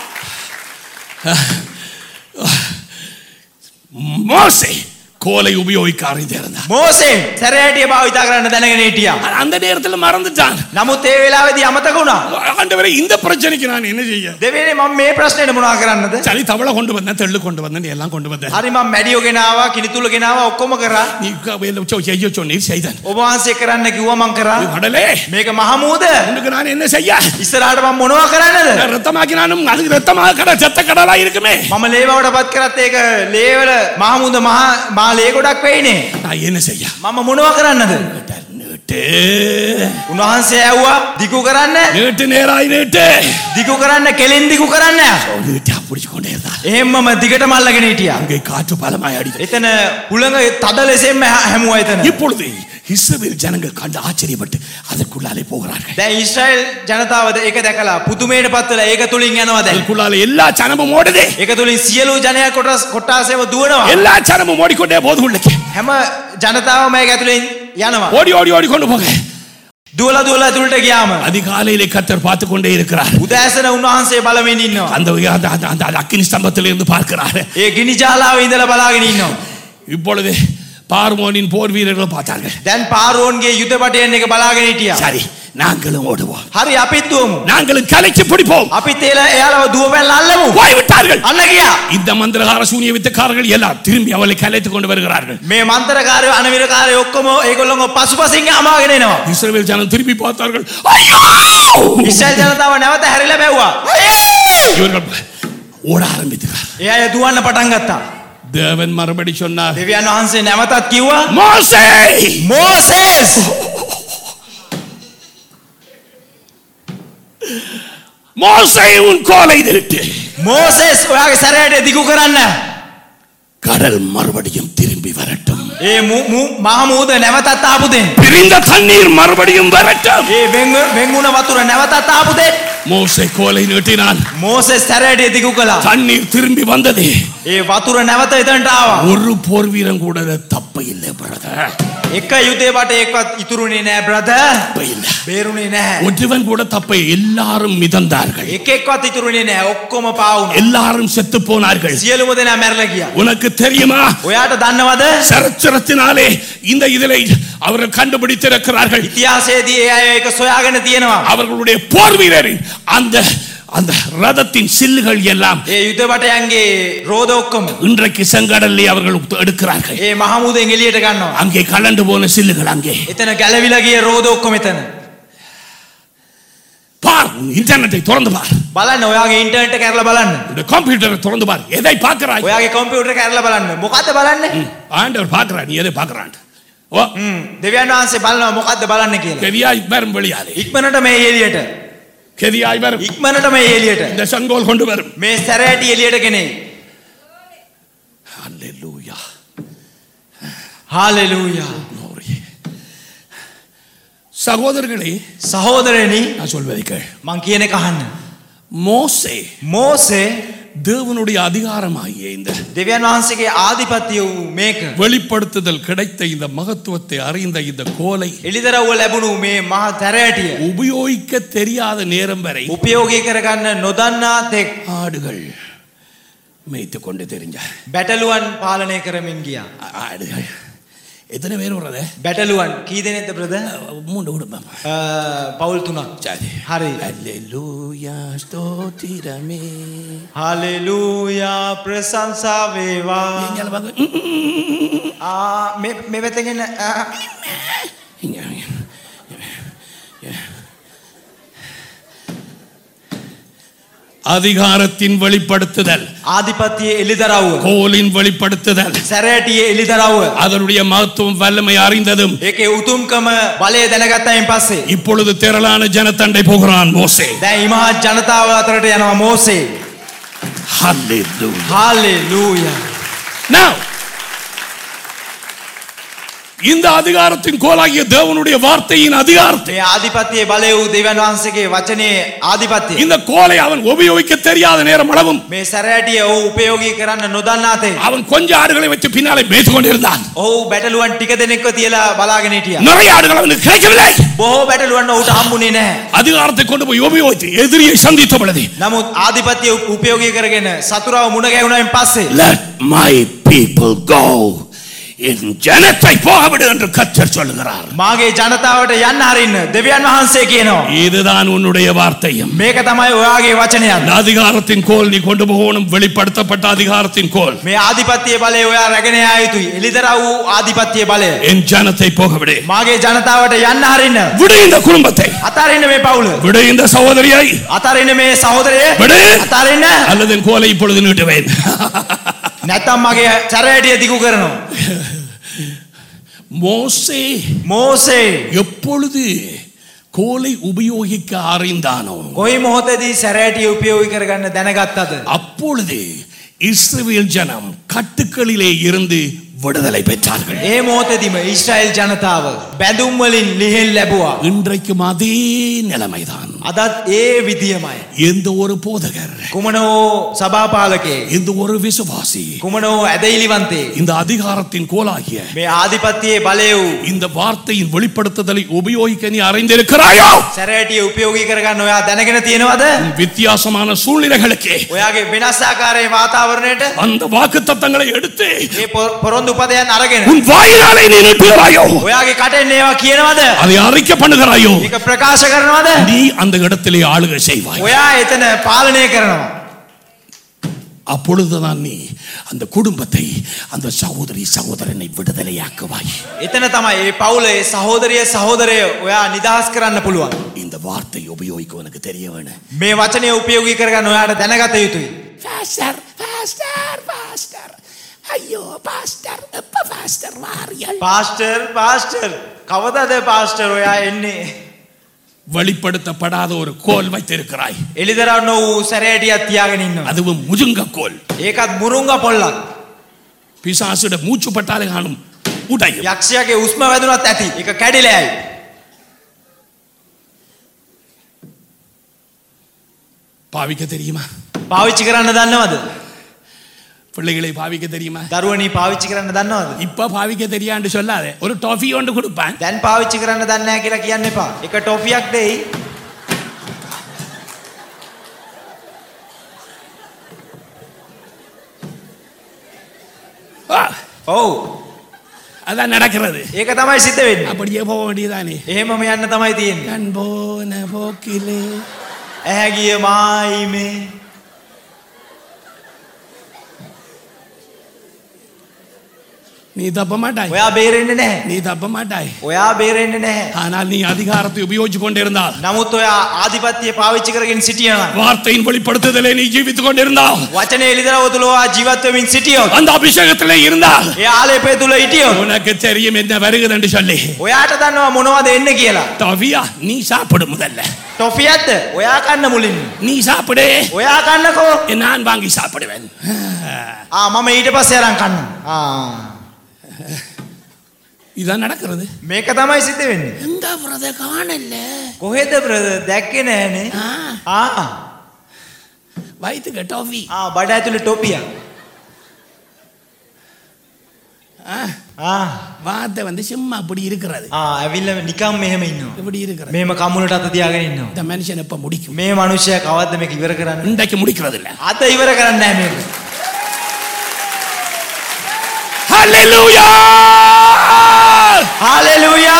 Speaker 1: மோசே கோலை உபயோகிக்க அறிந்திருந்தார்
Speaker 2: මෝසේ සැරෑටිය භාවිතා කරන්න දැනගෙන හිටියා
Speaker 1: அந்த நேரத்தில் மறந்துட்டான்
Speaker 2: නමුත් ඒ වෙලාවේදී අමතක වුණා
Speaker 1: ஆண்டவரே இந்த பிரச்சனைக்கு நான் என்ன செய்ய
Speaker 2: දෙවෙනි මම මේ ප්‍රශ්නෙට මොනවා කරන්නද
Speaker 1: சரி தவளை கொண்டு வந்தேன் தெள்ளு கொண்டு வந்தேன் எல்லாம் கொண்டு வந்தேன்
Speaker 2: හරි මම මැඩියෝ ගෙනාවා කිනිතුල ගෙනාවා ඔක්කොම කරා
Speaker 1: நீ க- வேலை சொ- செய்ய சொன்னீர் செய்தேன்
Speaker 2: ඔබ වහන්සේ කරන්න කිව්වා මං කරා
Speaker 1: கடலே
Speaker 2: මේක මහමූද
Speaker 1: உனக்கு நான் என்ன செய்ய
Speaker 2: ඉස්සරහට මම මොනවා කරන්නද
Speaker 1: நான் ரத்தமாக்கினாலும் அது ரத்தமாக கடல் செத்த கடலா இருக்குமே
Speaker 2: මම ලේවවට පත් කරත් ඒක ලේවල මහමුද මහා මා ලේ ගොඩක් වෙයිනේ
Speaker 1: நான் என்ன செய்ய
Speaker 2: මම මොනවා කරන්නද
Speaker 1: நீட்டு
Speaker 2: උන්වහන්සේ ඇව්වා දිගු කරන්න
Speaker 1: நீட்டு நேராய் நீட்டு
Speaker 2: දිගු කරන්න කෙලින් දිගු කරන්න
Speaker 1: நீட்டா பிடிச்சு கொண்டே இருந்தார்
Speaker 2: එහෙම්මම දිගට මල්ලගෙන හිටියා
Speaker 1: அங்கே காற்று பலமாய் அடித்தது
Speaker 2: එතන හුළඟ තද ලෙසෙන්ම හැ- හැමුවා එතන
Speaker 1: இப்பொழுது இஸ்ரவேல் ஜனங்கள் கண்டு ஆச்சரியப்பட்டு அதற்குள்ளாலே போகிறார்கள்
Speaker 2: දැන් ඊශ්‍රායල් ජනතාවද ඒක දැකලා පුදුමයට පත්වලා ඒක තුලින් යනවා දැන්
Speaker 1: அதற்குள்ளாலே எல்லா ஜனமும் ஓடுதே
Speaker 2: ඒක තුලින් සියලු ජනයා කොටස් කොටාසෙම දුවනවා
Speaker 1: எல்லா ஜனமும் ஓடிக்கொண்டே போது உள்ளே
Speaker 2: හැම ජනතාවම ඒක ඇතුලෙන් යනවා
Speaker 1: ஓடி ஓடி ஓடி கொண்டு போக
Speaker 2: දුවලා දුවලා ඇතුළට ගියාම
Speaker 1: அதிகாலையிலே கத்தர் பார்த்து கொண்டே இருக்கிறார்
Speaker 2: උදෑසන උන්වහන්සේ බලමින් ඉන්නවා
Speaker 1: அந்த அந்த அந்த- அந்த அந்த அக்கினி ஸ்தம்பத்திலிருந்து பார்க்கிறார்
Speaker 2: ඒ ගිනි ජාලාව ඉඳලා බලාගෙන ඉන්නවා
Speaker 1: இப்பொழுது பார்வோனின் போர் வீரர்கள் பார்த்தார்கள்
Speaker 2: දැන් පාරුවන්ගේ යුදපටයන් එක බලාගෙන හිටියා
Speaker 1: சரி நாங்களும் ஓடுவோம்
Speaker 2: හරි අපිත් දුවමු
Speaker 1: நாங்களும் கலைச்சு பிடிப்போம்
Speaker 2: අපිත් ඒලා එයාලව දුවපැල්ල අල්ලමු
Speaker 1: போய்விட்டார்கள்
Speaker 2: අන්න ගියා
Speaker 1: இந்த மந்திரகார சூனிய வித்தக்காரர்கள் எல்லாம் திரும்பி அவளை கலைத்துக் கொண்டு வருகிறார்கள்
Speaker 2: මේ මන්තරකාරයෝ අනවිරකාරයෝ ඔක්කොම ඒගොල්ලොන්ව පසුපසින් අමාගෙන එනවා
Speaker 1: இஸ்ரவேல் ஜனம் திரும்பி பார்த்தார்கள் ஐயோ
Speaker 2: ඉස්රායල් ජනතාව නැවත හැරිලා බැව්වා.
Speaker 1: இவர்கள் ஓட ஆரம்பித்தார்
Speaker 2: ඒ අය දුවන්න පටන් ගත්තා.
Speaker 1: தேவன் மறுபடி சொன்னார்
Speaker 2: දෙවියන් වහන්සේ නැවතත් කිව්වා
Speaker 1: மோசே
Speaker 2: මෝසෙස්
Speaker 1: மோசே உன் கோலை நிறுத்து
Speaker 2: මෝසෙස් ඔයාගේ සැරයට දිගු කරන්න.
Speaker 1: கடல் மறுபடியும் திரும்பி வரட்டும்
Speaker 2: ඒ මු- මු- මහමූද නැවතත් ආපු දෙන්න.
Speaker 1: பிரிந்த தண்ணீர் மறுபடியும் வரட்டும்
Speaker 2: ඒ වෙන් වෙන්ුණ වතුර නැවතත් ආපු දෙන්න.
Speaker 1: மோசே கோலை நீட்டினான்
Speaker 2: මෝසෙස් සැරයට දිගු කළා.
Speaker 1: தண்ணீர் திரும்பி வந்தது
Speaker 2: ඒ වතුර නැවත එතනට ආවා.
Speaker 1: ஒரு போர் வீரன் கூட தப்பு இல்லை பிரதர்
Speaker 2: එක යුදේ බට එක්වත් ඉතුරුනේ නෑ බ්‍රද.
Speaker 1: தப்பு இல்லை
Speaker 2: බේරුණේ නැහැ.
Speaker 1: ஒருவன் கூட தப்பை எல்லாரும் மிதந்தார்கள்
Speaker 2: එකෙක්වත් ඉතුරුනේ නැහැ. ඔක්කොම පාවුණා.
Speaker 1: எல்லாரும் செத்து போனார்கள்
Speaker 2: සියලුම දෙනා මැරලා ගියා.
Speaker 1: உனக்கு தெரியுமா
Speaker 2: ඔයාට දන්නවද?
Speaker 1: சரித்திரத்தினாலே இந்த இதிலை அவர்கள் கண்டுபிடித்திருக்கிறார்கள்
Speaker 2: ඉතිහාසයේදී ඒ අය ඒක සොයාගෙන තියෙනවා.
Speaker 1: அவர்களுடைய போர் வீரரின் அந்த அந்த ரதத்தின் சில்லுகள் எல்லாம்
Speaker 2: ඒ යුද බටයන්ගේ රෝද ඔක්කොම
Speaker 1: இன்றைக்கு செங்கடல்லே அவர்கள் எடுக்கிறார்கள்
Speaker 2: ඒ මහමුදෙන් එළියට ගන්නවා.
Speaker 1: அங்கே கலண்டு போன சில்லுகள் அங்கே
Speaker 2: එතන ගැලවිලා ගිය රෝද ඔක්කොම එතන.
Speaker 1: பார் உன் இன்டர்நெட்டை திறந்து பார்
Speaker 2: බලන්න ඔයාගේ ඉන්ටර්නෙට් එක කරලා බලන්න.
Speaker 1: இந்த கம்ப்யூட்டரை திறந்து பார் எதை பார்க்கிறாய்
Speaker 2: ඔයාගේ කම්පියුටර් කරලා බලන්න. මොකද්ද බලන්නේ?
Speaker 1: ஆண்டவர் பார்க்கிறான் நீ எதை பார்க்கிறான் ஓ
Speaker 2: හ්ම් දෙවියන් වහන්සේ බලනවා මොකද්ද බලන්න කියලා.
Speaker 1: கெதியாய் வரும் வெளியாலே
Speaker 2: ඉක්මනට මේ එළියට.
Speaker 1: கெதியாய் வரும்
Speaker 2: ඉක්මනට මේ එළියට.
Speaker 1: இந்த செங்கோல் கொண்டு வரும்
Speaker 2: මේ සැරෑටි එළියට ගෙනෙයි.
Speaker 1: அல்லேலூயா
Speaker 2: හාලෙලූයා.
Speaker 1: glory சகோதரர்களே
Speaker 2: සහෝදරනි
Speaker 1: நான் சொல்வதை கேள்
Speaker 2: මං කියන එක අහන්න.
Speaker 1: மோசே
Speaker 2: මෝසේ
Speaker 1: தேவனுடைய அதிகாரமாகிய இந்த
Speaker 2: දෙවියන් වහන්සේගේ ආධිපත්‍ය වූ මේක
Speaker 1: வெளிப்படுத்துதல் கிடைத்த இந்த மகத்துவத்தை அறிந்த இந்த கோலை
Speaker 2: එළිදරව්ව ලැබුණු මේ මහ තැරෑටිය
Speaker 1: உபயோகிக்க தெரியாத நேரம் வரை
Speaker 2: උපයෝගී කරගන්න නොදන්නා තෙක්
Speaker 1: ஆடுகள் மேய்த்து கொண்டு தெரிஞ்ச
Speaker 2: බැටලුවන් පාලනය කරමින් ගියා.
Speaker 1: ஆடுகள் எத்தனை பேர் வர்றது
Speaker 2: බැටලුවන් කී දෙනෙක්ද බ්‍රද?
Speaker 1: மூன்று குடும்பம்
Speaker 2: අ, පවුල් තුනක්.
Speaker 1: சரி
Speaker 2: හරි.
Speaker 1: அல்லேலூயா ஸ்தோத்திரமே
Speaker 2: හාලෙලූයා ප්‍රශංසා වේවා.
Speaker 1: இங்க வாங்க. ம், ம், ம், ம், ம்.
Speaker 2: ආ මේ මේ පැත්තෙන් එන්න. ආ,
Speaker 1: இங்க, இங்க. அதிகாரத்தின் வெளிப்படுத்துதல்
Speaker 2: ආධිපත්‍යයේ එළිදරව්ව.
Speaker 1: கோலின் வெளிப்படுத்துதல்
Speaker 2: සැරෑටියේ එළිදරව්ව.
Speaker 1: அதனுடைய மகத்துவம் வல்லமை அறிந்ததும்
Speaker 2: ඒකේ උතුම්කම බලය දැනගත්තයින් පස්සේ
Speaker 1: இப்பொழுது திரளான ஜனத்தண்டை போகிறான் மோசே
Speaker 2: දැන් ඉමහත් ජනතාව අතරට යනවා මෝසේ.
Speaker 1: Hallelujah.
Speaker 2: හාලෙලූයා.
Speaker 1: Now, இந்த அதிகாரத்தின் கோலாகிய தேவனுடைய வார்த்தையின் அதிகாரத்தை
Speaker 2: මේ ආධිපත්‍යයේ බලය වූ දෙවියන් වහන්සේගේ වචනේ ආධිපත්‍යය.
Speaker 1: இந்த கோலை அவன் உபயோகிக்க தெரியாத நேரம் அளவும்
Speaker 2: මේ සැරෑටිය ඔහු උපයෝගී කරන්න නොදන්නා තේ.
Speaker 1: அவன் கொஞ்ச ஆடுகளை வச்சு பின்னாலே மேய்த்து கொண்டிருந்தான்
Speaker 2: ඔහු බැටලුවන් ටික දෙනෙක්ව තියලා බලාගෙන හිටියා.
Speaker 1: நிறைய ஆடுகள் அவனுக்கு கிடைக்கவில்லை
Speaker 2: බොහෝ බැටලුවන් ඔහුට හම්බුනේ නැහැ.
Speaker 1: அதிகாரத்தை கொண்டு போய் உபயோகித்து எதிரியை சந்தித்த பொழுது
Speaker 2: නමුත් ආධිපත්‍ය උපයෝගී කරගෙන සතුරාව මුණ ගැහුණායින් පස්සේ
Speaker 1: let my people go என் ஜனத்தை போகவிடு என்று கத்தர் சொல்லுகிறார்
Speaker 2: මාගේ ජනතාවට යන්න හරින්න දෙවියන් වහන්සේ කියනවා.
Speaker 1: இதுதான் உன்னுடைய வார்த்தையும்
Speaker 2: මේක තමයි ඔයාගේ වචනයක්.
Speaker 1: இந்த அதிகாரத்தின் கோல் நீ கொண்டு போகணும் வெளிப்படுத்தப்பட்ட அதிகாரத்தின் கோல்
Speaker 2: මේ ආධිපත්‍යයේ බලය ඔයා රැගෙන යා යුතුයි. එළිදරව් වූ ආධිපත්‍යයේ බලය.
Speaker 1: என் ஜனத்தை போகவிடு
Speaker 2: මාගේ ජනතාවට යන්න හරින්න.
Speaker 1: விடு இந்த குடும்பத்தை
Speaker 2: අතාරින්න මේ පවුල.
Speaker 1: விடு இந்த சகோதரியை
Speaker 2: අතාරින්න මේ සහෝදරය.
Speaker 1: விடு
Speaker 2: අතාරින්න.
Speaker 1: அல்லது என் கோலை இப்பொழுது நீட்டுவேன்
Speaker 2: නැත්තම් මගේ චරෑටිය දිගු කරනවා.
Speaker 1: மோசே
Speaker 2: මෝසේ
Speaker 1: எப்பொழுது கோலை உபயோகிக்க அறிந்தானோ
Speaker 2: කොයි මොහොතදී සැරෑටිය උපයෝගී කරගන්න දැනගත්තද?
Speaker 1: அப்பொழுது இஸ்ரவேல் ஜனம் கட்டுக்களிலே இருந்து விடுதலை பெற்றார்கள்
Speaker 2: ඒ මොහොතදීම ඊශ්‍රායෙල් ජනතාව බැඳුම් වලින් ලිහිල් ලැබුවා.
Speaker 1: இன்றைக்கும் அதே நிலைமைதான்
Speaker 2: අදත් ඒ විදියමයි.
Speaker 1: எந்த ஒரு போதகர்
Speaker 2: කුමනෝ සභාපාලකේ
Speaker 1: எந்த ஒரு விசுவாசி
Speaker 2: කුමනෝ ඇදයිලිවන්තේ
Speaker 1: இந்த அதிகாரத்தின் கோலாகிய
Speaker 2: මේ ආධිපත්‍යයේ බලය වූ
Speaker 1: இந்த வார்த்தையின் வெளிப்படுத்துதலை உபயோகிக்க நீ அறிந்திருக்கிறாயோ
Speaker 2: සැරෑටිය උපයෝගී කරගන්න ඔයා දැනගෙන තියෙනවද?
Speaker 1: உன் வித்தியாசமான சூழ்நிலைகளுக்கு
Speaker 2: ඔයාගේ වෙනස් ආකාරයේ වාතාවරණයට
Speaker 1: அந்த வாக்கு தத்தங்களை எடுத்து
Speaker 2: මේ පො- පොරොන්දු පදයන් අරගෙන
Speaker 1: உன் வாயினாலே நீ நிறுத்துகிறாயோ
Speaker 2: ඔයාගේ කටෙන් ඒවා කියනවද?
Speaker 1: அதை அறிக்கை பண்ணுகிறாயோ
Speaker 2: ඒක ප්‍රකාශ කරනවද?
Speaker 1: நீ அந்த இடத்திலே ஆளுகை செய்வாய்
Speaker 2: ඔයා එතන පාලනය කරනවා.
Speaker 1: அப்பொழுதுதான் நீ அந்த குடும்பத்தை அந்த சகோதரி சகோதரனை விடுதலையாக்குவாய்
Speaker 2: එතන තමයි ඒ පවුල ඒ සහෝදරිය සහෝදරය ඔයා නිදහස් කරන්න පුළුවන්.
Speaker 1: இந்த வார்த்தை உபயோகிக்கவனுக்கு தெரிய வேணும்
Speaker 2: මේ වචනය උපයෝගී කරගන්න ඔයාට දැනගත යුතුයි.
Speaker 1: பாஸ்டர் பாஸ்டர் பாஸ்டர் ஐயோ பாஸ்டர் எப்ப பாஸ்டர் வாரியல்
Speaker 2: පාස්ටර් පාස්ටර් කවදද පාස්ටර් ඔයා එන්නේ.
Speaker 1: வெளிப்படுத்தப்படாத ஒரு கோல் வைத்திருக்கிறாய்
Speaker 2: එළිදරවන්න වූ සැරෑටියක් තියාගෙන ඉන්නවා.
Speaker 1: அதுவும் முஜுங்க கோல்
Speaker 2: ඒකත් මුරුංග පොල්ලක්.
Speaker 1: பிசாசுட மூச்சு பட்டாலே காணும் உடையும்
Speaker 2: යක්ෂයාගේ උස්ම වැදුනත් ඇති. එක කැඩිලෑයි.
Speaker 1: பாவிக்க தெரியுமா
Speaker 2: පාවිච්චි කරන්න දන්නවද.
Speaker 1: பிள்ளைகளை பாவிக்க தெரியுமா
Speaker 2: දරුවනී පාවිච්චි කරන්න දන්නවද.
Speaker 1: இப்ப பாவிக்க தெரியாண்டு சொல்லாதே ஒரு டாஃபி ஒன்று கொடுப்பேன்
Speaker 2: දැන් පාවිච්චි කරන්න දන්නෑ කියලා කියන්න එපා. එක ටොෆියක් දෙයි.
Speaker 1: ஆ,
Speaker 2: ඔව්
Speaker 1: அதான் நடக்கிறது
Speaker 2: ඒක තමයි සිද්ධ වෙන්නේ.
Speaker 1: அப்படியே போக வேண்டியதானே
Speaker 2: එහෙමම යන්න තමයි තියෙන්නේ.
Speaker 1: கண் போன போக்கிலே
Speaker 2: ඇහැ ගිය මායිමේ
Speaker 1: நீ தப்ப மாட்டாய்
Speaker 2: ඔයා බේරෙන්නේ නැහැ.
Speaker 1: நீ தப்ப மாட்டாய்
Speaker 2: ඔයා බේරෙන්නේ නැහැ.
Speaker 1: ஆனால் நீ அதிகாரத்தை உபயோகிச்சு கொண்டிருந்தால்
Speaker 2: නමුත් ඔයා ආධිපත්‍යය පාවිච්චි කරගෙන සිටියනම්
Speaker 1: வார்த்தையின் வெளிப்படுத்துதலை நீ ஜீவித்துக் கொண்டிருந்தால்
Speaker 2: වචනේ එළිදරව් තුල ඔයා ජීවත් වෙමින් සිටියොත්
Speaker 1: அந்த அபிஷேகத்திலே இருந்தால்
Speaker 2: ඒ ආලේපය තුල හිටියොත්
Speaker 1: உனக்கு தெரியும் என்ன வருகிறது என்று சொல்லி
Speaker 2: ඔයාට දන්නවා මොනවද එන්නේ කියලා.
Speaker 1: டவியா நீ சாப்பிடு முதல்ல
Speaker 2: ටොෆියක්ද? ඔයා කන්න මුලින්ම.
Speaker 1: நீ சாப்பிடு
Speaker 2: ඔයා කන්නකෝ.
Speaker 1: நான் வாங்கி சாப்பிடுவேன்
Speaker 2: ආ මම ඊට පස්සේ අරන් කන්න. ආ
Speaker 1: இதான் நடக்கிறது
Speaker 2: මේක තමයි සිද්ධ වෙන්නේ.
Speaker 1: எங்க பிரத காணல
Speaker 2: කොහෙද බ්‍රදර් දැක්කේ නෑනේ.
Speaker 1: ஆ,
Speaker 2: ආ
Speaker 1: வயிற்றுக்கு டாஃபி
Speaker 2: ආ බඩ ඇතුලේ ටොපියක්.
Speaker 1: ஆ,
Speaker 2: ආ
Speaker 1: வார்த்தை வந்து சும்மா அப்படி இருக்கிறது
Speaker 2: ආ ඇවිල්ල නිකම් මෙහෙම ඉන්නවා.
Speaker 1: இப்படி இருக்கிறது
Speaker 2: මේම කම්මුලට අත තියාගෙන ඉන්නවා.
Speaker 1: இந்த மனுஷன் எப்ப முடிக்கும்
Speaker 2: මේ මිනිස්සයා කවද්ද මේක ඉවර කරන්නේ?
Speaker 1: இன்றைக்கு முடிக்கிறது இல்ல
Speaker 2: අත ඉවර කරන්නේ නැහැ මේක.
Speaker 1: ஹalleluya
Speaker 2: හalleluya!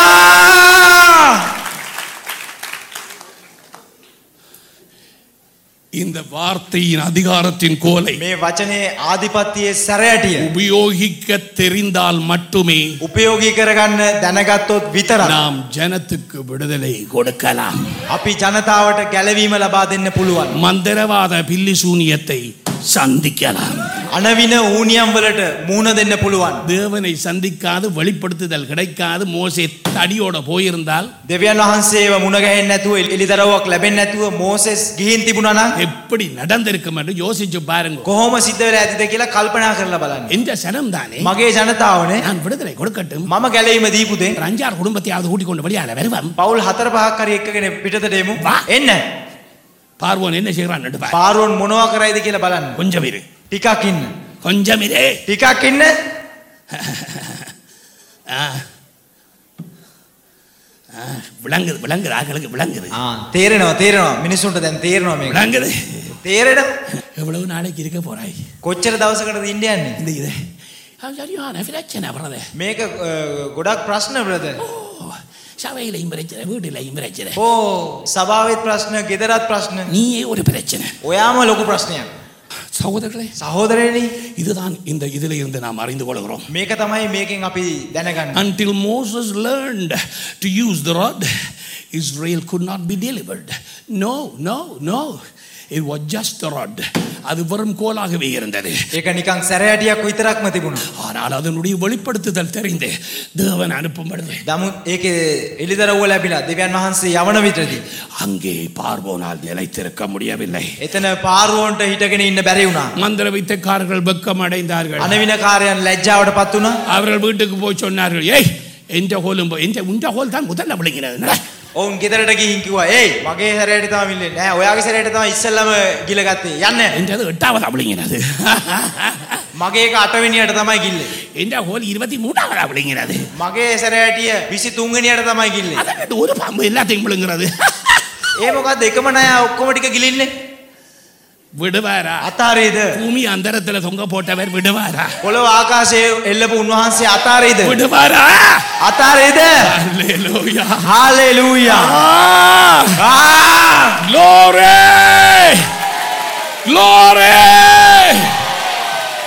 Speaker 1: இந்த வார்த்தையின் அதிகாரத்தின் கோலை
Speaker 2: මේ වචනේ ආධිපත්‍යයේ සැරයටිය
Speaker 1: உபயோகிக்க தெரிந்தால் மட்டுமே
Speaker 2: උපයෝගී කරගන්න දැනගත්තොත් විතරක්
Speaker 1: நாம் ஜனத்துக்கு விடுதலை கொடுக்கலாம்
Speaker 2: අපි ජනතාවට ගැලවීම ලබා දෙන්න පුළුවන්.
Speaker 1: மந்திரவாத பில்லி சூனியத்தை சந்திக்கலாம்
Speaker 2: අනවින ඌනියම් වලට මූණ දෙන්න පුළුවන්.
Speaker 1: தேவனை சந்திக்காது வெளிப்படுத்துதல் கிடைக்காது மோசே தடியோட போயிருந்தால்
Speaker 2: දෙවියන් වහන්සේව මුණ ගැහෙන්නේ නැතුව එලිදරව්වක් ලැබෙන්නේ නැතුව මෝසෙස් ගිහින් තිබුණා නම්
Speaker 1: எப்படி நடந்திருக்கும் என்று யோசிச்சு பாருங்க
Speaker 2: කොහොම සිද්ධ වෙලා ඇතිද කියලා කල්පනා කරලා බලන්න.
Speaker 1: இந்த சனம் தானே
Speaker 2: මගේ ජනතාවනේ
Speaker 1: நான் விடுதலை கொடுக்கட்டும்
Speaker 2: මම ගැලවීම දීපු දෙන්
Speaker 1: ஒரு அஞ்சாறு குடும்பத்தையாவது கூட்டிக் கொண்டு வெளியால வருவான்
Speaker 2: පවුල් හතර පහක් හරි එක්කගෙන පිටතට එමු.
Speaker 1: வா.
Speaker 2: එන්න.
Speaker 1: பார்வோன் என்ன செய்கிறான் என்று பார்.
Speaker 2: පාරුවන් මොනවා කරයිද කියලා බලන්න.
Speaker 1: கொஞ்சம் இரு
Speaker 2: ටිකක් ඉන්න.
Speaker 1: கொஞ்சம் இரு
Speaker 2: ටිකක් ඉන්න.
Speaker 1: ஆ. ஆ, விளங்குது விளங்குது ஆக்களுக்கு விளங்குது
Speaker 2: ආ තේරෙනවා තේරෙනවා මිනිස්සුන්ට දැන් තේරෙනවා මේක.
Speaker 1: விளங்குது
Speaker 2: තේරෙනවා.
Speaker 1: எவ்வளவு நாளைக்கு இருக்க போறாய்
Speaker 2: කොච්චර දවසකටද ඉන්න යන්නේ?
Speaker 1: இந்த இது அது சரியான பிரச்சனை வர்றது
Speaker 2: මේක අ, ගොඩක් ප්‍රශ්න බ්‍රදර්.
Speaker 1: ஓ சபையிலையும் பிரச்சனை வீட்டிலையும் பிரச்சனை
Speaker 2: ඕ සභාවෙත් ප්‍රශ්න, ගෙදරත් ප්‍රශ්න.
Speaker 1: நீயே ஒரு பிரச்சனை
Speaker 2: ඔයාම ලොකු ප්‍රශ්නයක්.
Speaker 1: சகோதரர்களே
Speaker 2: සහෝදරයනි
Speaker 1: இதுதான் இந்த இதில் இருந்து நாம் அறிந்து கொள்கிறோம்
Speaker 2: මේක තමයි මේකෙන් අපි දැනගන්න.
Speaker 1: Until Moses learned to use the rod, Israel could not be delivered. No, no, no. It was just the rod. அது வெறும் கோலாகவே இருந்தது
Speaker 2: ඒක නිකන් සැරයටියක් විතරක්ම තිබුණා.
Speaker 1: ஆனால் அதனுடைய வெளிப்படுத்துதல் தெரிந்து தேவன் அனுப்பும் பொழுது
Speaker 2: නමුත් ඒකේ එළිදරව්ව ලැබිලා දෙවියන් වහන්සේ යවන විතරදී
Speaker 1: அங்கே பார்வோனால் நிலைத்திருக்க முடியவில்லை
Speaker 2: එතන පාරුවන්ට හිටගෙන ඉන්න බැරි වුණා.
Speaker 1: மந்திர வித்தைக்காரர்கள் வெக்கம் அடைந்தார்கள்
Speaker 2: අනවිනකාරයන් ලැජ්ජාවට පත් වුණා.
Speaker 1: அவர்கள் வீட்டுக்கு போய் சொன்னார்கள் ஏய் எந்த ஹோலும் போ- எந்த உண்ட ஹோல் தான் முதல்ல விழுங்கினது நட."
Speaker 2: ඔවුන් ගෙදරට ගිහින් කිව්වා "ඒයි මගේ සැරයට තමයි මිල්ලේ. නෑ ඔයාගේ සැරයට තමයි ඉස්සෙල්ලම ගිලගත්තේ. යන්න.
Speaker 1: என்றது எட்டாவது விழுங்கினது
Speaker 2: මගේ එක අටවෙනියට තමයි ගිල්ලේ.
Speaker 1: எந்த ஹோல் இருபத்தி மூணாவது விழுங்கினது
Speaker 2: මගේ සැරයටිය 23 වෙනියට තමයි ගිල්ලේ.
Speaker 1: அதை விட்டு ஒரு பாம்பு எல்லாத்தையும் விழுங்குறது
Speaker 2: ඒ මොකද්ද එකම ණය ඔක්කොම ටික ගිලින්නේ?
Speaker 1: விடுவாரா
Speaker 2: අතාරීද?
Speaker 1: பூமி அந்தரத்துல தொங்க போட்டவர் விடுவாரா
Speaker 2: පොළොව ආකාශයේ එල්ලපු උන්වහන්සේ අතාරීද?
Speaker 1: விடுவாரா
Speaker 2: අතාරීද?
Speaker 1: Hallelujah.
Speaker 2: හාලෙලූයා.
Speaker 1: Ah,
Speaker 2: ආ!
Speaker 1: glory! Glory!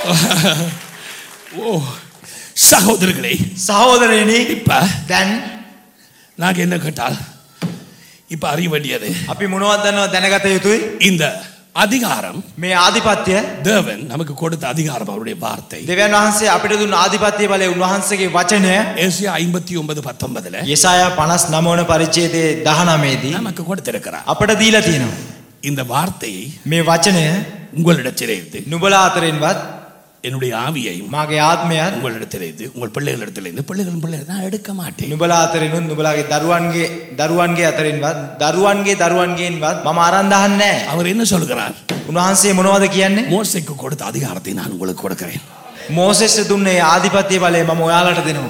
Speaker 1: ஓ சகோதரர்களே
Speaker 2: සහෝදරයනි
Speaker 1: இப்ப
Speaker 2: දැන්
Speaker 1: நாங்க என்ன கேட்டால் இப்ப அறிய வேண்டியது
Speaker 2: අපි මොනවද දන්නව දැනගත යුතුයි
Speaker 1: இந்த அதிகாரம்
Speaker 2: මේ ආධිපත්‍ය
Speaker 1: தேவன் நமக்கு கொடுத்த அதிகாரம் அவருடைய வார்த்தை
Speaker 2: දෙවන් වහන්සේ අපිට දුන්න ආධිපත්‍ය බලය උන්වහන්සේගේ වචනය
Speaker 1: ஏசியா ஐம்பத்தி ஒன்பது பத்தொன்பதுல
Speaker 2: යසායා 59 වන පරිච්ඡේදයේ 19 දී
Speaker 1: நமக்கு கொடுத்திருக்கிறார்
Speaker 2: අපට දීලා තියෙනවා.
Speaker 1: இந்த வார்த்தையை
Speaker 2: මේ වචනය
Speaker 1: உங்களிடத்திலிருந்து
Speaker 2: නුඹලා අතරින්වත්
Speaker 1: என்னுடைய ஆவியையும்
Speaker 2: මාගේ ආත්මයත්
Speaker 1: உங்களிடத்திலிருந்து உங்கள் பிள்ளைகளிடத்திலிருந்து பிள்ளைகளின் பிள்ளைகள் நான் எடுக்க மாட்டேன்
Speaker 2: නුඹලා අතරිනුත් නුඹලාගේ දරුවන්ගේ දරුවන්ගේ අතරින්වත් දරුවන්ගේ දරුවන්ගෙන්වත් මම අරන් දාන්නේ නැහැ.
Speaker 1: அவர் என்ன சொல்கிறார்
Speaker 2: උන්වහන්සේ මොනවද කියන්නේ?
Speaker 1: மோசைக்கு கொடுத்த அதிகாரத்தை நான் உங்களுக்கு கொடுக்கிறேன்
Speaker 2: මෝසෙස්ට දුන්නේ ආධිපත්‍ය බලය මම ඔයාලට දෙනවා.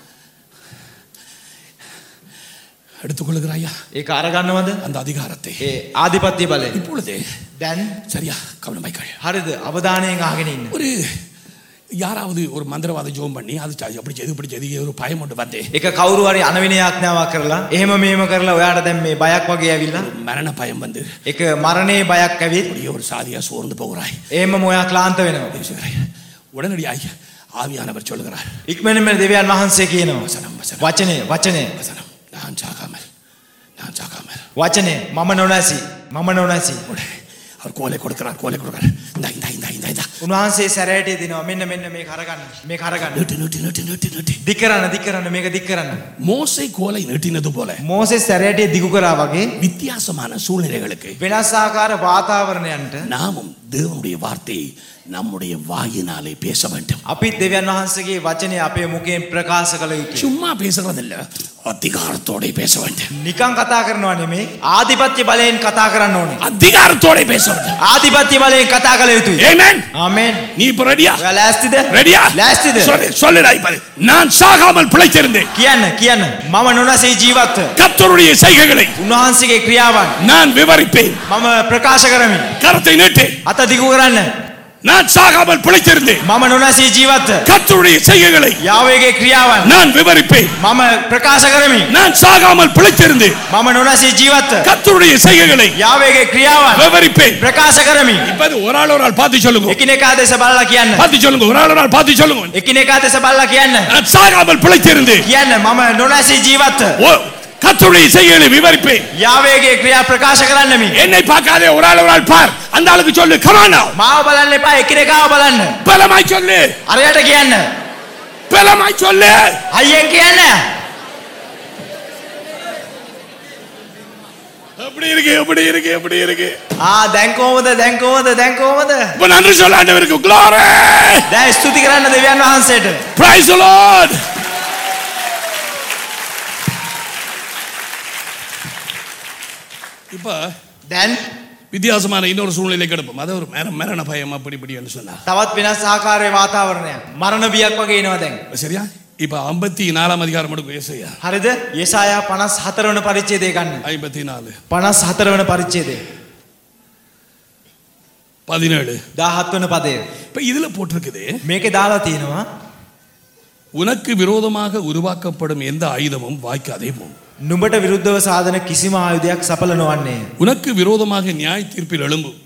Speaker 1: எடுத்துக்கொள்கிறாயா
Speaker 2: ඒක අරගන්නවද?
Speaker 1: அந்த அதிகாரத்தை
Speaker 2: ඒ ආධිපත්‍ය බලය.
Speaker 1: இப்பொழுது
Speaker 2: දැන්
Speaker 1: சரியா கவனமாய் கேள்.
Speaker 2: හරිද? අවධානයෙන් අහගෙන ඉන්න.
Speaker 1: ஒரு யாராவது ஒரு மந்திரவாத ஜோம் பண்ணி அது ச- அப்படி செய்து இப்படி செய்து ஒரு பயம் ஒன்று வந்து
Speaker 2: එක කවුරු හරි අනවිනය ආඥාවක් කරලා එහෙම මෙහෙම කරලා ඔයාට දැන් මේ බයක් වගේ ඇවිල්ලා
Speaker 1: ஒரு மரண பயம் வந்து
Speaker 2: එක මරණේ බයක් ඇවිත්
Speaker 1: அப்படியே ஒரு சாதியா சோர்ந்து போகிறாய்
Speaker 2: එහෙමම ඔයා ක්ලාන්ත වෙනවා.
Speaker 1: பேசுகிறாய் உடனடியாக ஆவியானவர் சொல்கிறார்
Speaker 2: ඉක්මනින්ම දෙවියන් වහන්සේ කියනවා.
Speaker 1: வசனம் வசனம்
Speaker 2: වචනේ වචනේ
Speaker 1: வசனம் நான் சாகாமல் நான் சாகாமல்
Speaker 2: වචනේ මම නොනැසි මම නොනැසි.
Speaker 1: உடனே அவர் கோலை கொடுக்கிறார் கோலை கொடுக்கிறார் இந்தா இந்தா இந்தா இந்தா இந்தா
Speaker 2: උන්වහන්සේ සැරෑටේ දෙනවා මෙන්න මෙන්න මේ කරගන්න මේ කරගන්න.
Speaker 1: நீட்டு நீட்டு நீட்டு நீட்டு நீட்டு
Speaker 2: දික්කරන්න දික්කරන්න මේක දික්කරන්න.
Speaker 1: மோசை கோலை நீட்டினது போல
Speaker 2: මෝසෙස් සැරෑටේ දිගු කරා වගේ
Speaker 1: வித்தியாசமான சூழ்நிலைகளுக்கு
Speaker 2: වෙනස් ආකාර වාතාවරණයන්ට
Speaker 1: நாமும் தேவனுடைய வார்த்தையை நம்முடைய வாயினாலே பேச வேண்டும்
Speaker 2: අපිත් දෙවියන් වහන්සේගේ වචනය අපේ මුකෙන් ප්‍රකාශ කළ යුතුයි.
Speaker 1: சும்மா பேசுறதில்ல அதிகாரத்தோட பேச வேண்டும்
Speaker 2: නිකං කතා කරනවා නෙමේ ආධිපත්‍ය බලයෙන් කතා කරන්න ඕනේ.
Speaker 1: அதிகாரத்தோட பேச வேண்டும்
Speaker 2: ආධිපත්‍ය බලයෙන් කතා කළ යුතුයි.
Speaker 1: Amen.
Speaker 2: ආමෙන්.
Speaker 1: நீ இப்ப ரெடியா
Speaker 2: ඔයා ලෑස්තිද?
Speaker 1: ரெடியா
Speaker 2: ලෑස්තිද?
Speaker 1: சொல்லு சொல்லுடா இப்ப நான் சாகாமல் பிழைத்திருந்தேன்
Speaker 2: කියන්න කියන්න මම නොනැසී ජීවත්ව
Speaker 1: கர்த்தருடைய செய்கைகளை
Speaker 2: උන්වහන්සේගේ ක්‍රියාවන්
Speaker 1: நான் விவரிப்பேன்
Speaker 2: මම ප්‍රකාශ කරමි.
Speaker 1: கரத்தை நீட்டு
Speaker 2: අත දිගු කරන්න.
Speaker 1: நான் சாகாமல் பிழைத்திருந்தேன்
Speaker 2: මම නොනැසී ජීවත්ව
Speaker 1: கர்த்தருடைய செய்கைகளை
Speaker 2: යාවේගේ ක්‍රියාවන්
Speaker 1: நான் விவரிப்பேன்
Speaker 2: මම ප්‍රකාශ කරමි.
Speaker 1: நான் சாகாமல் பிழைத்திருந்தேன்
Speaker 2: මම නොනැසී ජීවත්ව
Speaker 1: கர்த்தருடைய செய்கைகளை
Speaker 2: යාවේගේ ක්‍රියාවන්
Speaker 1: விவரிப்பேன்
Speaker 2: ප්‍රකාශ කරමි.
Speaker 1: இப்ப அது ஒரு ஆள் ஒரு ஆள் பார்த்து சொல்லுங்க
Speaker 2: එකිනෙකා දෙස බලලා කියන්න.
Speaker 1: பார்த்து சொல்லுங்க ஒரு ஆள் ஒரு ஆள் பார்த்து சொல்லுங்க
Speaker 2: එකිනෙකා දෙස බලලා කියන්න.
Speaker 1: நான் சாகாமல் பிழைத்திருந்தேன்
Speaker 2: කියන්න මම නොනැසී ජීවත්ව
Speaker 1: ஓ, கர்த்தருடைய செய்கைகளை விவரிப்பேன்
Speaker 2: යාවේගේ ක්‍රියා ප්‍රකාශ කරන්නමි.
Speaker 1: என்னை பார்க்காதே ஒரு ஆள் ஒரு ஆள் பார் அந்த ஆளுக்கு சொல்லு கமானா
Speaker 2: මාව බලන්න එපා එකිනෙකාව බලන්න.
Speaker 1: பலமாய் சொல்லு
Speaker 2: අරයට කියන්න.
Speaker 1: பலமாய் சொல்லு
Speaker 2: අයියෙන් කියන්න.
Speaker 1: எப்படி இருக்கு எப்படி இருக்கு எப்படி இருக்கு
Speaker 2: ආ දැන් කොහොමද දැන් කොහොමද දැන් කොහොමද?
Speaker 1: இப்ப நன்றி சொல்ல ஆண்டவருக்கு glory
Speaker 2: දැන් ස්තුති කරන්න දෙවියන් වහන්සේට.
Speaker 1: praise the lord இப்ப
Speaker 2: දැන්
Speaker 1: வித்தியாசமான இன்னொரு சூழ்நிலை கிடப்போம் அது ஒரு மர மரண பயம் அப்படி இப்படின்னு சொன்னார்
Speaker 2: තවත් වෙනස් ආකාරයේ වාතාවරණයක්. මරණ බියක් වගේ එනවා දැන්.
Speaker 1: சரியா இப்ப ஐம்பத்தி நாலாம் அதிகாரம் எடுக்கும் ஏசையா
Speaker 2: හරිද? යෙසායා 54 වන පරිච්ඡේදය ගන්න.
Speaker 1: ஐம்பத்தி நாலு
Speaker 2: 54 වන පරිච්ඡේදය.
Speaker 1: பதினேழு
Speaker 2: 17 වන පදය.
Speaker 1: இப்ப இதுல போட்டிருக்குது
Speaker 2: මේකේ දාලා තියෙනවා
Speaker 1: உனக்கு விரோதமாக உருவாக்கப்படும் எந்த ஆயுதமும் வாய்க்காதே போகும்
Speaker 2: නුඹට විරුද්ධව සාධන කිසිම ආයුධයක් සඵල නොවන්නේ.
Speaker 1: உனக்கு விரோதமாக நியாய தீர்ப்பில் எழும்பும்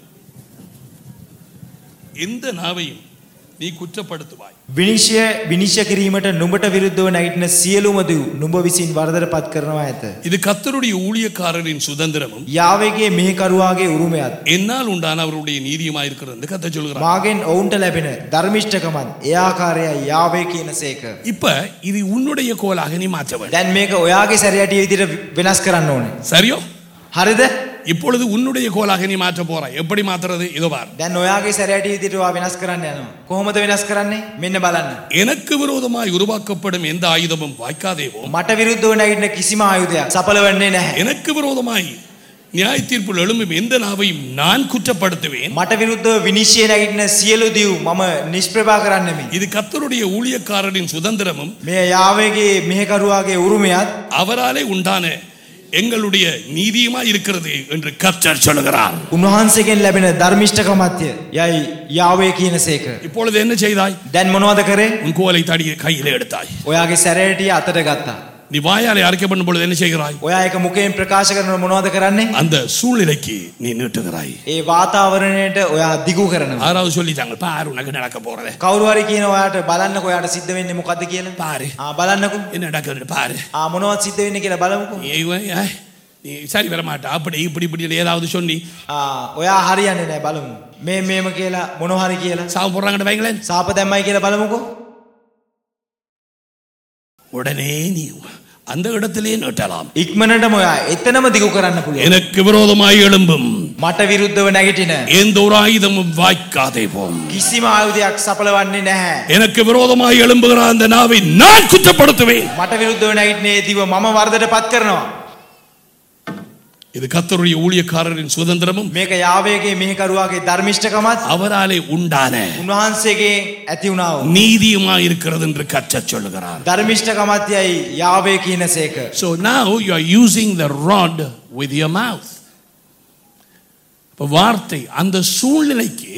Speaker 1: எந்த நாவையும் நீ குற்றப்படுத்துவாய்
Speaker 2: විනිශ්චය විනිශ්චය කිරීමට නුඹට විරුද්ධව නැගිටින සියලුම දූ නුඹ විසින් වරදට පත් කරනවා ඇත.
Speaker 1: இது கர்த்தருடைய ஊழியக்காரரின் சுதந்திரமும்
Speaker 2: යාවේගේ මෙහෙකරුවාගේ උරුමයත්.
Speaker 1: என்னால் உண்டான அவருடைய நீதியுமா இருக்கிறது என்று கத்த சொல்கிறார்
Speaker 2: මාගෙන් ඔවුන්ට ලැබෙන ධර්මිෂ්ඨකමත් ඒ ආකාරයයි යාවේ කියන සේක.
Speaker 1: இப்ப இது உன்னுடைய கோலாக நீ மாற்ற வேண்டும்
Speaker 2: දැන් මේක ඔයාගේ සැරයට විදිහට වෙනස් කරන්න ඕනේ.
Speaker 1: சரியோ
Speaker 2: හරිද?
Speaker 1: இப்பொழுது உன்னுடைய கோலாக நீ மாற்ற போறாய் எப்படி மாத்துறது இதோ பார்
Speaker 2: දැන් ඔයාගේ සැරයට විදිහට ඔයා වෙනස් කරන්න යනවා. කොහොමද වෙනස් කරන්නේ? මෙන්න බලන්න.
Speaker 1: எனக்கு விரோதமாய் உருவாக்கப்படும் எந்த ஆயுதமும் வாய்க்காதேவோ
Speaker 2: මට විරුද්ධව නැගිටින කිසිම ආයුධයක් සඵල වෙන්නේ නැහැ.
Speaker 1: எனக்கு விரோதமாய் நியாய தீர்ப்பில் எழும்பும் எந்த நாவையும் நான் குற்றப்படுத்துவேன்
Speaker 2: මට විරුද්ධව විනිශ්චය නැගිටින සියලු දිව් මම නිෂ්ප්‍රභා කරන්නෙමි.
Speaker 1: இது கர்த்தருடைய ஊழியக்காரரின் சுதந்திரமும்
Speaker 2: මේ යාවේගේ මෙහෙකරුවාගේ උරුමයත්
Speaker 1: அவராலே உண்டான எங்களுடைய நீதியுமா இருக்கிறது என்று கர்த்தர் சொல்லுகிறார்
Speaker 2: උන්වහන්සේගෙන් ලැබෙන ධර්මිෂ්ඨකමත්ය යයි යාවේ කියන සේක.
Speaker 1: இப்பொழுது என்ன செய்தாய்
Speaker 2: දැන් මොනවද කරේ?
Speaker 1: உன் கோலை தடியை கையிலே எடுத்தாய்
Speaker 2: ඔයාගේ සැරේටිය අතට ගත්තා.
Speaker 1: நீ வாயாலே அறிக்கை பண்ணும் பொழுது என்ன செய்கிறாய்
Speaker 2: ඔයා එක මුකෙන් ප්‍රකාශ කරන මොනවද කරන්නේ?
Speaker 1: அந்த சூழ்நிலைக்கு நீ நீட்டுகிறாய்
Speaker 2: ඒ වාතාවරණයට ඔයා දිගු කරනවා.
Speaker 1: ஆறாவது சொல்லிட்டாங்க பாரு உனக்கு நடக்க போறத
Speaker 2: කවුරු හරි කියන ඔයාට බලන්නකො ඔයාට සිද්ධ වෙන්නේ මොකද්ද කියලා?
Speaker 1: பாரு
Speaker 2: ආ බලන්නකො.
Speaker 1: என்ன நடக்குது பாரு
Speaker 2: ආ මොනවද සිද්ධ වෙන්නේ කියලා බලමුකෝ.
Speaker 1: இவன், ஏய், நீ சரி வர மாட்டா அப்படி இப்படி இப்படி ஏதாவது சொல்லி
Speaker 2: ආ ඔයා හරියන්නේ නැහැ බලමු. මේ මේම කියලා මොන හරි කියලා.
Speaker 1: சாவு போடுறாங்கன்னு வைங்களேன்
Speaker 2: සාප දැම්මයි කියලා බලමුකෝ.
Speaker 1: உடனே நீ அந்த இடத்திலே நீட்டலாம்
Speaker 2: ඉක්මනටම ඔයා එතනම දිගු කරන්න පුළුවන්.
Speaker 1: எனக்கு விரோதமாய் எழும்பும்
Speaker 2: මට විරුද්ධව නැගිටින
Speaker 1: எந்த ஒரு ஆயுதமும் வாய்க்காதே போம்
Speaker 2: කිසිම ආයුධයක් සඵලවන්නේ නැහැ.
Speaker 1: எனக்கு விரோதமாய் எழும்புகிற அந்த நாவை நான் குற்றப்படுத்துவேன்
Speaker 2: මට විරුද්ධව නැගිටිනේ දිව මම වර්ධට පත් කරනවා.
Speaker 1: இது கத்தருடைய ஊழியக்காரரின் சுதந்திரமும்
Speaker 2: මේක යාවේගේ මෙහෙකරුවාගේ ධර්මිෂ්ඨකමත්
Speaker 1: அவராலே உண்டான
Speaker 2: උන්වහන්සේගේ ඇති වුණාව.
Speaker 1: நீதியுமாய் இருக்கிறது என்று கற்றச் சொல்லுகிறார்
Speaker 2: ධර්මිෂ්ඨකමත් යයි යාවේ කියන සේක.
Speaker 1: So now you are using the rod with your mouth. இப்ப வார்த்தை அந்த சூழ்நிலைக்கு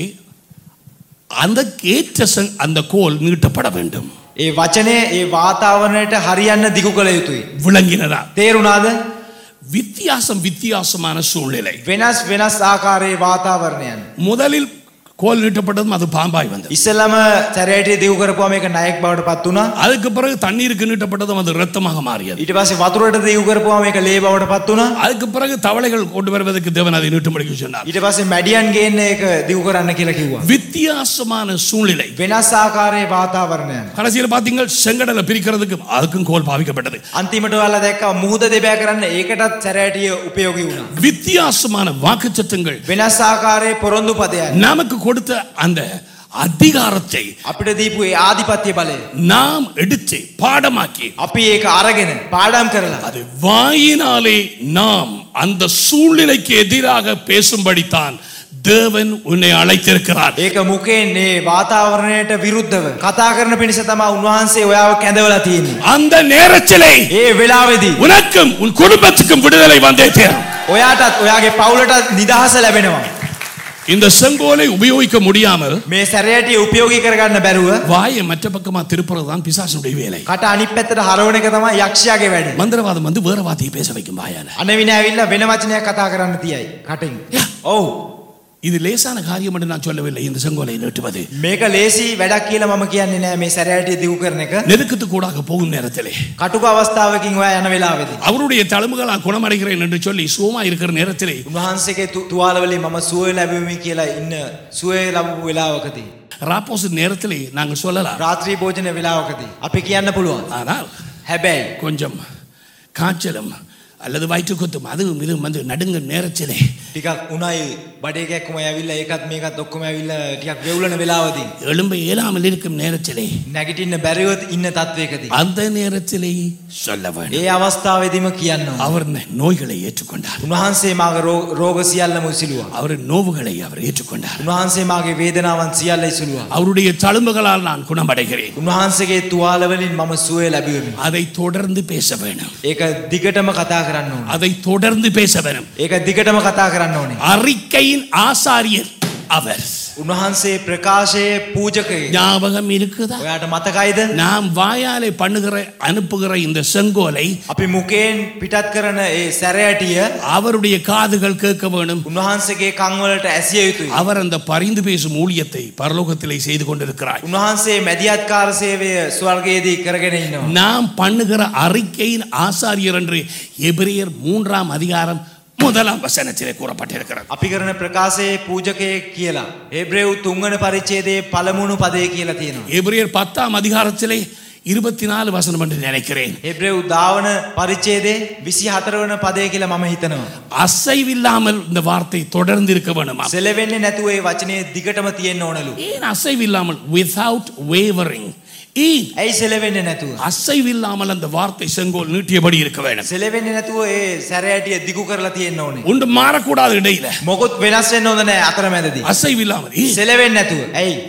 Speaker 1: அந்த ஏற்ற சங்- அந்த கோல் நீட்டப்பட வேண்டும்
Speaker 2: ඒ වචනය ඒ වාතාවරණයට හරියන්න දිගු කළ යුතුයි.
Speaker 1: விளங்கினதா
Speaker 2: තේරුණාද?
Speaker 1: வித்தியாசம் வித்தியாசமான சூழ்நிலை
Speaker 2: වෙනස් වෙනස් ආකාරයේ වාතාවරණයන්.
Speaker 1: முதலில் கோல் நீட்டப்பட்டதும் அது பாம்பாய் வந்தது
Speaker 2: ඉස්සලම සැරයට දිගු කරපුවා මේක නයෙක් බවට පත් වුණා.
Speaker 1: அதுக்கு பிறகு தண்ணீருக்கு நீட்டப்பட்டதும் அது ரத்தமாக மாறியது
Speaker 2: ඊට පස්සේ වතුරට දිගු කරපුවා මේක ලේ බවට පත් වුණා.
Speaker 1: அதுக்கு பிறகு தவளைகள் கொண்டு வருவதற்கு தேவன் அதை நீட்டும்படிக்கு சொன்னார்
Speaker 2: ඊට පස්සේ මැඩියන් ගේන්න ඒක දිගු කරන්න කියලා කිව්වා.
Speaker 1: வித்தியாசமான சூழ்நிலை
Speaker 2: වෙනස් ආකාරයේ වාතාවරණයන්.
Speaker 1: கடைசியில் பார்த்தீங்க செங்கடலை பிரிக்கிறதுக்கு அதுக்கும் கோல் பாவிக்கப்பட்டது
Speaker 2: අන්තිමට ඔයාලා දැක්ක මුහුද දෙබෑ කරන්න ඒකටත් සැරෑටිය උපයෝගී වුණා.
Speaker 1: வித்தியாசமான வாக்குச்சத்தங்கள்
Speaker 2: වෙනස් ආකාරයේ පොරොන්දු පදයන්.
Speaker 1: நமக்கு கொடுத்த அந்த அதிகாரத்தை
Speaker 2: අපිට දීපු ඒ ආධිපත්‍ය බලය.
Speaker 1: நாம் எடுத்து பாடமாக்கி
Speaker 2: අපි ඒක අරගෙන පාඩම් කරලා.
Speaker 1: அது வாயினாலே நாம் அந்த சூழ்நிலைக்கு எதிராக பேசும்படித்தான் தேவன் உன்னை அழைத்திருக்கிறார்
Speaker 2: ඒක මුකෙන් ඒ වාතාවරණයට විරුද්ධව කතා කරන පිණිස තමා උන්වහන්සේ ඔයාව කැඳවලා තියෙන්නේ.
Speaker 1: அந்த நேரத்திலே
Speaker 2: ඒ වෙලාවේදී
Speaker 1: உனக்கும் உன் குடும்பத்துக்கும் விடுதலை வந்தே தேரும்
Speaker 2: ඔයාටත් ඔයාගේ පවුලටත් නිදහස ලැබෙනවා.
Speaker 1: இந்த செங்கோலை உபயோகிக்க முடியாமல்
Speaker 2: මේ සැරයටිය උපයෝගී කරගන්න බැරුව
Speaker 1: வாயை மற்ற பக்கமா திருப்புறது தான் பிசாசனுடைய வேலை
Speaker 2: කට අනිත් පැත්තට හරවන එක තමයි යක්ෂයාගේ වැඩ.
Speaker 1: மந்திரவாதம் வந்து வேற வார்த்தையை பேச வைக்கும் வாயால
Speaker 2: අනවින ඇවිල්ලා වෙන වචනයක් කතා කරන්න තියයි කටින්.
Speaker 1: Yeah.
Speaker 2: ඔව්.
Speaker 1: இது லேசான காரியம் என்று நான் சொல்லவில்லை இந்த செங்கோலை நீட்டுவது
Speaker 2: මේක ලේසි වැඩක් කියලා මම කියන්නේ නෑ මේ සැරයටිය දිගු කරන එක.
Speaker 1: நெருக்கத்துக்கு கூடாக போகும் நேரத்திலே
Speaker 2: කටුක අවස්ථාවකින් ඔයා යන වෙලාවේදී.
Speaker 1: அவருடைய தழும்புகளால் குணமடைகிறேன் என்று சொல்லி சுகமா இருக்கிற நேரத்திலே
Speaker 2: උන්වහන්සේගේ තු- තුවාලවලින් මම සුවය ලැබෙමි කියලා ඉන්න සුවය ලැබපු වෙලාවකදී.
Speaker 1: ராப்போஸ் நேரத்திலே நாங்கள் சொல்லலாம்
Speaker 2: රාත්‍රී භෝජන වෙලාවකදී. අපි කියන්න පුළුවන්.
Speaker 1: ஆனால்
Speaker 2: හැබැයි
Speaker 1: கொஞ்சம் காய்ச்சலும் அல்லது வயிற்று குத்தும் அதுவும் இதுவும் வந்து நடுங்க நேரத்திலே
Speaker 2: ටිකක් උණයි බඩේකැක්කම ඇවිල්ලා ඒකත් මේකත් ඔක්කොම ඇවිල්ලා ටිකක් වෙවුලන වෙලාවදී
Speaker 1: எழும்ப இயலாமல் இருக்கும் நேரத்திலே
Speaker 2: නැගිටින්න බැරිව ඉන්න තත්වයකදී.
Speaker 1: அந்த நேரத்திலே சொல்ல வேண்டும்
Speaker 2: ඒ අවස්ථාවේදීම කියන්න ඕන.
Speaker 1: அவர் நோய்களை ஏற்றுக்கொண்டார்
Speaker 2: උන්වහන්සේ මාගේ රෝ- රෝග සියල්ලම ඉසිලුවා.
Speaker 1: அவர் நோவுகளை அவர் ஏற்றுக்கொண்டார்
Speaker 2: උන්වහන්සේ මාගේ වේදනාවන් සියල්ල ඉසිලුවා.
Speaker 1: அவருடைய தழும்புகளால் நான் குணமடைகிறேன்
Speaker 2: උන්වහන්සේගේ තුවාලවලින් මම සුවය ලැබුවෙමි.
Speaker 1: அதை தொடர்ந்து பேச வேணும்
Speaker 2: ඒක දිගටම කතා කරන්න ඕන.
Speaker 1: அதை தொடர்ந்து பேச வேணும்
Speaker 2: ඒක දිගටම කතා කරන්න ඕනේ.
Speaker 1: அறிக்கையின் ஆசாரியர் அவர்
Speaker 2: උන්වහන්සේ ප්‍රකාශයේ පූජකයෙක්.
Speaker 1: ஞாபகம் இருக்குதா
Speaker 2: ඔයාට මතකයිද?
Speaker 1: நாம் வாயாலே பண்ணுகிற அனுப்புகிற இந்த செங்கோலை
Speaker 2: අපි මුකෙන් පිටත් කරන ඒ සැරයටිය
Speaker 1: அவருடைய காதுகள் கேட்க வேணும்
Speaker 2: උන්වහන්සේගේ කංවලට ඇසිය යුතුයි.
Speaker 1: அவர் அந்த பரிந்து பேசும் ஊழியத்தை பரலோகத்திலே செய்து கொண்டிருக்கிறார்
Speaker 2: උන්වහන්සේ මැදිහත්කාර සේවය ස්වර්ගයේදී කරගෙන ඉන්නවා.
Speaker 1: நாம் பண்ணுகிற அறிக்கையின் ஆசாரியர் என்று எபிரியர் மூன்றாம் அதிகாரம் முதலாம் வசனத்திலே கூறப்பட்டிருக்கிறது
Speaker 2: අපි කරන ප්‍රකාශයේ පූජකයෙක් කියලා. ඒබ්‍රේව් තුන්වන පරිච්ඡේදයේ පළමුණු පදේ කියලා තියෙනවා.
Speaker 1: எபிரியர் பத்தாம் அதிகாரத்திலே இருபத்தி நாலு வசனம் என்று நினைக்கிறேன்
Speaker 2: ඒබ්‍රේව් දාවන පරිච්ඡේදයේ 24 වන පදේ කියලා මම හිතනවා.
Speaker 1: அசைவில்லாமல் இந்த வார்த்தை தொடர்ந்து இருக்க வேணுமா
Speaker 2: සෙලවෙන්නේ නැතුව ඒ වචනේ දිගටම තියෙන්න ඕනලු.
Speaker 1: ஏன் அசைவில்லாமல் வித்வுட் வேவரிங் ஏன்
Speaker 2: ඇයි සෙලවෙන්නේ නැතුව?
Speaker 1: அசைவில்லாமல் அந்த வார்த்தை செங்கோல் நீட்டியபடி இருக்க வேண்டும்
Speaker 2: සෙලවෙන්නේ නැතුව ඒ සැරයටිය දිගු කරලා තියෙන්න ඕනේ.
Speaker 1: ஒன்று மாறக்கூடாது இடையில
Speaker 2: මොකොත් වෙනස් වෙන්න හොඳ නැහැ අතරමැදදී.
Speaker 1: அசைவில்லாமல் ஏன்?
Speaker 2: සෙලවෙන්නේ නැතුව. ඇයි?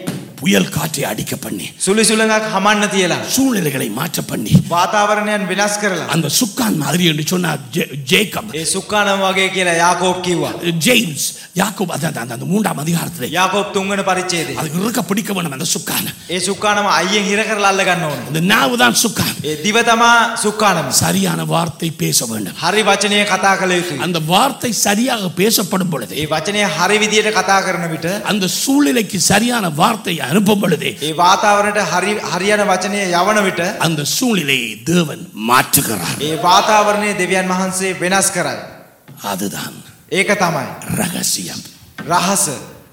Speaker 1: புயல் காற்றை அடிக்க பண்ணி
Speaker 2: සුළි සුළඟක් හමන්න තියලා.
Speaker 1: சூழ்நிலைகளை மாற்ற பண்ணி
Speaker 2: වාතාවරණයන් වෙනස් කරලා.
Speaker 1: அந்த சுக்கான் மாதிரி என்று சொன்னார் ஜே- ஜேக்கப்
Speaker 2: ඒ සුක්කානම් වගේ කියලා යාකෝබ් කිව්වා.
Speaker 1: ஜேம்ஸ் யாக்கோப் அதான் அந்த- அந்த மூன்றாம் அதிகாரத்தில்
Speaker 2: යාකෝබ් තුන්වන පරිච්ඡේදය.
Speaker 1: அதுக்கு இருக்க பிடிக்க வேணும் அந்த சுக்கான்
Speaker 2: ඒ සුක්කානම අයියෙන් හිර කරලා අල්ල ගන්න ඕන.
Speaker 1: அந்த நாவு தான் சுக்கான்
Speaker 2: ඒ දිව තමා සුක්කානම.
Speaker 1: சரியான வார்த்தை பேச வேண்டும்
Speaker 2: හරි වචනය කතා කළ යුතුයි.
Speaker 1: அந்த வார்த்தை சரியாக பேசப்படும் பொழுது
Speaker 2: ඒ වචනය හරි විදියට කතා කරන විට
Speaker 1: அந்த சூழ்நிலைக்கு சரியான வார்த்தை அனுப்பும் பொழுது
Speaker 2: ඒ වාතාවරණයට හරි හරියන වචනය යවන විට
Speaker 1: அந்த சூழ்நிலையை தேவன் மாற்றுகிறார்
Speaker 2: ඒ වාතාවරණය දෙවියන් වහන්සේ වෙනස් කරයි.
Speaker 1: அதுதான்
Speaker 2: ඒක තමයි.
Speaker 1: ரகசியம்
Speaker 2: රහස.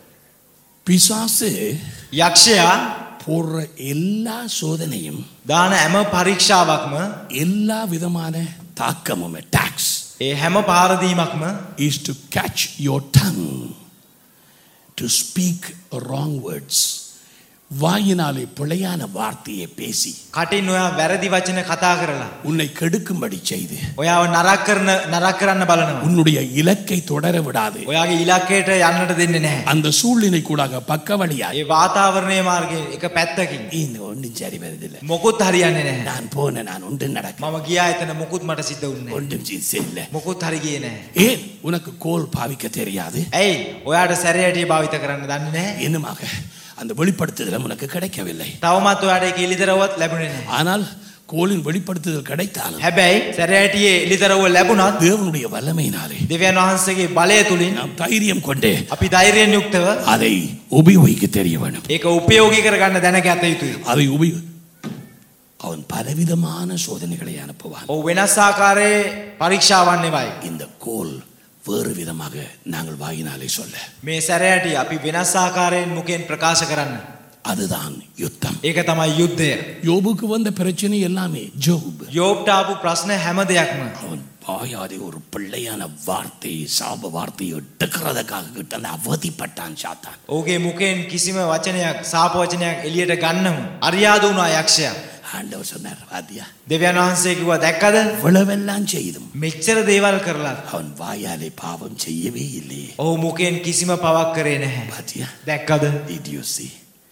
Speaker 1: பிசாசு
Speaker 2: යක්ෂයා
Speaker 1: போடுற எல்லா சோதனையும்
Speaker 2: දාන හැම පරීක්ෂාවක්ම
Speaker 1: எல்லா விதமான தாக்கமும் டாக்ஸ்
Speaker 2: ඒ හැම පාරදීමක්ම
Speaker 1: is to catch your tongue to speak wrong words வாயினாலே பிழையான வார்த்தையை பேசி
Speaker 2: කටින් ඔයා වැරදි වචන කතා කරලා.
Speaker 1: உன்னை கெடுக்கும்படி செய்து
Speaker 2: ඔයාව නරක් කරන නරක් කරන්න බලනවා.
Speaker 1: உன்னுடைய இலக்கை தொடர விடாது
Speaker 2: ඔයාගේ ඉලක්කයට යන්නට දෙන්නේ නැහැ.
Speaker 1: அந்த சூழ்நிலை கூடாக பக்க வழியாய்
Speaker 2: ඒ වාතාවරණය මාර්ගයෙන් එක පැත්තකින්
Speaker 1: இந்த ஒன்றும் சரி வருதில்லை
Speaker 2: මොකුත් හරියන්නේ නැහැ.
Speaker 1: நான் போனேன் நான் ஒன்று நடக்க
Speaker 2: මම ගියා එතන මොකුත් මට සිද්ධ වුණේ නැහැ.
Speaker 1: ஒன்றும் செய்யல
Speaker 2: මොකුත් හරි ගියේ නැහැ.
Speaker 1: ஏன் உனக்கு கோல் பாவிக்க தெரியாது
Speaker 2: ඇයි? ඔයාට සැරයටිය භාවිත කරන්න දන්නේ නැහැ.
Speaker 1: என்னமாக அந்த வெளிப்படுத்துதல் உனக்கு கிடைக்கவில்லை
Speaker 2: තවමත් ඔයාට ඒක එලිදරව්වත් ලැබුණේ නැහැ.
Speaker 1: ஆனால் கோலின் வெளிப்படுத்துதல் கிடைத்தாலும்
Speaker 2: හැබැයි සැරයටියේ එලිදරව්ව ලැබුණත්
Speaker 1: தேவனுடைய வல்லமையினாலே
Speaker 2: දෙවියන් වහන්සේගේ බලය තුලින්
Speaker 1: நாம் தைரியம் கொண்டு
Speaker 2: අපි ධෛර්යයෙන් යුක්තව
Speaker 1: அதை உபயோகிக்க தெரிய வேணும்
Speaker 2: ඒක උපයෝගී කරගන්න දැනගත යුතුයි.
Speaker 1: அதை உபயோ அவன் பலவிதமான சோதனைகளை அனுப்புவான்
Speaker 2: ඔව් වෙනස් ආකාරයේ පරීක්ෂාවන් එවයි.
Speaker 1: இந்த கோல் வேறு விதமாக நாங்கள் வாயினாலே சொல்ல
Speaker 2: මේ සැරයටිය අපි වෙනස් ආකාරයෙන් මුකෙන් ප්‍රකාශ කරන්න.
Speaker 1: அதுதான் யுத்தம்
Speaker 2: ඒක තමයි යුද්ධය.
Speaker 1: யோபுக்கு வந்த பிரச்சனை எல்லாமே ஜோப்
Speaker 2: යෝබ්ට ආපු ප්‍රශ්න හැම දෙයක්ම
Speaker 1: அவன் வாயாதே ஒரு பிள்ளையான வார்த்தை சாப வார்த்தையை எடுக்கிறதுக்காக கிட்ட அந்த அவதிப்பட்டான் சாத்தான்
Speaker 2: ඔහුගේ මුකෙන් කිසිම වචනයක් සාප වචනයක් එළියට ගන්නම අරියාදු වුණා යක්ෂයා.
Speaker 1: ஆண்டவர் சொன்னார் வாத்தியா
Speaker 2: දෙවියන් වහන්සේ කිව්වා දැක්කද?
Speaker 1: இவ்வளவெல்லாம் செய்தும்
Speaker 2: මෙච්චර දේවල් කරලා
Speaker 1: அவன் வாயாலே பாவம் செய்யவே இல்லையே
Speaker 2: ඔහු මුකෙන් කිසිම පවක් කරේ නැහැ.
Speaker 1: பாத்தியா
Speaker 2: දැක්කද?
Speaker 1: Did you see?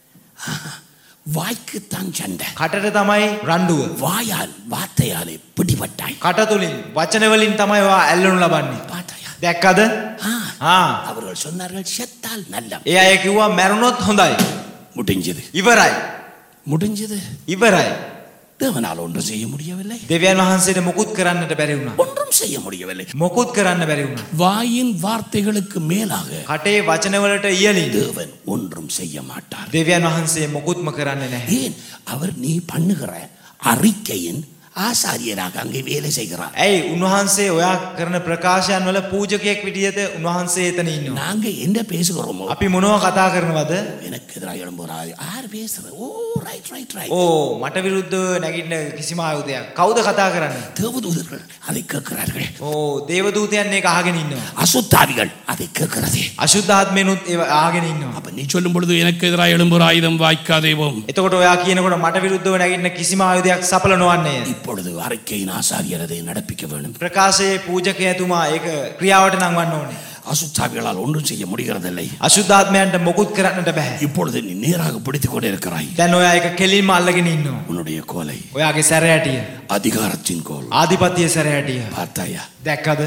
Speaker 1: வாய்க்குத்தான் சண்டை
Speaker 2: කටට තමයි රණ්ඩුව.
Speaker 1: வாயால் வார்த்தையாலே பிடிபட்டாய்
Speaker 2: කට තුලින් වචන වලින් තමයි ඔයා ඇල්ලනු ලබන්නේ.
Speaker 1: பார்த்தாயா
Speaker 2: දැක්කද?
Speaker 1: ஆ,
Speaker 2: ආ.
Speaker 1: அவர்கள் சொன்னார்கள் செத்தால் நல்லம்
Speaker 2: ඒ අය කිව්වා මැරුණොත් හොඳයි.
Speaker 1: முடிஞ்சது
Speaker 2: ඉවරයි.
Speaker 1: முடிஞ்சது
Speaker 2: ඉවරයි.
Speaker 1: தேவனால் ஒன்றும் செய்ய முடியவில்லை
Speaker 2: දෙවියන් වහන්සේට මොකුත් කරන්නට බැරි වුණා.
Speaker 1: ஒன்றும் செய்ய முடியவில்லை
Speaker 2: මොකුත් කරන්න බැරි වුණා.
Speaker 1: வாயின் வார்த்தைகளுக்கு மேலாக
Speaker 2: කටේ වචනවලට ඉයලින්
Speaker 1: தேவன் ஒன்றும் செய்ய மாட்டார்
Speaker 2: දෙවියන් වහන්සේ මොකුත්ම කරන්නේ නැහැ.
Speaker 1: ஏன் அவர் நீ பண்ணுகிற அறிக்கையின் ஆசாரியராக அங்கே வேலை செய்கிறார்
Speaker 2: ඇයි උන්වහන්සේ ඔයා කරන ප්‍රකාශයන් වල පූජකයෙක් විදිහට උන්වහන්සේ එතන ඉන්නවා.
Speaker 1: நாங்க என்ன பேசுகிறோமோ
Speaker 2: අපි මොනව කතා කරනවද?
Speaker 1: எனக்கு எதிராக எழும்புறா யார் பேசுறது ஓ ரைட் ரைட் ரைட்
Speaker 2: ඕ මට විරුද්ධව නැගිටින කිසිම ආයුධයක්. කවුද කතා කරන්නේ?
Speaker 1: தேவதூதர்கள் அதை கேட்கிறார்கள்
Speaker 2: ඕ දේවදූතයන් ඒක අහගෙන ඉන්නවා.
Speaker 1: அசுத்தாவிகள் அதை கேட்கிறது
Speaker 2: අශුද්ධාත්මෙනුත් ඒව අහගෙන ඉන්නවා.
Speaker 1: அப்ப நீ சொல்லும் பொழுது எனக்கு எதிராக எழும்புற ஆயுதம் வாய்க்காதேவோம்
Speaker 2: එතකොට ඔයා කියනකොට මට විරුද්ධව නැගිටින කිසිම ආයුධයක් සඵල නොවන්නේ.
Speaker 1: இப்பொழுது அறிக்கையின் ஆசாரியர் அதை நடப்பிக்க வேண்டும்
Speaker 2: ප්‍රකාශයේ පූජකයතුමා ඒක ක්‍රියාවට නංවන්න ඕනේ.
Speaker 1: அசுத்தாவிகளால் ஒன்றும் செய்ய முடிகிறதில்லை
Speaker 2: අශුද්ධාත්මයන්ට මොකුත් කරන්නට බෑ.
Speaker 1: இப்பொழுது நீ நேராக பிடித்துக் கொண்டே இருக்கிறாய்
Speaker 2: දැන් ඔයා ඒක කෙලින්ම අල්ලගෙන ඉන්නවා.
Speaker 1: உன்னுடைய கோலை
Speaker 2: ඔයාගේ සැරයටිය.
Speaker 1: அதிகாரத்தின் கோல்
Speaker 2: ආධිපත්‍ය සැරයටිය.
Speaker 1: பார்த்தாயா
Speaker 2: දැක්කද?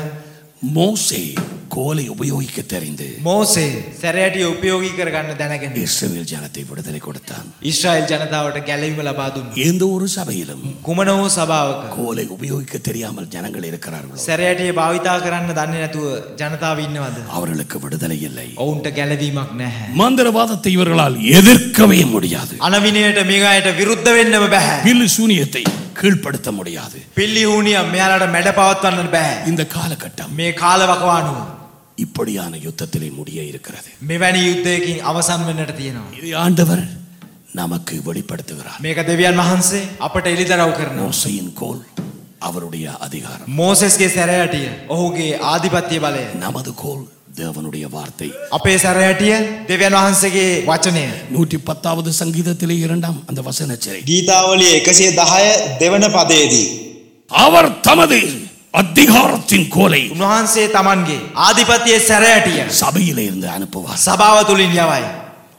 Speaker 1: மோசே கோலை உபயோகிக்க தெரிந்து
Speaker 2: මෝසේ සැරයටිය උපයෝගී කරගන්න දැනගෙන
Speaker 1: இஸ்ரவேல் ஜனத்தை விடுதலை கொடுத்தான்
Speaker 2: ඊශ්‍රායල් ජනතාවට ගැලවීම ලබා දුන්නා.
Speaker 1: எந்த ஒரு சபையிலும்
Speaker 2: කුමන වූ සභාවක
Speaker 1: கோலை உபயோகிக்க தெரியாமல் ஜனங்கள் இருக்கிறார்கள்
Speaker 2: සැරයටිය භාවිතා කරන්න දන්නේ නැතුව ජනතාව ඉන්නවද?
Speaker 1: அவர்களுக்கு விடுதலை இல்லை
Speaker 2: ඔවුන්ට ගැලවීමක් නැහැ.
Speaker 1: மந்திரவாதத்தை இவர்களால் எதிர்க்கவே முடியாது
Speaker 2: අනවිනයට මේ අයට විරුද්ධ වෙන්නම බෑ.
Speaker 1: பில்லு சூனியத்தை கீழ்ப்படுத்த முடியாது
Speaker 2: පිල්ලිහුණිය මෙයාලට මැඩ පවත්වන්න බෑ.
Speaker 1: இந்த காலகட்டம்
Speaker 2: මේ කාලවකවානුව
Speaker 1: இப்படியான யுத்தத்திலே முடிய இருக்கிறது
Speaker 2: මෙවැනි යුද්ධයකින් අවසන් වෙන්නට තියෙනවා.
Speaker 1: இதை ஆண்டவர் நமக்கு வெளிப்படுத்துகிறார்
Speaker 2: මේක දෙවියන් වහන්සේ අපට එළිදරව් කරනවා.
Speaker 1: மோசையின் கோல் அவருடைய அதிகாரம்
Speaker 2: මෝසෙස්ගේ සැරයටිය ඔහුගේ ආධිපත්‍ය බලය.
Speaker 1: நமது கோல் தேவனுடைய வார்த்தை
Speaker 2: අපේ සැරයටිය දෙවියන් වහන්සේගේ වචනය.
Speaker 1: நூற்றி பத்தாவது சங்கீதத்திலே இரண்டாம் அந்த வசனச்சரை
Speaker 3: ගීතාවලිය එකසිය දහය දෙවන පදයේදී.
Speaker 1: அவர் தமது அதிகாரத்தின் கோலை
Speaker 2: උන්වහන්සේ තමන්ගේ ආධිපත්‍යයේ සැරයටිය
Speaker 1: சபையிலே இருந்து அனுப்புவார்
Speaker 2: සභාව තුළින් යවයි.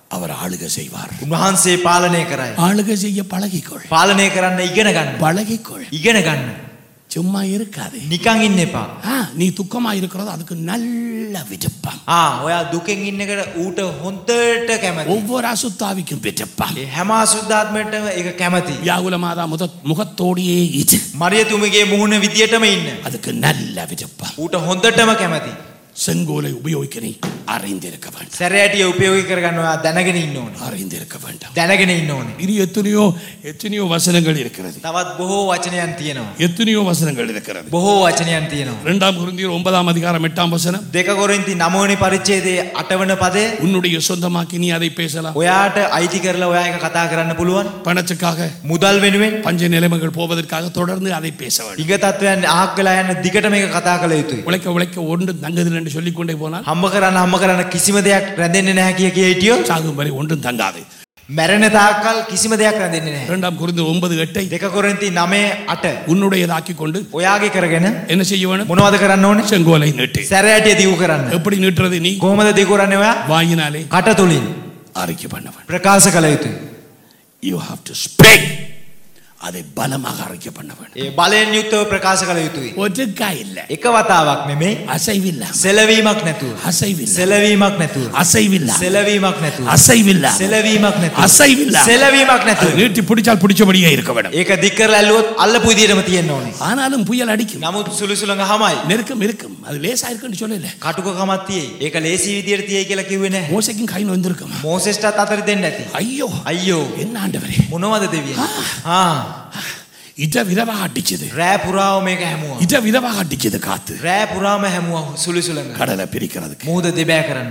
Speaker 1: அவர் ஆளுகை செய்வார்
Speaker 2: උන්වහන්සේ පාලනය කරයි.
Speaker 1: ஆளுகை செய்ய பழகிக்கொள்
Speaker 2: පාලනය කරන්න ඉගෙන ගන්න.
Speaker 1: பழகிக்கொள்
Speaker 2: ඉගෙන ගන්න.
Speaker 1: சும்மா இருக்காது
Speaker 2: නිකං ඉන්න එපා.
Speaker 1: ஆ, நீ துக்கமா இருக்கிறது அதுக்கு நல்ல விருப்பம்
Speaker 2: ආ ඔයා දුකෙන් ඉන්න එකට ඌට හොන්දට කැමති.
Speaker 1: ஒவ்வொரு அசுத்தாவிக்கும் விருப்பம்
Speaker 2: ඒ හැම අසුද්ධාත්මයටම ඒක කැමති.
Speaker 1: வியாகுல மாதா முத முகத்தோடையே இது
Speaker 2: මරියතුමගේ මුහුණ විදියටම ඉන්න.
Speaker 1: அதுக்கு நல்ல விருப்பம்
Speaker 2: ඌට හොඳටම කැමති.
Speaker 1: செங்கோலை உபயோகிக்க நீ அறிந்திருக்க வேண்டும்
Speaker 2: සැරෑටිය උපයෝගි කරගන්න ඔයා දැනගෙන ඉන්න ඕනේ.
Speaker 1: அறிந்திருக்க வேண்டும்
Speaker 2: දැනගෙන ඉන්න ඕනේ.
Speaker 1: இனி எத்தனையோ எத்தனையோ வசனங்கள் இருக்கிறது
Speaker 2: තවත් බොහෝ වචනයන් තියෙනවා.
Speaker 1: எத்தனையோ வசனங்கள் இருக்கிறது
Speaker 2: බොහෝ වචනයන් තියෙනවා.
Speaker 1: இரண்டாம் குருந்தியர் ஒன்பதாம் அதிகாரம் எட்டாம் வசனம்
Speaker 2: දෙක කොරින්ති නමවනි පරිච්ඡේදයේ අටවන පදය
Speaker 1: உன்னுடைய சொந்தமாக்கி நீ அதை பேசலாம்
Speaker 2: ඔයාට අයිති කරලා ඔයා එක කතා කරන්න පුළුවන්.
Speaker 1: பணத்துக்காக
Speaker 2: මුදල් වෙනුවෙන්
Speaker 1: பஞ்ச நிலைமைகள் போவதற்காக தொடர்ந்து அதை பேச வேண்டும்
Speaker 2: ඉග තත්වයන් අහක් වෙලා යන දිගට මේක කතා කළ යුතුයි.
Speaker 1: உழைக்க உழைக்க ஒன்று தங்குதில்லை என்று சொல்லிக் கொண்டே போனால்
Speaker 2: හම්බ කරන්න හම්බ කරන්න කිසිම දෙයක් රැඳෙන්නේ නැහැ කිය කිය හිටියොත්
Speaker 1: சாகும் வரை ஒன்றும் தங்காது
Speaker 2: මැරෙන තාක්කල් කිසිම දෙයක් රැඳෙන්නේ නැහැ.
Speaker 1: இரண்டாம் குருந்து ஒன்பது எட்டை
Speaker 2: දෙක කොරින්ති 9 8
Speaker 1: உன்னுடையதாக்கி கொண்டு
Speaker 2: ඔයාගේ කරගෙන
Speaker 1: என்ன செய்ய வேணும்
Speaker 2: මොනවද කරන්න ඕනේ?
Speaker 1: செங்கோலை நீட்டு
Speaker 2: සැරෑටිය දියු කරන්න.
Speaker 1: எப்படி நீட்டுறது நீ
Speaker 2: කොහොමද දියු කරන්නේ ඔයා?
Speaker 1: வாயினாலே
Speaker 2: කට තුලින්
Speaker 1: அறிக்கை பண்ண வேண்டும்
Speaker 2: ප්‍රකාශ කළ යුතුයි.
Speaker 1: யூ ஹாவ் டு ஸ்பீக் அதை பலமாக அறிக்கை பண்ண வேண்டும்
Speaker 2: ඒ බලයෙන් යුක්තව ප්‍රකාශ කළ යුතුයි.
Speaker 1: ஒற்றுக்கா இல்ல
Speaker 2: එක වතාවක් නෙමෙයි
Speaker 1: அசைவில்ல
Speaker 2: සෙලවීමක් නැතුව.
Speaker 1: அசைவில்ல
Speaker 2: සෙලවීමක් නැතුව.
Speaker 1: அசைவில்ல
Speaker 2: සෙලවීමක් නැතුව.
Speaker 1: அசைவில்ல
Speaker 2: සෙලවීමක් නැතුව.
Speaker 1: அசைவில்ல
Speaker 2: සෙලවීමක්
Speaker 1: அது
Speaker 2: නැතුව.
Speaker 1: நீட்டி பிடிச்சால் பிடிச்சபடியே இருக்க வேண்டும்
Speaker 2: ඒක දික් කරලා ඇල්ලුවොත් අල්ලපු විදියටම තියෙන්න ඕනේ.
Speaker 1: ஆனாலும் புயல் அடிக்கும்
Speaker 2: නමුත් සුළුසුලඟ හමයි.
Speaker 1: நெருக்கம் இருக்கும் அது லேசா இருக்குன்னு சொல்லல
Speaker 2: කටුකකමක් තියෙයි. ඒක ලේසි විදියට තියෙයි කියලා කිව්වේ නැහැ.
Speaker 1: மோசைக்கும் கை நொந்திருக்கும்
Speaker 2: මෝසෙස්ටත් අතර දෙන්න ඇති.
Speaker 1: ஐயோ
Speaker 2: අයියෝ
Speaker 1: என்ன ஆண்டவரே
Speaker 2: මොනවද දෙවියන්? ආ
Speaker 1: இட விதவா அடிச்சது
Speaker 2: රෑ පුරාව මේක හැමුවා.
Speaker 1: இட விதவா அடிச்சது காத்து
Speaker 2: රෑ පුරාම හැමුවා සුළුසුලඟ.
Speaker 1: கடலை பிரிக்கிறதுக்கு
Speaker 2: මුහුද දෙබෑ කරන්න.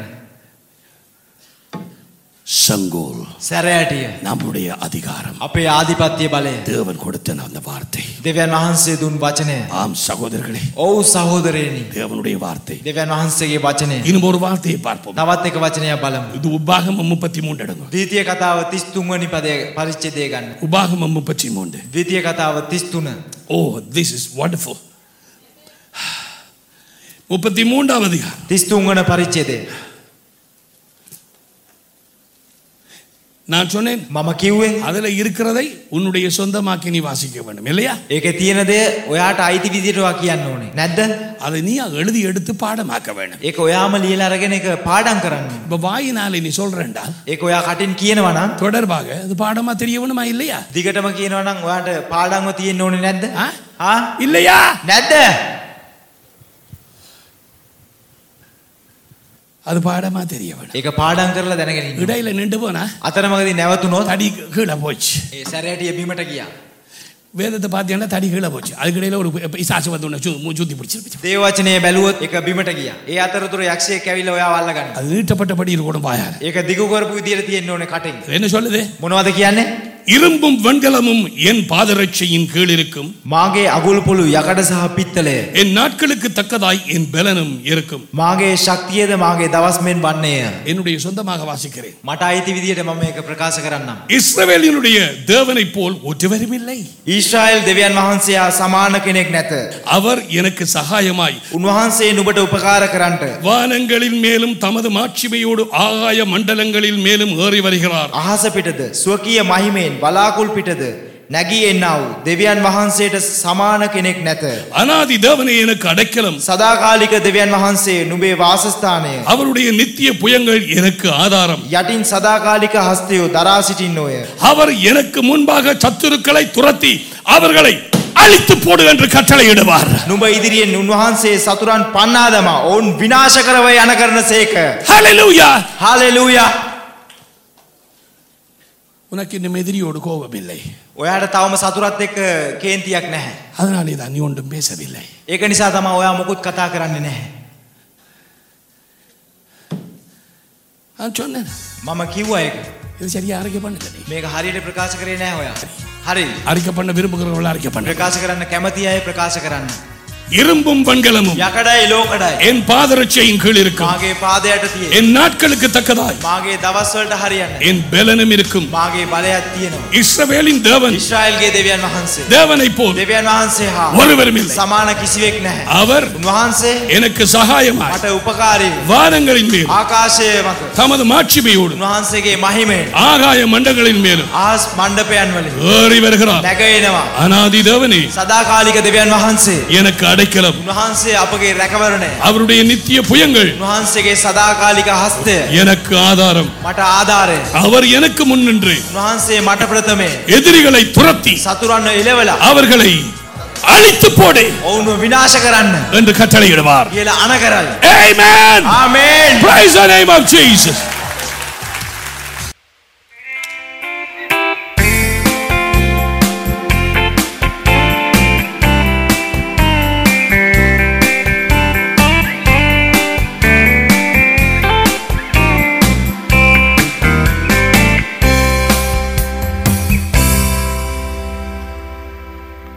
Speaker 1: சங்கோல்
Speaker 2: සැරෑටිය.
Speaker 1: நம்முடைய அதிகாரம்
Speaker 2: අපේ ආධිපත්‍ය බලය.
Speaker 1: தேவன் கொடுத்த அந்த வார்த்தை
Speaker 2: දෙවියන් වහන්සේ දුන් වචනය.
Speaker 1: ஆம் சகோதரர்களே
Speaker 2: ඔව් සහෝදරයනි.
Speaker 1: தேவனுடைய வார்த்தை
Speaker 2: දෙවියන් වහන්සේගේ වචනය.
Speaker 1: இன்னும் ஒரு வார்த்தையை பார்ப்போம்
Speaker 2: තවත් එක වචනයක් බලමු.
Speaker 1: இது உபாகமம் முப்பத்தி மூன்று இடங்கும்
Speaker 2: ද්විතීය කතාව 33 වනි පදයේ පරිච්ඡේදය ගන්න.
Speaker 1: உபாகமம் முப்பத்தி மூன்று
Speaker 2: ද්විතීය කතාව 33.
Speaker 1: ஓ திஸ் இஸ் வண்டர்ஃபுல் முப்பத்தி மூன்றாம் அதிகாரம்
Speaker 2: 33 වන පරිච්ඡේදය.
Speaker 1: நான் சொன்னேன்
Speaker 2: මම කිව්වේ
Speaker 1: அதுல இருக்கிறதை உன்னுடைய சொந்தமாக்கி நீ வாசிக்க வேண்டும் இல்லையா
Speaker 2: ඒකේ තියෙන දේ ඔයාට අයිති විදිහට වා කියන්න ඕනේ. නැද්ද?
Speaker 1: அதை நீ எழுதி எடுத்து பாடமாக்க வேண்டும்
Speaker 2: ඒක ඔයාම ලියලා අරගෙන ඒක පාඩම් කරන්න. ඕනේ.
Speaker 1: இப்ப வாயினாலே நீ சொல்றேன்டா
Speaker 2: ඒක ඔයා කටින් කියනවා නම්
Speaker 1: தொடர்பாக அது பாடமா தெரியவனுமா இல்லையா
Speaker 2: දිගටම කියනවා නම් ඔයාට පාඩම්ව තියෙන්න ඕනේ නැද්ද?
Speaker 1: ஆ?
Speaker 2: ආ?
Speaker 1: இல்லையா
Speaker 2: නැද්ද?
Speaker 1: அது பாடமா தெரிய வேணும்
Speaker 2: ඒක පාඩම් කරලා දැනගෙන ඉන්න.
Speaker 1: இடையில நின்று போனா
Speaker 2: අතරමඟදී නැවතුනොත්
Speaker 1: தடி கீழே போச்சு
Speaker 2: ඒ සැරේටිය බිමට ගියා.
Speaker 1: வேதத்தை பார்த்தீங்கன்னா தடி கீழே போச்சு அதுக்கு இடையில ஒரு இசாசு வந்து உன்னை சு- மு- சுத்தி பிடிச்சிருச்சு
Speaker 2: දේව වචනේ බැලුවොත් ඒක බිමට ගියා. ඒ අතරතුර යක්ෂයෙක් ඇවිල්ලා ඔයාව අල්ල ගන්නවා.
Speaker 1: அது நீட்டப்பட்டபடி இருக்கணும் வாயார்
Speaker 2: ඒක දිගු කරපු විදියට තියෙන්න ඕනේ කටින්.
Speaker 1: என்ன சொல்லுது
Speaker 2: මොනවද කියන්නේ?
Speaker 1: இரும்பும் வெண்கலமும் என் பாதரட்சையின் கீழ் இருக்கும்
Speaker 2: මාගේ අගුල් පොළු යකඩ සහ පිත්තලය.
Speaker 1: என் நாட்களுக்கு தக்கதாய் என் பலனும் இருக்கும்
Speaker 2: මාගේ ශක්තියද මාගේ දවස් මෙන් වන්නේය.
Speaker 1: என்னுடைய சொந்தமாக வாசிக்கிறேன்
Speaker 2: මට අයිති විදියට මම මේක ප්‍රකාශ කරන්නම්.
Speaker 1: இஸ்ரவேலினுடைய தேவனைப் போல் ஒருவரும் இல்லை
Speaker 2: ඊශ්‍රායල් දෙවියන් වහන්සේ හා සමාන කෙනෙක් නැත.
Speaker 1: அவர் எனக்கு சகாயமாய்
Speaker 2: උන්වහන්සේ නුබට උපකාර කරන්නට
Speaker 1: வானங்களின் மேலும் தமது மாட்சிமையோடு ஆகாய மண்டலங்களில் மேலும் ஏறி வருகிறார்
Speaker 2: අහස පිටද ස්වකීය මහිමෙන් බලාකුල් පිටද නැගී එන්නා වූ දෙවියන් වහන්සේට සමාන කෙනෙක් නැත.
Speaker 1: அனாதி தேவனை எனக்கு அடைக்கலம்
Speaker 2: සදාකාලික දෙවියන් වහන්සේ නුබේ වාසස්ථානය.
Speaker 1: அவருடைய நித்திய புயங்கள் எனக்கு ஆதாரம்
Speaker 2: යටින් සදාකාලික හස්තයෝ දරා සිටින්නෝය.
Speaker 1: அவர் எனக்கு முன்பாக சத்துருக்களை துரத்தி அவர்களை அழித்து போடு என்று கட்டளையிடுவார்
Speaker 2: නුඹ ඉදිරියෙන් උන්වහන්සේ සතුරන් පන්නාදම ඔවුන් විනාශ කරව යන කරන සේක.
Speaker 1: ஹalleluya
Speaker 2: හාලෙලූයා
Speaker 1: உனக்கு இன்னும் எதிரியோடு கோபம் இல்லை
Speaker 2: ඔයාට තවම සතුරත් එක්ක කේන්තියක් නැහැ.
Speaker 1: அதனாலே தான் நீ ஒன்றும் பேசவில்லை
Speaker 2: ඒක නිසා තම ඔයා මොකුත් කතා කරන්නේ නැහැ.
Speaker 1: நான் சொன்னேன்
Speaker 2: මම කිව්වා ඒක.
Speaker 1: இது சரியா அறிக்கை பண்ணல நீ
Speaker 2: මේක හරියට ප්‍රකාශ කරේ නැහැ ඔයා. හරි.
Speaker 1: அறிக்கை பண்ண விரும்புகிறவர்கள் அறிக்கை பண்ண
Speaker 2: ප්‍රකාශ කරන්න කැමති අය ප්‍රකාශ කරන්න.
Speaker 1: இரும்பும் வெண்கலமும்
Speaker 2: යකඩයි ලෝකඩයි.
Speaker 1: என் பாதரட்சையின் கீழ் இருக்கும்
Speaker 2: මාගේ පාදයට තියේ.
Speaker 1: என் நாட்களுக்கு தக்கதாய்
Speaker 2: මාගේ දවස්වලට හරියන්න.
Speaker 1: என் பலனும் இருக்கும்
Speaker 2: මාගේ බලයක් තියෙනවා.
Speaker 1: இஸ்ரவேலின் தேவன்
Speaker 2: ඊශ්‍රායල්ගේ දෙවියන් වහන්සේ.
Speaker 1: தேவனை போல்
Speaker 2: දෙවියන් වහන්සේ හා
Speaker 1: ஒருவரும் இல்லை
Speaker 2: සමාන කිසිවෙක් නැහැ.
Speaker 1: அவர்
Speaker 2: උන්වහන්සේ
Speaker 1: எனக்கு சகாயமாய்
Speaker 2: මට උපකාරී වූ.
Speaker 1: வானங்களின் மேல்
Speaker 2: ආකාශය මත
Speaker 1: தமது மாட்சிமையோடு
Speaker 2: උන්වහන්සේගේ මහිමයෙන්
Speaker 1: ஆகாய மண்டங்களின் மேலும்
Speaker 2: ආස් මණ්ඩපයන් වලින්
Speaker 1: ஏறி வருகிறார்
Speaker 2: නැගවෙනවා.
Speaker 1: அனாதி தேவனே
Speaker 2: සදාකාලික දෙවියන් වහන්සේ
Speaker 1: எனக்கு அடைக்கலம்
Speaker 2: උන්වහන්සේ අපගේ රැකවරණය.
Speaker 1: அவருடைய நித்திய புயங்கள்
Speaker 2: උන්වහන්සේගේ සදාකාලික හස්තය
Speaker 1: எனக்கு ஆதாரம்
Speaker 2: මට ආධාරය.
Speaker 1: அவர் எனக்கு முன்னின்று
Speaker 2: උන්වහන්සේ මට ප්‍රථමේ
Speaker 1: எதிரிகளை துரத்தி
Speaker 2: සතුරන්න එලවලා
Speaker 1: அவர்களை அழித்து போடு
Speaker 2: ඔවුන්ව විනාශ කරන්න
Speaker 1: என்று கட்டளையிடுவார்
Speaker 2: කියලා අන කරයි.
Speaker 1: Amen.
Speaker 2: ආමේන්.
Speaker 1: Praise the name of Jesus.